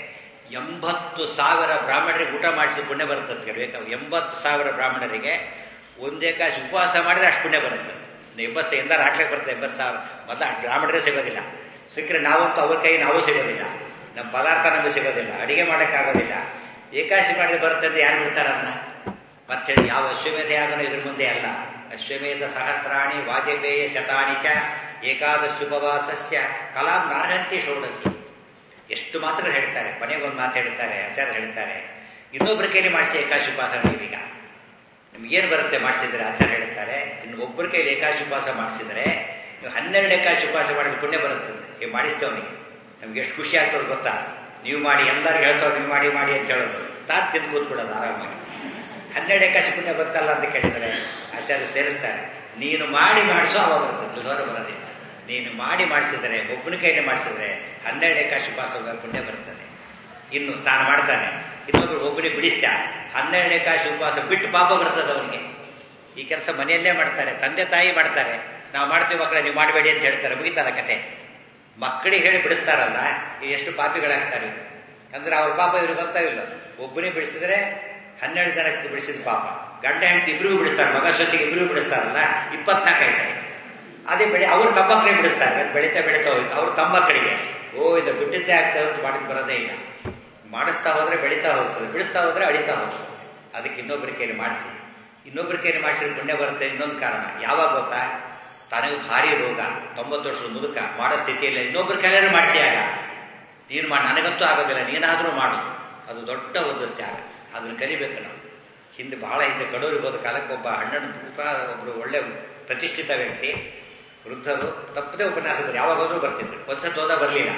Speaker 1: ಎಂಬತ್ತು ಸಾವಿರ ಬ್ರಾಹ್ಮಣರಿಗೆ ಊಟ ಮಾಡಿಸಿ ಪುಣ್ಯ ಬರುತ್ತದೆ ಕೇಳಬೇಕು ಎಂಬತ್ತು ಸಾವಿರ ಬ್ರಾಹ್ಮಣರಿಗೆ ಒಂದೇ ಕಾಸು ಉಪವಾಸ ಮಾಡಿದ್ರೆ ಅಷ್ಟು ಪುಣ್ಯ ಬರುತ್ತೆ ಎಂಬತ್ತು ಎಂದಾರು ಹಾಕ್ಲಿಕ್ಕೆ ಬರುತ್ತೆ ಎಂಬತ್ತು ಸಾವಿರ ಮೊದಲು ಬ್ರಾಹ್ಮಣರೇ ಸಿಗೋದಿಲ್ಲ ಸಿಕ್ಕರೆ ನಾವಂತೂ ಅವ್ರ ಕೈ ನಾವು ಸಿಗೋದಿಲ್ಲ ನಮ್ಮ ಪದಾರ್ಥ ನಮಗೆ ಸಿಗೋದಿಲ್ಲ ಅಡಿಗೆ ಮಾಡೋಕ್ಕಾಗೋದಿಲ್ಲ ಏಕಾಶಿ ಮಾಡಿದ್ರೆ ಬರ್ತದೆ ಯಾರು ಬಿಡ್ತಾರೆ ಅದನ್ನ ಮತ್ತೇಳಿ ಯಾವ ಅಶ್ವಮೇಧ ಯಾಗನೂ ಇದ್ರ ಮುಂದೆ ಅಲ್ಲ ಅಶ್ವಮೇಧ ಸಹಸ್ರಾಣಿ ವಾಜಪೇಯ ಶತಾನಿ ಚ ಏಕಾದಶುಪವಾಸಸ್ಯ ಕಲಾಂ ನಾರ್ಹಂತಿ ಷೋಡಸಿ ಎಷ್ಟು ಮಾತ್ರ ಹೇಳ್ತಾರೆ ಕೊನೆಗೊಂದು ಮಾತು ಹೇಳ್ತಾರೆ ಆಚಾರ್ಯ ಹೇಳ್ತಾರೆ ಇನ್ನೊಬ್ಬರ ಕೈಲಿ ಮಾಡಿಸಿ ಏಕಾಶಿ ಉಪವಾಸ ನೀವೀಗ ನಿಮ್ಗೇನು ಬರುತ್ತೆ ಮಾಡಿಸಿದ್ರೆ ಆಚಾರ್ಯ ಹೇಳ್ತಾರೆ ಇನ್ನು ಒಬ್ಬರ ಕೈಲಿ ಏಕಾಶಿ ಉಪವಾಸ ಮಾಡಿಸಿದ್ರೆ ನೀವು ಹನ್ನೆರಡು ಏಕಾಶಿ ಉಪವಾಸ ಮಾಡಿದ ಪುಣ್ಯ ಬರುತ್ತೆ ನೀವು ಮಾಡಿಸ್ತವನಿಗೆ ನಮ್ಗೆ ಎಷ್ಟು ಖುಷಿ ಆಗ್ತದೆ ಗೊತ್ತಾ ನೀವು ಮಾಡಿ ಎಲ್ಲರಿಗೂ ಹೇಳ್ತಾವ್ ನೀವು ಮಾಡಿ ಮಾಡಿ ಅಂತ ಹೇಳೋದು ತಾನು ತಿಂದು ಕೂತ್ಬಿಡೋದು ಆರಾಮಾಗಿ ಹನ್ನೆರಡು ಏಕಾಶಿ ಪುಣ್ಯ ಬರ್ತಲ್ಲ ಅಂತ ಕೇಳಿದರೆ ಆಚಾರ್ಯ ಸೇರಿಸ್ತಾರೆ ನೀನು ಮಾಡಿ ಮಾಡಿಸೋ ಅವಾಗ ಬರ್ತದೆ ದೂರ ಬರೋದಿಲ್ಲ ನೀನು ಮಾಡಿ ಮಾಡಿಸಿದರೆ ಒಬ್ಬನ ಕೈಲಿ ಮಾಡಿಸಿದ್ರೆ ಹನ್ನೆರಡು ಏಕಾಶಿ ಉಪವಾಸ ಪುಣ್ಯ ಬರ್ತದೆ ಇನ್ನು ತಾನು ಮಾಡ್ತಾನೆ ಇನ್ನೊಬ್ರು ಒಬ್ಬನಿಗೆ ಬಿಡಿಸ್ತಾ ಹನ್ನೆರಡು ಏಕಾಶಿ ಉಪವಾಸ ಬಿಟ್ಟು ಪಾಪ ಬರ್ತದೆ ಅವನಿಗೆ ಈ ಕೆಲಸ ಮನೆಯಲ್ಲೇ ಮಾಡ್ತಾರೆ ತಂದೆ ತಾಯಿ ಮಾಡ್ತಾರೆ ನಾವು ಮಾಡ್ತೀವಿ ಮಕ್ಕಳ ನೀವು ಮಾಡಬೇಡಿ ಅಂತ ಹೇಳ್ತಾರೆ ಮುಗಿತಾರ ಕತೆ ಮಕ್ಕಳಿಗೆ ಹೇಳಿ ಬಿಡಿಸ್ತಾರಲ್ಲ ಎಷ್ಟು ಪಾಪಿಗಳಾಗ್ತಾರೆ ಅಂದ್ರೆ ಅವ್ರ ಪಾಪ ಇವ್ರಿಗೆ ಗೊತ್ತಾಗಿಲ್ಲ ಒಬ್ಬನೇ ಬಿಡಿಸಿದ್ರೆ ಹನ್ನೆರಡು ಜನಕ್ಕೆ ಬಿಡಿಸಿದ ಪಾಪ ಗಂಡ ಹೆಂಡತಿ ಇಬ್ರಿಗೂ ಬಿಡಿಸ್ತಾರೆ ಮಗ ಸೊಸೆಗೆ ಇಬ್ರಿಗೂ ಬಿಡಿಸ್ತಾರಲ್ಲ ಇಪ್ಪತ್ನಾಲ್ಕು ಆಯ್ತಾರೆ ಅದೇ ಬೆಳೆ ಅವ್ರ ತಮ್ಮಕ್ಕಳಿಗೆ ಬಿಡಿಸ್ತಾರೆ ಬೆಳೀತಾ ಬೆಳೀತಾ ಹೋಯ್ತು ಅವ್ರ ತಮ್ಮಕ್ಕಳಿಗೆ ಓ ಇದು ಬಿಟ್ಟಿದ್ದೇ ಆಗ್ತದೆ ಅಂತ ಮಾಡಕ್ ಬರೋದೇ ಇಲ್ಲ ಮಾಡಿಸ್ತಾ ಹೋದ್ರೆ ಬೆಳೀತಾ ಹೋಗ್ತದೆ ಬಿಡಿಸ್ತಾ ಹೋದ್ರೆ ಅಳಿತಾ ಹೋಗ್ತದೆ ಅದಕ್ಕೆ ಇನ್ನೊಬ್ಬರ ಕೈಲಿ ಮಾಡಿಸಿ ಇನ್ನೊಬ್ಬರ ಕೈಲಿ ಮಾಡಿಸಿದ್ರೆ ಪುಣ್ಯ ಬರುತ್ತೆ ಇನ್ನೊಂದು ಕಾರಣ ಯಾವಾಗ ಗೊತ್ತಾ ತನಗೆ ಭಾರಿ ರೋಗ ತೊಂಬತ್ತು ವರ್ಷದ ಮುದುಕ ಮಾಡೋ ಸ್ಥಿತಿಯಲ್ಲಿ ಇನ್ನೊಬ್ಬರ ಕೈಲಾರು ಮಾಡಿಸಿ ಆಗ ನೀನು ಮಾಡಿ ನನಗಂತೂ ಆಗೋದಿಲ್ಲ ನೀನಾದರೂ ಮಾಡು ಅದು ದೊಡ್ಡ ಒಂದು ತ್ಯಾಗ ಅದನ್ನು ಕಲಿಬೇಕು ನಾವು ಹಿಂದೆ ಬಹಳ ಹಿಂದೆ ಕಡೂರಿಗೆ ಹೋದ ಕಾಲಕ್ಕೆ ಒಬ್ಬ ಹಣ್ಣನ್ನು ಒಬ್ಬರು ಒಳ್ಳೆ ಪ್ರತಿಷ್ಠಿತ ವ್ಯಕ್ತಿ ವೃದ್ಧರು ತಪ್ಪದೇ ಉಪನ್ಯಾಸಕರು ಯಾವಾಗ ಹೋದ್ರೂ ಬರ್ತಿದ್ರು ಒಂದ್ಸತಿ ಹೋದ ಬರಲಿಲ್ಲ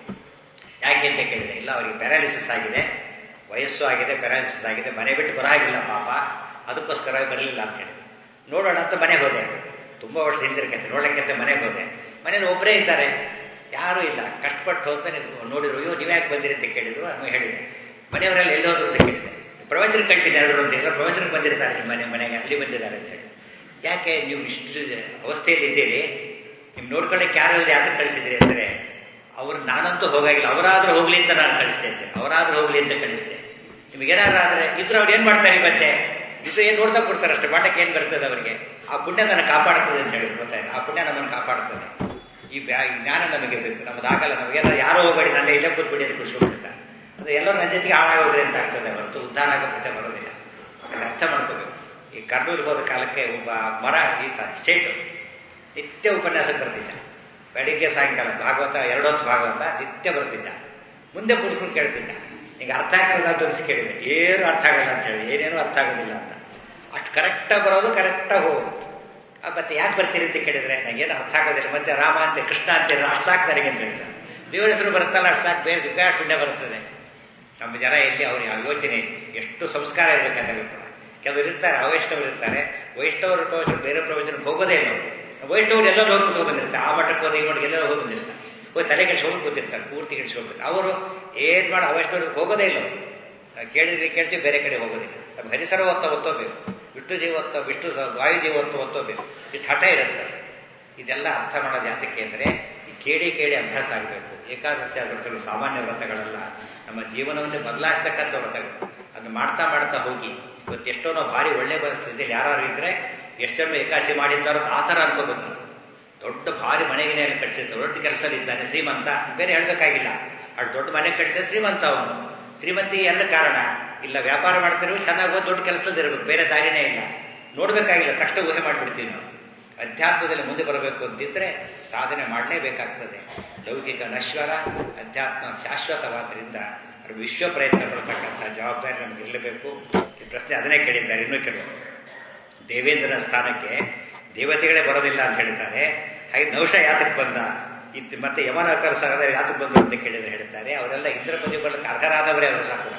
Speaker 1: ಯಾಕೆ ಅಂತ ಕೇಳಿದೆ ಇಲ್ಲ ಅವರಿಗೆ ಪ್ಯಾರಾಲಿಸಿಸ್ ಆಗಿದೆ ವಯಸ್ಸು ಆಗಿದೆ ಪ್ಯಾರಾಲಿಸಿಸ್ ಆಗಿದೆ ಮನೆ ಬಿಟ್ಟು ಬರಾಗಿಲ್ಲ ಪಾಪ ಅದಕ್ಕೋಸ್ಕರ ಬರಲಿಲ್ಲ ಅಂತ ಹೇಳಿದೆ ನೋಡೋಣ ಅಂತ ಮನೆಗೆ ಹೋದೆ ತುಂಬ ವರ್ಷ ಹಿಂದಿರ್ಕೈತೆ ನೋಡೋಕ್ಕೆ ಮನೆಗೆ ಹೋದೆ ಮನೇಲಿ ಒಬ್ಬರೇ ಇದ್ದಾರೆ ಯಾರೂ ಇಲ್ಲ ಕಷ್ಟಪಟ್ಟು ಹೋದ್ಮೇಲೆ ನೋಡಿದ್ರು ಅಯ್ಯೋ ನೀವು ಯಾಕೆ ಬಂದಿರಿ ಅಂತ ಕೇಳಿದ್ರು ಅಮ್ಮ ಹೇಳಿದೆ ಮನೆಯವರೆಲ್ಲ ಎಲ್ಲಿ ಹೋದ್ರು ಅಂತ ಕೇಳಿದೆ ಪ್ರವಚನ ಕಳಿಸಿದ ಎಲ್ಲರೂ ಅಂತ ಎಲ್ಲ ಪ್ರವಚನಕ್ಕೆ ಬಂದಿರ್ತಾರೆ ನಿಮ್ಮ ಮನೆ ಮನೆಗೆ ಅಲ್ಲಿ ಬಂದಿದ್ದಾರೆ ಅಂತ ಹೇಳಿ ಯಾಕೆ ನೀವು ಇಷ್ಟು ಅವಸ್ಥೆಯಲ್ಲಿ ಇದ್ದೀರಿ ನಿಮ್ ನೋಡ್ಕೊಳ್ಳಕ್ಕೆ ಯಾರು ಇದ್ರೆ ಯಾಕೆ ಕಳಿಸಿದ್ರಿ ಅಂದರೆ ಅವ್ರು ನಾನಂತೂ ಹೋಗಾಗಿಲ್ಲ ಅವರಾದ್ರೂ ಹೋಗ್ಲಿ ಅಂತ ನಾನು ಕಳಿಸ್ತಾ ಇದ್ದೆ ಅವರಾದ್ರೂ ಹೋಗ್ಲಿ ಅಂತ ಕಳಿಸ್ತೆ ನಿಮ್ಗೆ ಏನಾದ್ರು ಆದ್ರೆ ಇದ್ರು ಅವ್ರು ಏನ್ ಮಾಡ್ತಾರೆ ಮತ್ತೆ ಇದು ಏನ್ ನೋಡ್ತಾ ಕೊಡ್ತಾರೆ ಅಷ್ಟೇ ಪಾಠಕ್ಕೆ ಏನ್ ಬರ್ತದೆ ಅವರಿಗೆ ಆ ಪುಣ್ಯ ನನ್ನ ಕಾಪಾಡ್ತದೆ ಅಂತ ಹೇಳಿ ಗೊತ್ತಾಯ್ತು ಆ ಪುಣ್ಯ ನಮ್ಮನ್ನು ಕಾಪಾಡ್ತದೆ ಈ ಜ್ಞಾನ ನಮಗೆ ಬೇಕು ನಮ್ಮದಾಗಲ್ಲ ನಮಗೆಲ್ಲ ಯಾರೋ ಹೋಗಬೇಡಿ ನನ್ನ ಇಲ್ಲೇ ಕೂತ್ಬಿಡಿ ಅಂತ ಖುಷಿಬಿಡ್ತಾರೆ ಅದು ಎಲ್ಲರೂ ನನ್ನ ಜೊತೆಗೆ ಹಾಳಾಗೋದ್ರಿ ಅಂತ ಆಗ್ತದೆ ಹೊರತು ಉದ್ಧಾರ ಆಗೋಕ್ಕೆ ಬರೋದಿಲ್ಲ ಅದನ್ನ ಅರ್ಥ ಮಾಡ್ಕೋಬೇಕು ಈ ಕರ್ನೂಲ್ ಹೋದ ಕಾಲಕ್ಕೆ ಒಬ್ಬ ಮರ ಈತ ಸೇಟು ನಿತ್ಯ ಉಪನ್ಯಾಸಕ್ಕೆ ಬರ್ತಿದ್ದ ಬೆಳಿಗ್ಗೆ ಸಾಯಂಕಾಲ ಭಾಗವತ ಎರಡೊತ್ತು ಭಾಗವತ ನಿತ್ಯ ಬರ್ತಿದ್ದ ಮುಂದೆ ಕೂತ್ಕೊಂಡು ಕೇಳ್ತಿದ್ದ ನಿಂಗೆ ಅರ್ಥ ಆಗ್ತದ ಅಂತ ಅನಿಸಿ ಕೇಳಿದೆ ಏನು ಅರ್ಥ ಆಗಲ್ಲ ಅಂತ ಹೇಳಿ ಏನೇನು ಅರ್ಥ ಆಗೋದಿಲ್ಲ ಅಂತ ಅಷ್ಟು ಕರೆಕ್ಟಾಗಿ ಬರೋದು ಕರೆಕ್ಟಾಗಿ ಹೋಗೋದು ಮತ್ತೆ ಯಾಕೆ ಬರ್ತೀರಿ ಅಂತ ಕೇಳಿದ್ರೆ ನನಗೇನು ಅರ್ಥ ಆಗೋದಿಲ್ಲ ಮತ್ತೆ ರಾಮ ಅಂತ ಕೃಷ್ಣ ಅಂತೀರ ಅಷ್ಟು ಸಾಕು ನನಗೆ ಅಂತ ಹೇಳ್ತಾರೆ ದೇವರ ಹೆಸರು ಬರುತ್ತಲ್ಲ ಅಷ್ಟು ಸಾಕು ಬೇರೆ ವಿಕಾಸ ಪುಣ್ಯ ಬರ್ತದೆ ನಮ್ಮ ಜನ ಎಲ್ಲಿ ಅವ್ರಿಗೆ ಆ ಯೋಚನೆ ಎಷ್ಟು ಸಂಸ್ಕಾರ ಇರಬೇಕಂತ ಕೂಡ ಕೆಲವರು ಇರ್ತಾರೆ ಅವೈಷ್ಣವರು ಇರ್ತಾರೆ ವೈಷ್ಣವರ ಪ್ರವಚನ ಬೇರೆ ಪ್ರವಚನಕ್ಕೆ ಹೋಗೋದೇ ಇಲ್ಲ ಅವರು ವೈಷ್ಣವರು ಎಲ್ಲರೂ ಹೋಗಿ ಕೂತ್ಕೊಂಡು ಬಂದಿರ್ತಾರೆ ಆ ಮಠಕ್ಕೆ ಹೋದ ಈ ಮಠಕ್ಕೆ ಎಲ್ಲರೂ ಹೋಗಿ ಬಂದಿರ್ತಾರೆ ಹೋಗಿ ತಲೆ ಕೆಡಿಸ್ಕೊಂಡು ಕೂತಿರ್ತಾರೆ ಪೂರ್ತಿ ಕೆಡಿಸ್ಕೊಂಡು ಅವರು ಏನು ಮಾಡಿ ಅವೈಷ್ಣವ್ರಿಗೆ ಹೋಗೋದೇ ಇಲ್ಲ ಅವರು ಕೇಳಿದ್ರೆ ಕೇಳ್ತೀವಿ ಬೇರೆ ಕಡೆ ಹೋಗೋದಿಲ್ಲ ನಮ್ಮ ಹರಿಸರ ಹೊತ್ತ ಒತ್ತೋಬೇಕು ವಿಷ್ಣು ಜೀವತ್ವ ವಿಷ್ಣು ವಾಯು ಜೀವತ್ವ ಒತ್ತೋಬೇಕು ಇಷ್ಟು ಹಠ ಇರುತ್ತೆ ಇದೆಲ್ಲ ಅರ್ಥ ಮಾಡೋದು ಯಾತಕ್ಕೆ ಅಂದರೆ ಈ ಕೇಳಿ ಕೇಳಿ ಅಭ್ಯಾಸ ಆಗಬೇಕು ಏಕಾದಶಿ ವ್ರತಗಳು ಸಾಮಾನ್ಯ ವ್ರತಗಳಲ್ಲ ನಮ್ಮ ಜೀವನವನ್ನೇ ಬದಲಾಯಿಸ್ತಕ್ಕಂಥ ವ್ರತಗಳು ಅದನ್ನು ಮಾಡ್ತಾ ಮಾಡ್ತಾ ಹೋಗಿ ಇವತ್ತು ಎಷ್ಟೋ ನಾವು ಭಾರಿ ಒಳ್ಳೆ ಪರಿಸ್ಥಿತಿಯಲ್ಲಿ ಯಾರು ಇದ್ರೆ ಎಷ್ಟೊಮ್ಮೆ ಏಕಾಶಿ ಮಾಡಿದ್ದಾರೋ ಆ ಥರ ಅನ್ಕೋಬೇಕು ದೊಡ್ಡ ಭಾರಿ ಮನೆಗಿನೆಯಲ್ಲಿ ಕಟ್ಟಿಸಿದ ದೊಡ್ಡ ಕೆಲಸದಲ್ಲಿ ಇದ್ದಾನೆ ಶ್ರೀಮಂತ ಬೇರೆ ಹೇಳಬೇಕಾಗಿಲ್ಲ ಅಷ್ಟು ದೊಡ್ಡ ಮನೆ ಕಟ್ಟಿಸಿದ ಶ್ರೀಮಂತ ಅವನು ಶ್ರೀಮಂತಿ ಎಲ್ಲ ಕಾರಣ ಇಲ್ಲ ವ್ಯಾಪಾರ ಮಾಡ್ತಿರೋ ಚೆನ್ನಾಗಿ ಹೋಗಿ ದೊಡ್ಡ ಕೆಲಸದಲ್ಲಿ ಇರಬೇಕು ಬೇರೆ ದಾರಿನೇ ಇಲ್ಲ ನೋಡ್ಬೇಕಾಗಿಲ್ಲ ತಕ್ಷಣ ಊಹೆ ಮಾಡಿಬಿಡ್ತೀವಿ ನಾವು ಅಧ್ಯಾತ್ಮದಲ್ಲಿ ಮುಂದೆ ಬರಬೇಕು ಅಂತಿದ್ರೆ ಸಾಧನೆ ಮಾಡಲೇಬೇಕಾಗ್ತದೆ ಲೌಕಿಕ ನಶ್ವರ ಅಧ್ಯಾತ್ಮ ಶಾಶ್ವತವಾದ್ದರಿಂದ ಅದು ವಿಶ್ವ ಪ್ರಯತ್ನ ಪಡ್ತಕ್ಕಂಥ ಜವಾಬ್ದಾರಿ ನಮ್ಗೆ ಇರಲೇಬೇಕು ಈ ಪ್ರಶ್ನೆ ಅದನ್ನೇ ಕೇಳಿದ್ದಾರೆ ಇನ್ನೂ ಕೆಲವು ದೇವೇಂದ್ರನ ಸ್ಥಾನಕ್ಕೆ ದೇವತೆಗಳೇ ಬರೋದಿಲ್ಲ ಅಂತ ಹೇಳ್ತಾರೆ ಹಾಗೆ ನೌಷ ಯಾತಕ್ಕೆ ಬಂದ ಇತ್ತು ಮತ್ತೆ ಯಮನ ಸರದ ಯಾತಕ್ಕೆ ಬಂದರು ಅಂತ ಕೇಳಿದ್ರೆ ಹೇಳ್ತಾರೆ ಅವರೆಲ್ಲ ಇಂದ್ರ ಪದವಿ ಬರ್ಲಿಕ್ಕೆ ಅರ್ಹರಾದವರೇ ಅವರೆಲ್ಲ ಕೂಡ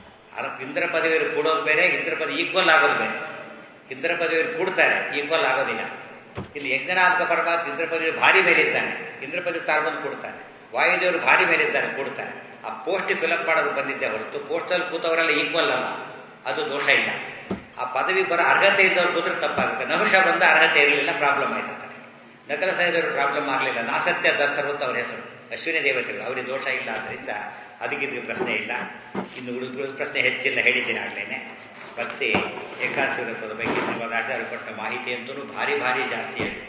Speaker 1: ಇಂದ್ರ ಪದವಿಯಲ್ಲಿ ಕೂಡೋದು ಬೇರೆ ಇಂದ್ರ ಪದವಿ ಈಕ್ವಲ್ ಆಗೋದು ಬೇರೆ ಇಂದ್ರ ಪದವಿಯಲ್ಲಿ ಕೂಡ್ತಾರೆ ಈಕ್ವಲ್ ಆಗೋದಿಲ್ಲ ಇಲ್ಲಿ ಯಜ್ಞನಾಮಕ ಪರಮಾತ್ಮ ಇಂದ್ರ ಪದವಿ ಭಾರಿ ಮೇಲಿದ್ದಾನೆ ಇಂದ್ರ ಪದವಿ ತಾರ್ಬಂದು ಕೊಡ್ತಾನೆ ವಾಯುದೇವರು ಭಾರಿ ಮೇಲಿದ್ದಾನೆ ಕೊಡ್ತಾನೆ ಆ ಪೋಸ್ಟ್ ಫಿಲಪ್ ಮಾಡೋದು ಬಂದಿದ್ದೆ ಹೊರತು ಪೋಸ್ಟಲ್ಲಿ ಕೂತವರೆಲ್ಲ ಈಕ್ವಲ್ ಅಲ್ಲ ಅದು ದೋಷ ಇಲ್ಲ ಆ ಪದವಿ ಬರೋ ಅರ್ಹತೆ ಇದ್ದವ್ರು ಕೂತ್ರೆ ತಪ್ಪಾಗುತ್ತೆ ನಹುಷ ಬಂದ ಅರ್ಹತೆ ಇರಲಿಲ್ಲ ಪ್ರಾಬ್ಲಮ್ ಆಯ್ತು ನಕಲ ಸಹಜರು ಪ್ರಾಬ್ಲಮ್ ಆಗಲಿಲ್ಲ ನಾಸತ್ಯ ದಸ್ತರು ಅಂತ ಅವ್ರ ಹೆಸರು ಅಶ್ವಿನಿ ದೇವತೆಗಳು ಅವರಿಗೆ ದೋಷ ಇಲ್ಲ ಆದ್ದರಿಂದ ಅದಕ್ಕೆ ಇದಕ್ಕೆ ಪ್ರಶ್ನೆ ಇಲ್ಲ ಇನ್ನು ಉಳಿದ ಪ್ರಶ್ನೆ ಹೆಚ್ಚಿಲ್ಲ ಹೇಳಿದ್ದೀನಿ ಆಗ್ಲೇನೆ ಮತ್ತೆ ಏಕಾದಶಿ ವ್ರತದ ಬಗ್ಗೆ ಶ್ರೀಮದ್ ಆಚಾರ್ಯ ಕೊಟ್ಟ ಮಾಹಿತಿ ಅಂತೂ ಭಾರಿ ಭಾರಿ ಜಾಸ್ತಿ ಹೇಳಿ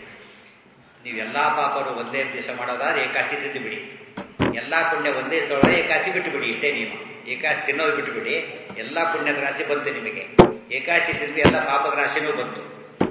Speaker 1: ನೀವೆಲ್ಲ ಪಾಪರು ಒಂದೇ ದಿವಸ ಮಾಡೋದಾದ್ರೆ ಏಕಾಶಿ ತಿಂದು ಬಿಡಿ ಎಲ್ಲ ಪುಣ್ಯ ಒಂದೇ ತೊಳೆದ್ರೆ ಏಕಾಶಿ ಬಿಟ್ಟು ಬಿಡಿ ಇಷ್ಟೇ ನೀವು ಏಕಾಶಿ ತಿನ್ನೋದು ಬಿಟ್ಟು ಬಿಡಿ ಎಲ್ಲ ಪುಣ್ಯದ ರಾಶಿ ಬಂತು ನಿಮಗೆ ಏಕಾಶಿ ತಿಂದು ಎಲ್ಲ ಪಾಪದ ರಾಶಿನೂ ಬಂತು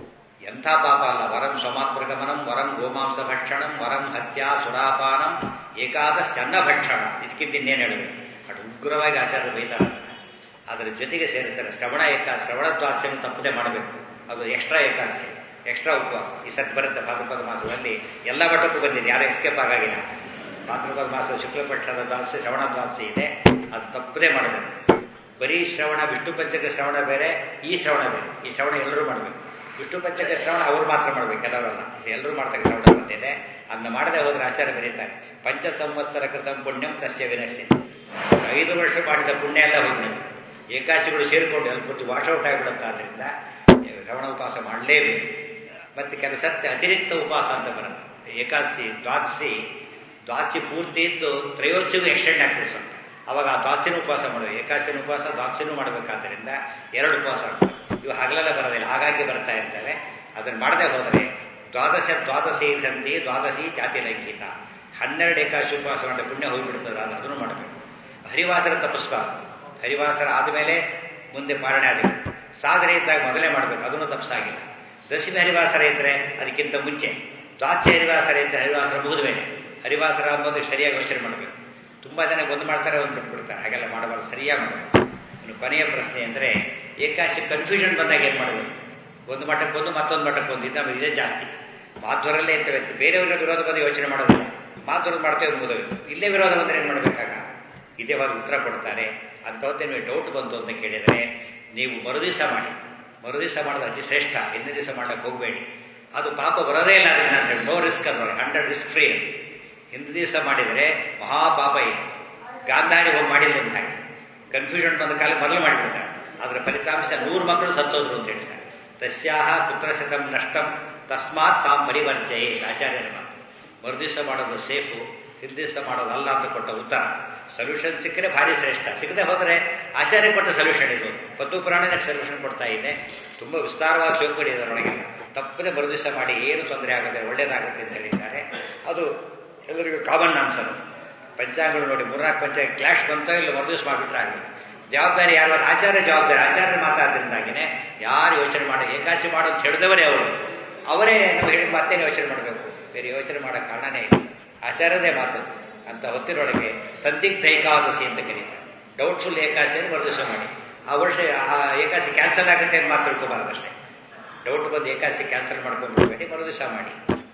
Speaker 1: ಎಂಥ ಪಾಪ ಅಲ್ಲ ವರಂ ಸ್ವಮಾತ್ರಗಮನಂ ವರಂ ಗೋಮಾಂಸ ಭಕ್ಷಣಂ ವರಂ ಹತ್ಯಾ ಸುರಾಪಾನಂ ಏಕಾದಶ ಅನ್ನ ಭಕ್ಷಣ ಇದಕ್ಕಿಂತ ಇನ್ನೇನು ಹೇಳಬೇಕು ಅಷ್ಟು ಉಗ್ರವಾಗಿ ಆಚಾರ್ಯ ಬೈತಾರೆ ಅದರ ಜೊತೆಗೆ ಸೇರಿಸ್ತಾರೆ ಶ್ರವಣ ಏಕಾ ಶ್ರವಣ ದ್ವಾದಶಿಯನ್ನು ತಪ್ಪದೆ ಮಾಡಬೇಕು ಅದು ಎಕ್ಸ್ಟ್ರಾ ಏಕಾದಶಿ ಎಕ್ಸ್ಟ್ರಾ ಉಪವಾಸ ಈ ಸತ್ ಬರುತ್ತೆ ಭಾದ್ರಪದ ಮಾಸದಲ್ಲಿ ಎಲ್ಲ ಮಟ್ಟಕ್ಕೂ ಬಂದಿದೆ ಯಾರು ಎಸ್ಕೇಪ್ ಆಗಾಗಿಲ್ಲ ಭಾದ್ರಪದ ಮಾಸ ಶುಕ್ಲ ಪಕ್ಷದ ದ್ವಾದಶಿ ಶ್ರವಣ ದ್ವಾದಶಿ ಇದೆ ಅದು ತಪ್ಪದೇ ಮಾಡಬೇಕು ಬರೀ ಶ್ರವಣ ವಿಷ್ಣು ಪಂಚಕ ಶ್ರವಣ ಬೇರೆ ಈ ಶ್ರವಣ ಬೇರೆ ಈ ಶ್ರವಣ ಎಲ್ಲರೂ ಮಾಡಬೇಕು ವಿಷ್ಣು ಪಂಚಕ ಶ್ರವಣ ಅವ್ರು ಮಾತ್ರ ಮಾಡಬೇಕು ಕೆಲವರಲ್ಲ ಎಲ್ಲರೂ ಮಾಡ್ತಕ್ಕ ಶ್ರವಣ ಬಂದಿದೆ ಅದನ್ನ ಮಾಡದೆ ಹೋದ್ರೆ ಆಚಾರ್ಯ ಬರೀತಾರೆ ಪಂಚ ಸಂವತ್ಸರ ಕೃತ ಪುಣ್ಯಂ ತಸ್ಯ ವಿನಶ್ಯ ಐದು ವರ್ಷ ಮಾಡಿದ ಪುಣ್ಯ ಎಲ್ಲ ಹೋಗ್ಬಿಡುತ್ತೆ ಏಕಾಶಿಗಳು ಸೇರಿಕೊಂಡು ಅಲ್ಪಟ್ಟು ವಾಶೌಟ್ ಆಗಿಬಿಡುತ್ತೆ ಆದ್ದರಿಂದ ಶ್ರವಣ ಉಪವಾಸ ಮಾಡಲೇಬೇಕು ಮತ್ತೆ ಕೆಲವು ಸತ್ಯ ಅತಿರಿಕ್ತ ಉಪವಾಸ ಅಂತ ಬರುತ್ತೆ ಏಕಾದಶಿ ದ್ವಾದಶಿ ದ್ವಾದಶಿ ಪೂರ್ತಿ ಇದ್ದು ತ್ರಯೋದಶಿಗೂ ಎಕ್ಸ್ಟೆಂಡ್ ಆಗ್ತದೆ ಸ್ವಲ್ಪ ಅವಾಗ ಆ ದ್ವಾದಶಿನ ಉಪವಾಸ ಮಾಡಬೇಕು ಏಕಾದಶಿನ ಉಪವಾಸ ದ್ವಾದಶಿನೂ ಮಾಡಬೇಕಾದ್ದರಿಂದ ಎರಡು ಉಪವಾಸ ಆಗ್ತದೆ ಇವು ಹಗಲೆಲ್ಲ ಬರೋದಿಲ್ಲ ಹಾಗಾಗಿ ಬರ್ತಾ ಇರ್ತವೆ ಅದನ್ನು ಮಾಡದೆ ಹೋದರೆ ದ್ವಾದಶ ದ್ವಾದಶಿ ಇದ್ದಂತೆ ದ್ವಾದಶಿ ಜಾತಿ ಲೈಂಗಿಕ ಹನ್ನೆರಡು ಏಕಾದಶಿ ಉಪವಾಸ ಮಾಡಿದ ಪುಣ್ಯ ಹೋಗಿಬಿಡ್ತದೆ ಅದು ಅದನ್ನು ಮಾಡಬೇಕು ಹರಿವಾಸರ ತಪ್ಪಿಸ್ಬಾರ್ದು ಹರಿವಾಸರ ಆದಮೇಲೆ ಮುಂದೆ ಪಾಲನೆ ಆಗಬೇಕು ಸಾಧನೆ ಇದ್ದಾಗ ಮೊದಲೇ ಮಾಡಬೇಕು ಅದನ್ನು ತಪ್ಪಿಸಾಗಿಲ್ಲ ದಶಮಿ ಹರಿವಾಸರ ಇದ್ದರೆ ಅದಕ್ಕಿಂತ ಮುಂಚೆ ದ್ವಾದಶಿ ಹರಿವಾಸರ ಇದ್ದರೆ ಹರಿವಾಸರ ಮುಗಿದ ಮೇಲೆ ಹರಿವಾಸರ ಅಂಬೋದು ಸರಿಯಾಗಿ ಯೋಚನೆ ಮಾಡಬೇಕು ತುಂಬ ಜನ ಒಂದು ಮಾಡ್ತಾರೆ ಒಂದು ಬಿಟ್ಬಿಡ್ತಾರೆ ಹಾಗೆಲ್ಲ ಮಾಡಬಾರ್ದು ಸರಿಯಾಗಿ ಮಾಡಬೇಕು ಇನ್ನು ಕೊನೆಯ ಪ್ರಶ್ನೆ ಅಂದರೆ ಏಕಾಶಿ ಕನ್ಫ್ಯೂಷನ್ ಬಂದಾಗ ಏನು ಮಾಡಬೇಕು ಒಂದು ಮಠಕ್ಕೊಂದು ಮತ್ತೊಂದು ಮಠಕ್ಕೊಂದು ಇದು ನಮಗೆ ಇದೇ ಜಾಸ್ತಿ ಮಾಧ್ವರಲ್ಲೇ ಇರ್ತವೆ ಬೇರೆಯವ್ರ ವಿರೋಧ ಬಂದು ಯೋಚನೆ ಮಾಡೋದಿಲ್ಲ ಮಾಧ್ವರದ್ದು ಮಾಡ್ತೇವೆ ಮುಗಿದೋಯ್ತು ಇಲ್ಲೇ ವಿರೋಧ ಬಂದರೆ ಏನು ಮಾಡಬೇಕಾಗ ಇದೇ ಒಂದು ಉತ್ತರ ಕೊಡ್ತಾರೆ ಅಂಥವತ್ತೇ ನೀವು ಡೌಟ್ ಬಂತು ಅಂತ ಕೇಳಿದರೆ ನೀವು ಮರುದಿವಸ ಮಾಡಿ ಮರುದಿವಸ ಮಾಡೋದು ಅತಿ ಶ್ರೇಷ್ಠ ಹಿಂದಿನ ದಿವಸ ಮಾಡ್ಲಿಕ್ಕೆ ಹೋಗಬೇಡಿ ಅದು ಪಾಪ ಬರೋದೇ ಇಲ್ಲ ಅದರಿಂದ ಅಂತ ಹೇಳಿ ನೋ ರಿಸ್ಕ್ ಅದ್ರೊಳಗೆ ಹಂಡ್ರೆಡ್ ರಿಸ್ಕ್ ಫ್ರೀ ಹಿಂದಿನ ದಿವಸ ಮಾಡಿದರೆ ಮಹಾಪಾಪ ಇದೆ ಗಾಂಧಾರಿ ಹೋಗಿ ಮಾಡಿಲ್ಲ ಅಂತ ಹಾಗೆ ಕನ್ಫ್ಯೂಷನ್ ಬಂದ ಕಾಲ ಮೊದಲು ಮಾಡಿಬಿಡ್ತಾರೆ ಅದರ ಫಲಿತಾಂಶ ನೂರು ಮಕ್ಕಳು ಸತ್ತೋದ್ರು ಅಂತ ಹೇಳ್ತಾರೆ ತಸ್ಯಾಹ ಪುತ್ರಶತಂ ನಷ್ಟಂ ತಸ್ಮಾತ್ ತಾಂ ಪರಿವರ್ತ್ಯೆ ಆಚಾರ್ಯರ ಮಾತು ಮರುದಿವಸ ಮಾಡೋದು ಸೇಫು ಹಿಂದಿವಸ ಮಾಡೋದು ಅಲ್ಲ ಅಂತ ಕೊಟ್ಟ ಉತ್ತರ ಸೊಲ್ಯೂಷನ್ ಸಿಕ್ಕರೆ ಭಾರಿ ಶ್ರೇಷ್ಠ ಸಿಗದೆ ಹೋದರೆ ಆಚಾರ್ಯ ಕೊಟ್ಟ ಸೊಲ್ಯೂಷನ್ ಇದು ಪದ್ದು ಪುರಾಣಕ್ಕೆ ಸೊಲ್ಯೂಷನ್ ಕೊಡ್ತಾ ಇದೆ ತುಂಬ ವಿಸ್ತಾರವಾದ ಶ್ಲೋಕಗಳು ಇದರೊಳಗೆ ತಪ್ಪದೆ ಮರುದಿವಸ ಮಾಡಿ ಏನು ತೊಂದರೆ ಆಗದೆ ಒಳ್ಳೇದಾಗುತ್ತೆ ಅಂತ ಹೇಳಿದ್ದಾರೆ ಅದು ಎಲ್ಲರಿಗೂ ಕಾಮನ್ ಆನ್ಸರ್ ಪಂಚಾಂಗಗಳು ನೋಡಿ ಮೂರ್ನಾಲ್ಕು ಪಂಚ ಕ್ಲಾಶ್ ಬಂತೋ ಇಲ್ಲ ಮರುದಿವಸ ಮಾಡಿಬಿಟ್ರೆ ಆಗಬೇಕು ಜವಾಬ್ದಾರಿ ಯಾರು ಆಚಾರ್ಯ ಜವಾಬ್ದಾರಿ ಆಚಾರ್ಯ ಮಾತಾದ್ರಿಂದಾಗಿನೇ ಯಾರು ಯೋಚನೆ ಮಾಡಿ ಏಕಾಚಿ ಮಾಡೋ ಅಂತ ಹೇಳಿದವರೇ ಅವರು ಅವರೇ ನಾವು ಹೇಳಿದ ಮತ್ತೇನು ಯೋಚನೆ ಮಾಡಬೇಕು ಬೇರೆ ಯೋಚನೆ ಮಾಡೋ ಕಾರಣನೇ ಇಲ್ಲ ಆಚಾರ್ಯದೇ ಮಾತು ಅಂತ ಹೊತ್ತಿನೊಳಗೆ ಸಂದಿಗ್ಧ ಏಕಾದಶಿ ಅಂತ ಕರೀತಾರೆ ಡೌಟ್ಫುಲ್ ಏಕಾದಶಿಯನ್ನು ಮರುದಿವಸ ಮಾಡಿ ಆ ವರ್ಷ ಆ ಏಕಾದಶಿ ಕ್ಯಾನ್ಸಲ್ ಆಗುತ್ತೆ ಅಂತ ಮಾತು ತಿಳ್ಕೊಬಾರ್ದು ಅಷ್ಟೇ ಡೌಟ್ ಬಂದು ಏಕಾದಶಿ ಕ್ಯಾನ್ಸಲ್ ಮಾಡ್ಕೊಂಡ್ಬಿಡ್ಬೇಡಿ ಮರುದಿವಸ ಮಾಡಿ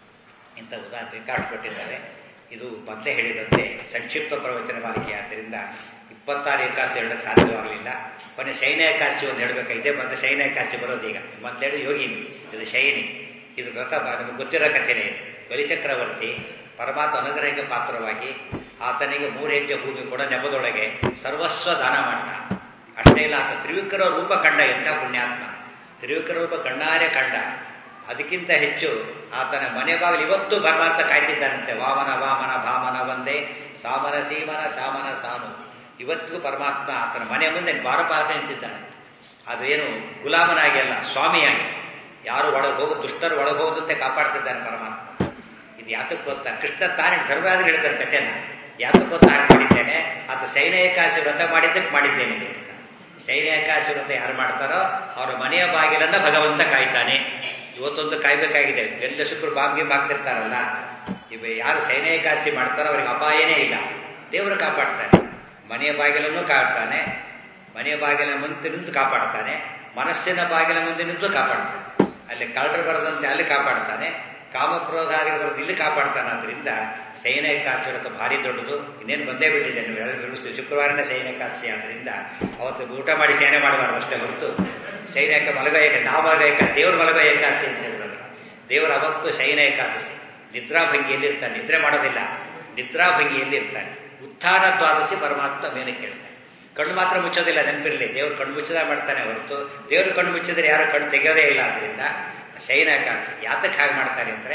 Speaker 1: ಇಂಥ ಉದಾಹರಣೆ ಕಾರ್ಡ್ ಕೊಟ್ಟಿದ್ದಾರೆ ಇದು ಮೊದಲೇ ಹೇಳಿದಂತೆ ಸಂಕ್ಷಿಪ್ತ ಪ್ರವಚನ ಮಾಲಿಕೆ ಆದ್ದರಿಂದ ಇಪ್ಪತ್ತಾರು ಏಕಾದಶಿ ಹೇಳಕ್ಕೆ ಸಾಧ್ಯವಾಗಲಿಲ್ಲ ಕೊನೆ ಶೈನ ಏಕಾದಶಿ ಒಂದು ಹೇಳಬೇಕು ಇದೇ ಮತ್ತೆ ಶೈನ ಏಕಾದಶಿ ಬರೋದು ಈಗ ಮೊದಲೇಳು ಯೋಗಿನಿ ಇದು ಶೈನಿ ಇದು ವ್ರತ ನಮಗೆ ಗೊತ್ತಿರೋ ಕಥೆನೇ ಇದು ಬಲಿಚಕ್ರವರ್ತಿ ಪರಮಾತ್ಮ ಅನುಗ್ರಹಕ್ಕೆ ಪಾತ್ರವಾಗಿ ಆತನಿಗೆ ಮೂರು ಹೆಜ್ಜೆ ಭೂಮಿ ಕೂಡ ನೆಪದೊಳಗೆ ಸರ್ವಸ್ವ ದಾನ ಮಾಡಿದ ಅಷ್ಟೇ ಇಲ್ಲ ಆತ ತ್ರಿವಿಕ್ರ ರೂಪ ಕಂಡ ಎಂಥ ಪುಣ್ಯಾತ್ಮ ತ್ರಿವಿಕ್ರ ರೂಪ ಕಣ್ಣಾರೆ ಕಂಡ ಅದಕ್ಕಿಂತ ಹೆಚ್ಚು ಆತನ ಮನೆ ಬಾಗಿಲು ಇವತ್ತು ಪರಮಾತ್ಮ ಕಾಯ್ತಿದ್ದಾನಂತೆ ವಾಮನ ವಾಮನ ಭಾಮನ ಒಂದೇ ಸಾಮನ ಸೀಮನ ಶಾಮನ ಸಾನು ಇವತ್ತಿಗೂ ಪರಮಾತ್ಮ ಆತನ ಮನೆ ಮುಂದೆ ಬಾರಪಾತ ನಿಂತಿದ್ದಾನೆ ಅದೇನು ಗುಲಾಮನಾಗಿ ಅಲ್ಲ ಸ್ವಾಮಿಯಾಗಿ ಯಾರು ಒಳಗೆ ಹೋಗೋ ದುಷ್ಟರು ಒಳಗೆ ಹೋದಂತೆ ಕಾಪಾಡ್ತಿದ್ದಾನೆ ಪರಮಾತ್ಮ ಇದು ಯಾತಕ್ಕೆ ಗೊತ್ತಾ ಕೃಷ್ಣ ತಾನೇ ಧರ್ಮರಾಜರು ಹೇಳ್ತಾರೆ ಕಥೆನ ಯಾತಕ್ಕೆ ಗೊತ್ತಾ ಹಾಗೆ ಮಾಡಿದ್ದೇನೆ ಆತ ಶೈನ ಏಕಾಶಿ ವ್ರತ ಮಾಡಿದ್ದಕ್ಕೆ ಮಾಡಿದ್ದೇನೆ ಅಂತ ಹೇಳ್ತಾನೆ ಶೈನ ಏಕಾಶಿ ವ್ರತ ಯಾರು ಮಾಡ್ತಾರೋ ಅವರ ಮನೆಯ ಬಾಗಿಲನ್ನ ಭಗವಂತ ಕಾಯ್ತಾನೆ ಇವತ್ತೊಂದು ಕಾಯ್ಬೇಕಾಗಿದೆ ಎಲ್ಲ ಶುಕ್ರು ಬಾಂಬ್ಗೆ ಬಾಗ್ತಿರ್ತಾರಲ್ಲ ಇವ ಯಾರು ಶೈನ ಏಕಾದಶಿ ಮಾಡ್ತಾರೋ ಅವ್ರಿಗೆ ಅಪಾಯನೇ ಇಲ್ಲ ದೇವರು ಕಾಪಾಡ್ತಾನೆ ಮನೆಯ ಬಾಗಿಲನ್ನು ಕಾಪಾಡ್ತಾನೆ ಮನೆಯ ಬಾಗಿಲ ಮುಂದೆ ನಿಂತು ಕಾಪಾಡ್ತಾನೆ ಮನಸ್ಸಿನ ಬಾಗಿಲ ಮುಂದೆ ನಿಂತು ಕಾಪಾಡ್ತಾನೆ ಅಲ್ಲಿ ಕಳ್ಳರು ಬರದಂತೆ ಅಲ್ಲಿ ಕಾಪಾಡ್ತಾನೆ ಕಾಮಕ್ರೋಧಾದಿಗಳು ಬರೋದು ಇಲ್ಲಿ ಕಾಪಾಡ್ತಾನೆ ಅದರಿಂದ ಶಯನ ಏಕಾದಶಿ ವ್ರತ ಭಾರಿ ದೊಡ್ಡದು ಇನ್ನೇನು ಬಂದೇ ಬಿಟ್ಟಿದೆ ನೀವು ಎಲ್ಲರೂ ಶುಕ್ರವಾರನೇ ಶಯನ ಏಕಾದಶಿ ಆದ್ದರಿಂದ ಅವತ್ತು ಊಟ ಮಾಡಿ ಸೇನೆ ಮಾಡಬಾರ್ದು ಅಷ್ಟೇ ಹೊರತು ಶಯನ ಏಕ ಮಲಗ ಏಕ ನಾವು ಮಲಗ ಏಕ ದೇವ್ರ ಮಲಗ ಏಕಾದಶಿ ಅಂತ ಹೇಳಿದ್ರು ದೇವರ ಅವತ್ತು ಶಯನ ಏಕಾದಶಿ ನಿದ್ರಾಭಂಗಿಯಲ್ಲಿ ಇರ್ತಾನೆ ನಿದ್ರೆ ಮಾಡೋದಿಲ್ಲ ನಿದ್ರಾಭಂಗಿಯಲ್ಲಿ ಇರ್ತಾನೆ ಉತ್ಥಾನ ದ್ವಾದಶಿ ಪರಮಾತ್ಮ ಮೇಲೆ ಕೇಳ್ತಾನೆ ಕಣ್ಣು ಮಾತ್ರ ಮುಚ್ಚೋದಿಲ್ಲ ನೆನಪಿರಲಿ ದೇವ್ರು ಕಣ್ಣು ಮುಚ್ಚದ ಮಾಡ್ತಾನೆ ಹೊರತು ದೇವ್ರು ಕಣ್ಣು ಮುಚ್ಚಿದ್ರೆ ಯಾರು ಕಣ್ಣು ತೆಗೆಯೋದೇ ಇಲ್ಲ ಅದರಿಂದ ಶಯನ ಏಕಾದಶಿ ಯಾತಕ್ಕೆ ಹಾಗೆ ಮಾಡ್ತಾರೆ ಅಂದರೆ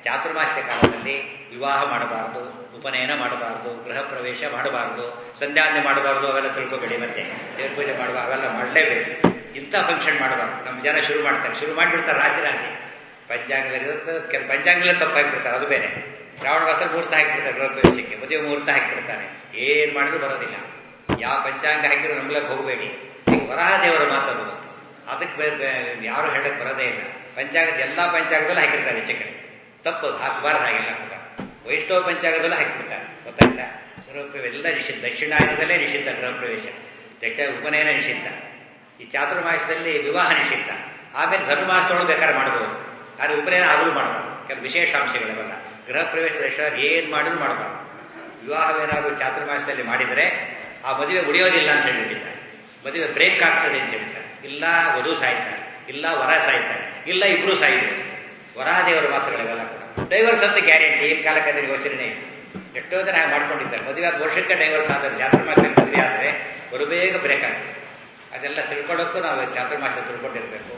Speaker 1: ಚಾತುರ್ಮಾಸ್ಯ ಕಾಲದಲ್ಲಿ ವಿವಾಹ ಮಾಡಬಾರದು ಉಪನಯನ ಮಾಡಬಾರದು ಗೃಹ ಪ್ರವೇಶ ಮಾಡಬಾರದು ಸಂಧ್ಯಾವಂದನೆ ಮಾಡಬಾರದು ಅವೆಲ್ಲ ತಿಳ್ಕೊಬೇಡಿ ಮತ್ತೆ ದೇವ್ರ ಪೂಜೆ ಮಾಡುವ ಅವೆಲ್ಲ ಮಾಡಲೇಬೇಕು ಇಂಥ ಫಂಕ್ಷನ್ ಮಾಡಬಾರ್ದು ನಮ್ಮ ಜನ ಶುರು ಮಾಡ್ತಾರೆ ಶುರು ಮಾಡಿಬಿಡ್ತಾರೆ ರಾಶಿ ರಾಶಿ ಪಂಚಾಂಗದಲ್ಲಿರುತ್ತೆ ಕೆಲ ಪಂಚಾಂಗಲೇ ತಪ್ಪಾಗಿಬಿಡ್ತಾರೆ ಅದು ಬೇರೆ ಶ್ರಾವಣ ಮಾಸ ಮುಹೂರ್ತ ಹಾಕಿಬಿಡ್ತಾರೆ ಗೃಹ ಪ್ರವೇಶಕ್ಕೆ ಮದುವೆ ಮುಹೂರ್ತ ಹಾಕಿಬಿಡ್ತಾರೆ ಏನು ಮಾಡಿದ್ರು ಬರೋದಿಲ್ಲ ಯಾವ ಪಂಚಾಂಗ ಹಾಕಿದ್ರು ನಂಬಲಕ್ಕೆ ಹೋಗಬೇಡಿ ಈಗ ವರಹ ದೇವರ ಮಾತದು ಅದಕ್ಕೆ ಯಾರು ಹೇಳಕ್ ಬರೋದೇ ಇಲ್ಲ ಪಂಚಾಂಗದ ಎಲ್ಲ ಪಂಚಾಂಗದಲ್ಲೂ ಹಾಕಿರ್ತಾರೆ ಹೆಚ್ಚು ಕಡೆ ತಪ್ಪು ಹಾಕಬಾರ್ದು ಹಾಗೆಲ್ಲ ಕೂಡ ವೈಷ್ಣವ ಪಂಚಾಂಗದಲ್ಲೂ ಹಾಕಿಬಿಡ್ತಾರೆ ಗೊತ್ತಾಯ್ತಾ ಗೃಹ ಪ್ರವೇಶ ಎಲ್ಲ ನಿಷಿದ್ಧ ದಕ್ಷಿಣಾಯನದಲ್ಲೇ ನಿಷಿದ್ಧ ಗೃಹ ಪ್ರವೇಶ ದಕ್ಷಿಣ ಉಪನಯನ ನಿಷಿದ್ಧ ಈ ಚಾತುರ್ಮಾಸದಲ್ಲಿ ವಿವಾಹ ನಿಷಿದ್ಧ ಆಮೇಲೆ ಧನುರ್ಮಾಸದೊಳಗೆ ಬೇಕಾದ್ರೆ ಮಾಡಬಹುದು ಆದರೆ ಉಪನಯನ ಆಗಲೂ ಮಾಡಬಾರ್ದು ಕೆಲವು ವಿಶೇಷಾಂಶಗಳಿವೆಲ್ಲ ಗೃಹ ಪ್ರವೇಶ ದಕ್ಷಿಣ ಏನು ಮಾಡಿದ್ರು ಮಾಡಬಾರ್ದು ವಿವಾಹವೇನಾದರೂ ಚಾತುರ್ಮಾಸದಲ್ಲಿ ಮಾಡಿದರೆ ಆ ಮದುವೆ ಉಳಿಯೋದಿಲ್ಲ ಅಂತ ಹೇಳಿಬಿಟ್ಟಿದ್ದಾರೆ ಮದುವೆ ಬ್ರೇಕ್ ಆಗ್ತದೆ ಅಂತ ಹೇಳ್ತಾರೆ ಇಲ್ಲ ವಧು ಸಾಯ್ತಾರೆ ಇಲ್ಲ ವರ ಸಾಯ್ತಾರೆ ಇಲ್ಲ ಇಬ್ರು ಸಾಯಿದ್ರು ವರಾದೇವರ ಮಾತುಗಳಿವೆಲ್ಲ ಕೂಡ ಡೈವರ್ಸ್ ಅಂತ ಗ್ಯಾರಂಟಿ ಈ ಕಾಲಕ್ಕೆ ಯೋಚನೆ ಎಷ್ಟೋ ಜನ ಹಾಗೆ ಮಾಡ್ಕೊಂಡಿದ್ದಾರೆ ಮದುವೆ ಆದ ವರ್ಷಕ್ಕೆ ಡೈವರ್ಸ್ ಆದರೆ ಚಾತುರ್ಮಾಸದಲ್ಲಿ ಮದುವೆ ಆದರೆ ಬರು ಬೇಗ ಬ್ರೇಕ್ ಆಗ್ತದೆ ಅದೆಲ್ಲ ತಿಳ್ಕೊಳ್ಳೋಕ್ಕೂ ನಾವು ಚಾತುರ್ಮಾಸ ತಿಳ್ಕೊಂಡಿರಬೇಕು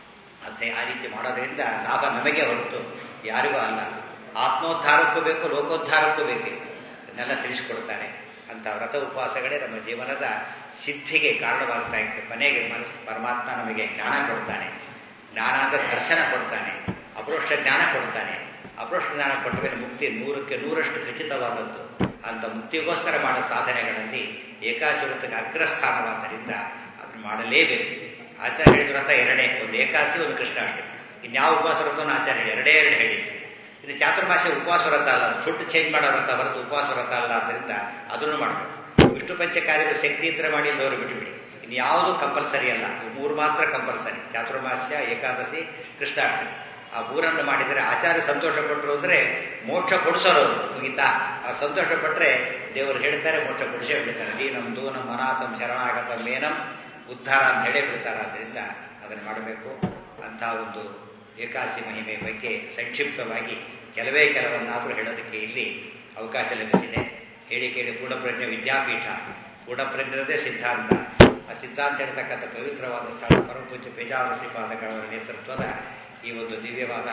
Speaker 1: ಅದೇ ಆ ರೀತಿ ಮಾಡೋದ್ರಿಂದ ಲಾಭ ನಮಗೆ ಹೊರತು ಯಾರಿಗೂ ಅಲ್ಲ ಆತ್ಮೋದ್ಧಾರಕ್ಕೂ ಬೇಕು ಲೋಕೋದ್ಧಾರಕ್ಕೂ ಬೇಕು ಅದನ್ನೆಲ್ಲ ತಿಳಿಸಿಕೊಡ್ತಾರೆ ಅಂತ ವ್ರತ ಉಪವಾಸಗಳೇ ನಮ್ಮ ಜೀವನದ ಸಿದ್ಧಿಗೆ ಕಾರಣವಾಗ್ತಾ ಇತ್ತು ಕೊನೆಗೆ ಮನಸ್ಸು ಪರಮಾತ್ಮ ನಮಗೆ ಜ್ಞಾನ ಕೊಡ್ತಾನೆ ಜ್ಞಾನ ಅಂದರೆ ದರ್ಶನ ಕೊಡ್ತಾನೆ ಅಪರೋಕ್ಷ ಜ್ಞಾನ ಕೊಡ್ತಾನೆ ಅಪರೋಕ್ಷ ಜ್ಞಾನ ಕೊಟ್ಟ ಮೇಲೆ ಮುಕ್ತಿ ನೂರಕ್ಕೆ ನೂರಷ್ಟು ಖಚಿತವಾದದ್ದು ಅಂತ ಮುಕ್ತಿಗೋಸ್ಕರ ಮಾಡೋ ಸಾಧನೆಗಳಲ್ಲಿ ಏಕಾಶಿ ವ್ರತಕ್ಕೆ ಅಗ್ರಸ್ಥಾನವಾದ್ದರಿಂದ ಅದನ್ನು ಮಾಡಲೇಬೇಕು ಆಚಾರ್ಯ ಹೇಳಿದ ವ್ರತ ಎರಡೇ ಒಂದು ಏಕಾಸಿ ಒಂದು ಕೃಷ್ಣಾಷ್ಟಮಿ ಇನ್ಯಾವ ಉಪವಾಸ ವ್ರತವನ್ನು ಆಚಾರ್ಯ ಎರಡೇ ಎರಡು ಹೇಳಿದ್ದು ಇದು ಚಾತುರ್ಮಾಸ ಉಪವಾಸ ವ್ರತ ಅಲ್ಲ ಫುಡ್ ಚೇಂಜ್ ಮಾಡೋ ವ್ರತ ಹೊರತು ಉಪವಾಸ ವ್ರತ ಅಲ್ಲ ಆದ್ದರಿಂದ ಅದನ್ನು ಮಾಡಬೇಕು ವಿಷ್ಣು ಪಂಚಕಾರ್ಯದ ಶಕ್ತಿ ಇದ್ರೆ ಮಾಡಿ ಇದ್ದವರು ಬಿಟ್ಟುಬಿಡಿ ಇನ್ನು ಯಾವುದು ಕಂಪಲ್ಸರಿ ಅಲ್ಲ ಮೂರು ಮಾತ್ರ ಕಂಪಲ್ಸರಿ ಚಾತುರ್ಮಾಸ್ಯ ಏಕಾದಶಿ ಕೃಷ್ಣಾಷ್ಟಮಿ ಆ ಮೂರನ್ನು ಮಾಡಿದರೆ ಆಚಾರ್ಯ ಸಂತೋಷ ಕೊಟ್ಟರು ಅಂದರೆ ಮೋಕ್ಷ ಕೊಡಿಸೋರು ಮುಗಿತಾ ಆ ಸಂತೋಷ ಪಟ್ಟರೆ ದೇವರು ಹೇಳ್ತಾರೆ ಮೋಕ್ಷ ಕೊಡಿಸೇ ಬಿಡ್ತಾರೆ ದೀನಂ ದೂನಂ ಅನಾಥಂ ಶರಣಾಗತಂ ಏನಂ ಉದ್ಧಾರ ಅಂತ ಹೇಳೇ ಬಿಡ್ತಾರೆ ಆದ್ದರಿಂದ ಅದನ್ನು ಮಾಡಬೇಕು ಅಂಥ ಒಂದು ಏಕಾಸಿ ಮಹಿಮೆ ಬಗ್ಗೆ ಸಂಕ್ಷಿಪ್ತವಾಗಿ ಕೆಲವೇ ಕೆಲವನ್ನಾದರೂ ಹೇಳೋದಕ್ಕೆ ಇಲ್ಲಿ ಅವಕಾಶ ಲಭಿಸಿದೆ ಹೇಳಿ ಕೇಳಿ ಪೂರ್ಣಪ್ರಜ್ಞೆ ವಿದ್ಯಾಪೀಠ ಪೂರ್ಣಪ್ರಜ್ಞರದೇ ಸಿದ್ಧಾಂತ ಆ ಸಿದ್ಧಾಂತ ಹೇಳ್ತಕ್ಕಂಥ ಪವಿತ್ರವಾದ ಸ್ಥಳ ಪರಮಪೂಜ್ಯ ಪೇಜಾವರ ಶ್ರೀಪಾದಗಳವರ ನೇತೃತ್ವದ ಈ ಒಂದು ದಿವ್ಯವಾದ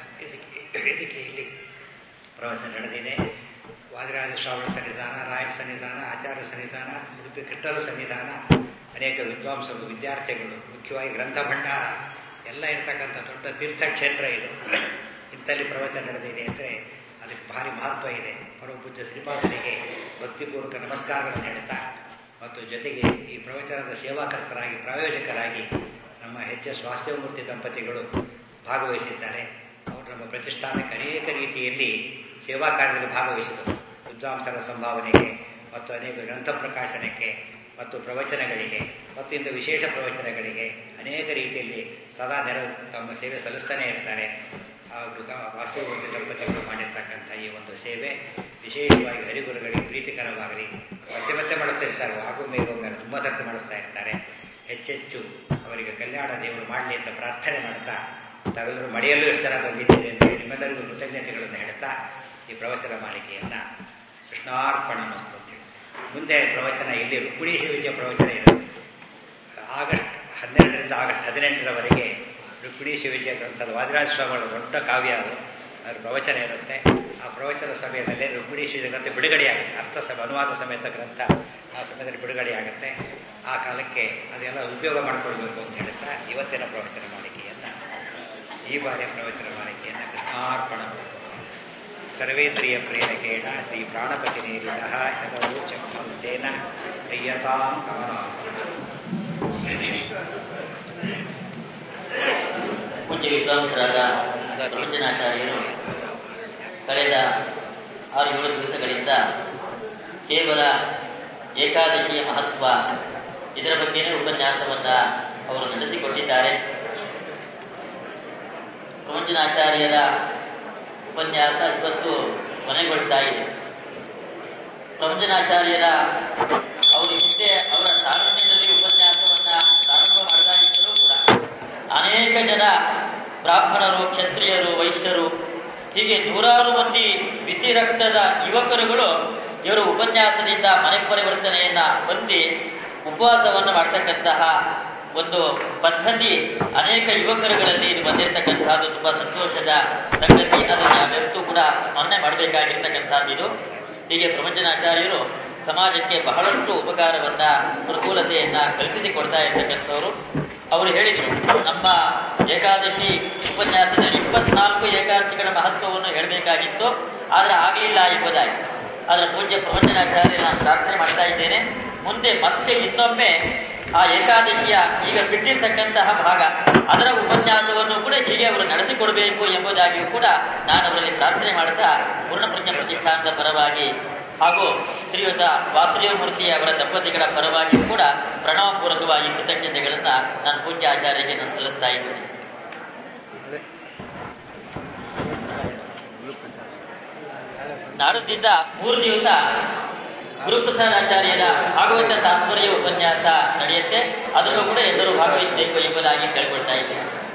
Speaker 1: ವೇದಿಕೆಯಲ್ಲಿ ಪ್ರವಚನ ನಡೆದಿದೆ ವಾದಿರಾಜ ಸ್ವಾಮಿ ಸನ್ನಿಧಾನ ರಾಯ ಸನ್ನಿಧಾನ ಆಚಾರ್ಯ ಸನ್ನಿಧಾನ ಉಡುಪಿ ಕೃಷ್ಣರ ಸನ್ನಿಧಾನ ಅನೇಕ ವಿದ್ವಾಂಸರು ವಿದ್ಯಾರ್ಥಿಗಳು ಮುಖ್ಯವಾಗಿ ಗ್ರಂಥ ಭಂಡಾರ ಎಲ್ಲ ಇರತಕ್ಕಂಥ ದೊಡ್ಡ ತೀರ್ಥಕ್ಷೇತ್ರ ಇದು ಇಂಥಲ್ಲಿ ಪ್ರವಚನ ನಡೆದಿದೆ ಅಂದರೆ ಅದಕ್ಕೆ ಭಾರಿ ಮಹತ್ವ ಇದೆ ಪರಮಪೂಜ್ಯ ಶ್ರೀಪಾದನಿಗೆ ಭಕ್ತಿಪೂರ್ವಕ ನಮಸ್ಕಾರಗಳನ್ನು ಹೇಳ್ತಾ ಮತ್ತು ಜೊತೆಗೆ ಈ ಪ್ರವಚನದ ಸೇವಾಕರ್ತರಾಗಿ ಪ್ರಾಯೋಜಕರಾಗಿ ನಮ್ಮ ಎಚ್ ಎಸ್ ವಾಸ್ತವಮೂರ್ತಿ ದಂಪತಿಗಳು ಭಾಗವಹಿಸಿದ್ದಾರೆ ಅವರು ನಮ್ಮ ಪ್ರತಿಷ್ಠಾನಕ್ಕೆ ಅನೇಕ ರೀತಿಯಲ್ಲಿ ಸೇವಾ ಕಾರ್ಯದಲ್ಲಿ ಭಾಗವಹಿಸಿದರು ವಿದ್ವಾಂಸರ ಸಂಭಾವನೆಗೆ ಮತ್ತು ಅನೇಕ ಗ್ರಂಥ ಪ್ರಕಾಶನಕ್ಕೆ ಮತ್ತು ಪ್ರವಚನಗಳಿಗೆ ಮತ್ತು ಇಂಥ ವಿಶೇಷ ಪ್ರವಚನಗಳಿಗೆ ಅನೇಕ ರೀತಿಯಲ್ಲಿ ಸದಾ ನೆರವು ತಮ್ಮ ಸೇವೆ ಸಲ್ಲಿಸ್ತಾನೆ ಇರ್ತಾರೆ ಹಾಗೂ ವಾಸ್ತವಮೂರ್ತಿ ದಂಪತಿಗಳು ಮಾಡಿರ್ತಕ್ಕಂಥ ಈ ಒಂದು ಸೇವೆ ವಿಶೇಷವಾಗಿ ಹರಿಗುರುಗಳಿಗೆ ಪ್ರೀತಿಕರವಾಗಲಿ ಮತ್ತೆ ಮತ್ತೆ ಮಾಡಿಸ್ತಾ ಇರ್ತಾರೆ ಆಗೊಮ್ಮೆ ಈಗೊಮ್ಮೆ ತುಂಬ ಸರ್ತಿ ಮಾಡಿಸ್ತಾ ಇರ್ತಾರೆ ಹೆಚ್ಚೆಚ್ಚು ಅವರಿಗೆ ಕಲ್ಯಾಣ ದೇವರು ಮಾಡಲಿ ಅಂತ ಪ್ರಾರ್ಥನೆ ಮಾಡ್ತಾ ತಾವೆಲ್ಲರೂ ಮಳೆಯಲ್ಲೂ ಎಷ್ಟು ಜನ ಬಂದಿದ್ದೀರಿ ಅಂತ ಹೇಳಿ ನಿಮ್ಮೆಲ್ಲರಿಗೂ ಕೃತಜ್ಞತೆಗಳನ್ನು ಹೇಳ್ತಾ ಈ ಪ್ರವಚನ ಮಾಲಿಕೆಯನ್ನು ಕೃಷ್ಣಾರ್ಪಣ ಮಸ್ತು ಅಂತೇಳಿ ಮುಂದೆ ಪ್ರವಚನ ಇಲ್ಲಿ ರುಕ್ಮಿಣಿ ವಿದ್ಯಾ ಪ್ರವಚನ ಇರುತ್ತೆ ಆಗಸ್ಟ್ ಹನ್ನೆರಡರಿಂದ ಆಗಸ್ಟ್ ಹದಿನೆಂಟರವರೆಗೆ ರುಕ್ಮಿಣಿ ಶಿವವಿದ್ಯಾ ಗ್ರಂಥದ ವಾದಿರಾಜ ಸ್ವಾಮಿಗಳ ದೊಡ್ಡ ಕಾವ್ಯ ಅದು ಅದರ ಪ್ರವಚನ ಇರುತ್ತೆ ಆ ಪ್ರವಚನ ಸಮಯದಲ್ಲಿ ರುಕ್ಮಿಣಿ ಶಿವ ಗ್ರಂಥ ಬಿಡುಗಡೆಯಾಗುತ್ತೆ ಅರ್ಥ ಸಭೆ ಅನುವಾದ ಸಮೇತ ಗ್ರಂಥ ಆ ಸಮಯದಲ್ಲಿ ಬಿಡುಗಡೆಯಾಗುತ್ತೆ ಆ ಕಾಲಕ್ಕೆ ಅದೆಲ್ಲ ಉಪಯೋಗ ಮಾಡಿಕೊಳ್ಬೇಕು ಅಂತ ಹೇಳ್ತಾ ಇವತ್ತಿನ ಪ್ರವಚನ ಮಾಲಿಕೆಯನ್ನು ಈ ಬಾರಿಯ ಪ್ರವಚನ ಮಾಲಿಕೆಯನ್ನು ಕೃಷ್ಣಾರ್ಪಣ ಸರ್ವೇಂದ್ರಿಯ ಪ್ರೇರಕೇಣ ಶ್ರೀ ಪ್ರಾಣಪತಿ ನೀರಿದ ಯದವು ಚಕ್ರತೇನ ದಯ್ಯತಾಂ ಕಮಲಾರ್ಪಣ
Speaker 2: ಪೂಜ್ಯ ವಿದ್ವಾಂಸರಾದ ರಂಜನಾಚಾರ್ಯರು ಕಳೆದ ಆರು ಏಳು ದಿವಸಗಳಿಂದ ಕೇವಲ ಏಕಾದಶಿಯ ಮಹತ್ವ ಇದರ ಬಗ್ಗೆನೇ ಉಪನ್ಯಾಸವನ್ನ ಅವರು ನಡೆಸಿಕೊಟ್ಟಿದ್ದಾರೆ ರಂಜನಾಚಾರ್ಯರ ಉಪನ್ಯಾಸ ಇವತ್ತು ಕೊನೆಗೊಳ್ತಾ ಇದೆ ಪ್ರವಚನಾಚಾರ್ಯರ ಅವರು ಹಿಂದೆ ಅವರ ತಾರುಣ್ಯದಲ್ಲಿ ಉಪನ್ಯಾಸವನ್ನ ಪ್ರಾರಂಭ ಮಾಡಿದಾಗಿದ್ದರೂ ಕೂಡ ಅನೇಕ ಜನ ಬ್ರಾಹ್ಮಣರು ಕ್ಷತ್ರಿಯರು ವೈಶ್ಯರು ಹೀಗೆ ನೂರಾರು ಮಂದಿ ಬಿಸಿ ರಕ್ತದ ಯುವಕರುಗಳು ಇವರು ಉಪನ್ಯಾಸದಿಂದ ಮನೆ ಪರಿವರ್ತನೆಯನ್ನ ಹೊಂದಿ ಉಪವಾಸವನ್ನು ಮಾಡ್ತಕ್ಕಂತಹ ಒಂದು ಪದ್ಧತಿ ಅನೇಕ ಯುವಕರುಗಳಲ್ಲಿ ಇದು ಬಂದಿರತಕ್ಕಂಥದ್ದು ತುಂಬಾ ಸಂತೋಷದ ಸಂಗತಿ ಅದನ್ನು ನಾವೆಂತೂ ಕೂಡ ಸ್ಮರಣೆ ಮಾಡಬೇಕಾಗಿರ್ತಕ್ಕಂಥದ್ದು ಇದು ಹೀಗೆ ಪ್ರಪಂಚನಾಚಾರ್ಯರು ಸಮಾಜಕ್ಕೆ ಬಹಳಷ್ಟು ಉಪಕಾರವನ್ನ ಅನುಕೂಲತೆಯನ್ನ ಕಲ್ಪಿಸಿಕೊಡ್ತಾ ಇರ್ತಕ್ಕಂಥವ್ರು ಅವರು ಹೇಳಿದರು ನಮ್ಮ ಏಕಾದಶಿ ಉಪನ್ಯಾಸದಲ್ಲಿ ಇಪ್ಪತ್ನಾಲ್ಕು ಏಕಾದಶಿಗಳ ಮಹತ್ವವನ್ನು ಹೇಳಬೇಕಾಗಿತ್ತು ಆದರೆ ಆಗಲಿಲ್ಲ ಎಂಬುದಾಗಿ ಅದರ ಪೂಜ್ಯ ಪ್ರಪಂಚನಾಚಾರ್ಯ ನಾನು ಪ್ರಾರ್ಥನೆ ಮಾಡ್ತಾ ಇದ್ದೇನೆ ಮುಂದೆ ಮತ್ತೆ ಇನ್ನೊಮ್ಮೆ ಆ ಏಕಾದಶಿಯ ಈಗ ಬಿಟ್ಟಿರ್ತಕ್ಕಂತಹ ಭಾಗ ಅದರ ಉಪನ್ಯಾಸವನ್ನು ಕೂಡ ಹೀಗೆ ಅವರು ನಡೆಸಿಕೊಡಬೇಕು ಎಂಬುದಾಗಿಯೂ ಕೂಡ ನಾನು ಅವರಲ್ಲಿ ಪ್ರಾರ್ಥನೆ ಮಾಡ್ತಾ ಪೂರ್ಣಪ್ರಜ್ಞ ಪ್ರತಿಷ್ಠಾನದ ಪರವಾಗಿ ಹಾಗೂ ಶ್ರೀಯುತ ವಾಸುದೇವ ಮೂರ್ತಿ ಅವರ ದಂಪತಿಗಳ ಪರವಾಗಿಯೂ ಕೂಡ ಪ್ರಣವಪೂರ್ವಕವಾಗಿ ಕೃತಜ್ಞತೆಗಳನ್ನ ನಾನು ಪೂಜ್ಯ ಆಚಾರ್ಯರಿಗೆ ನಾನು ಸಲ್ಲಿಸ್ತಾ ಇದ್ದೇನೆ ನಾಡುತ್ತಿದ್ದ ಮೂರು ದಿವಸ ಗುರುಪ್ರಸಾದ್ ಆಚಾರ್ಯರ ಭಾಗವತ ತಾತ್ಪರ್ಯ ಉಪನ್ಯಾಸ ನಡೆಯುತ್ತೆ ಅದರಲ್ಲೂ ಕೂಡ ಎಲ್ಲರೂ ಭಾಗವಹಿಸಬೇಕು ಎಂಬುದಾಗಿ ಕೇಳ್ಕೊಳ್ತಾ ಇದ್ದೇನೆ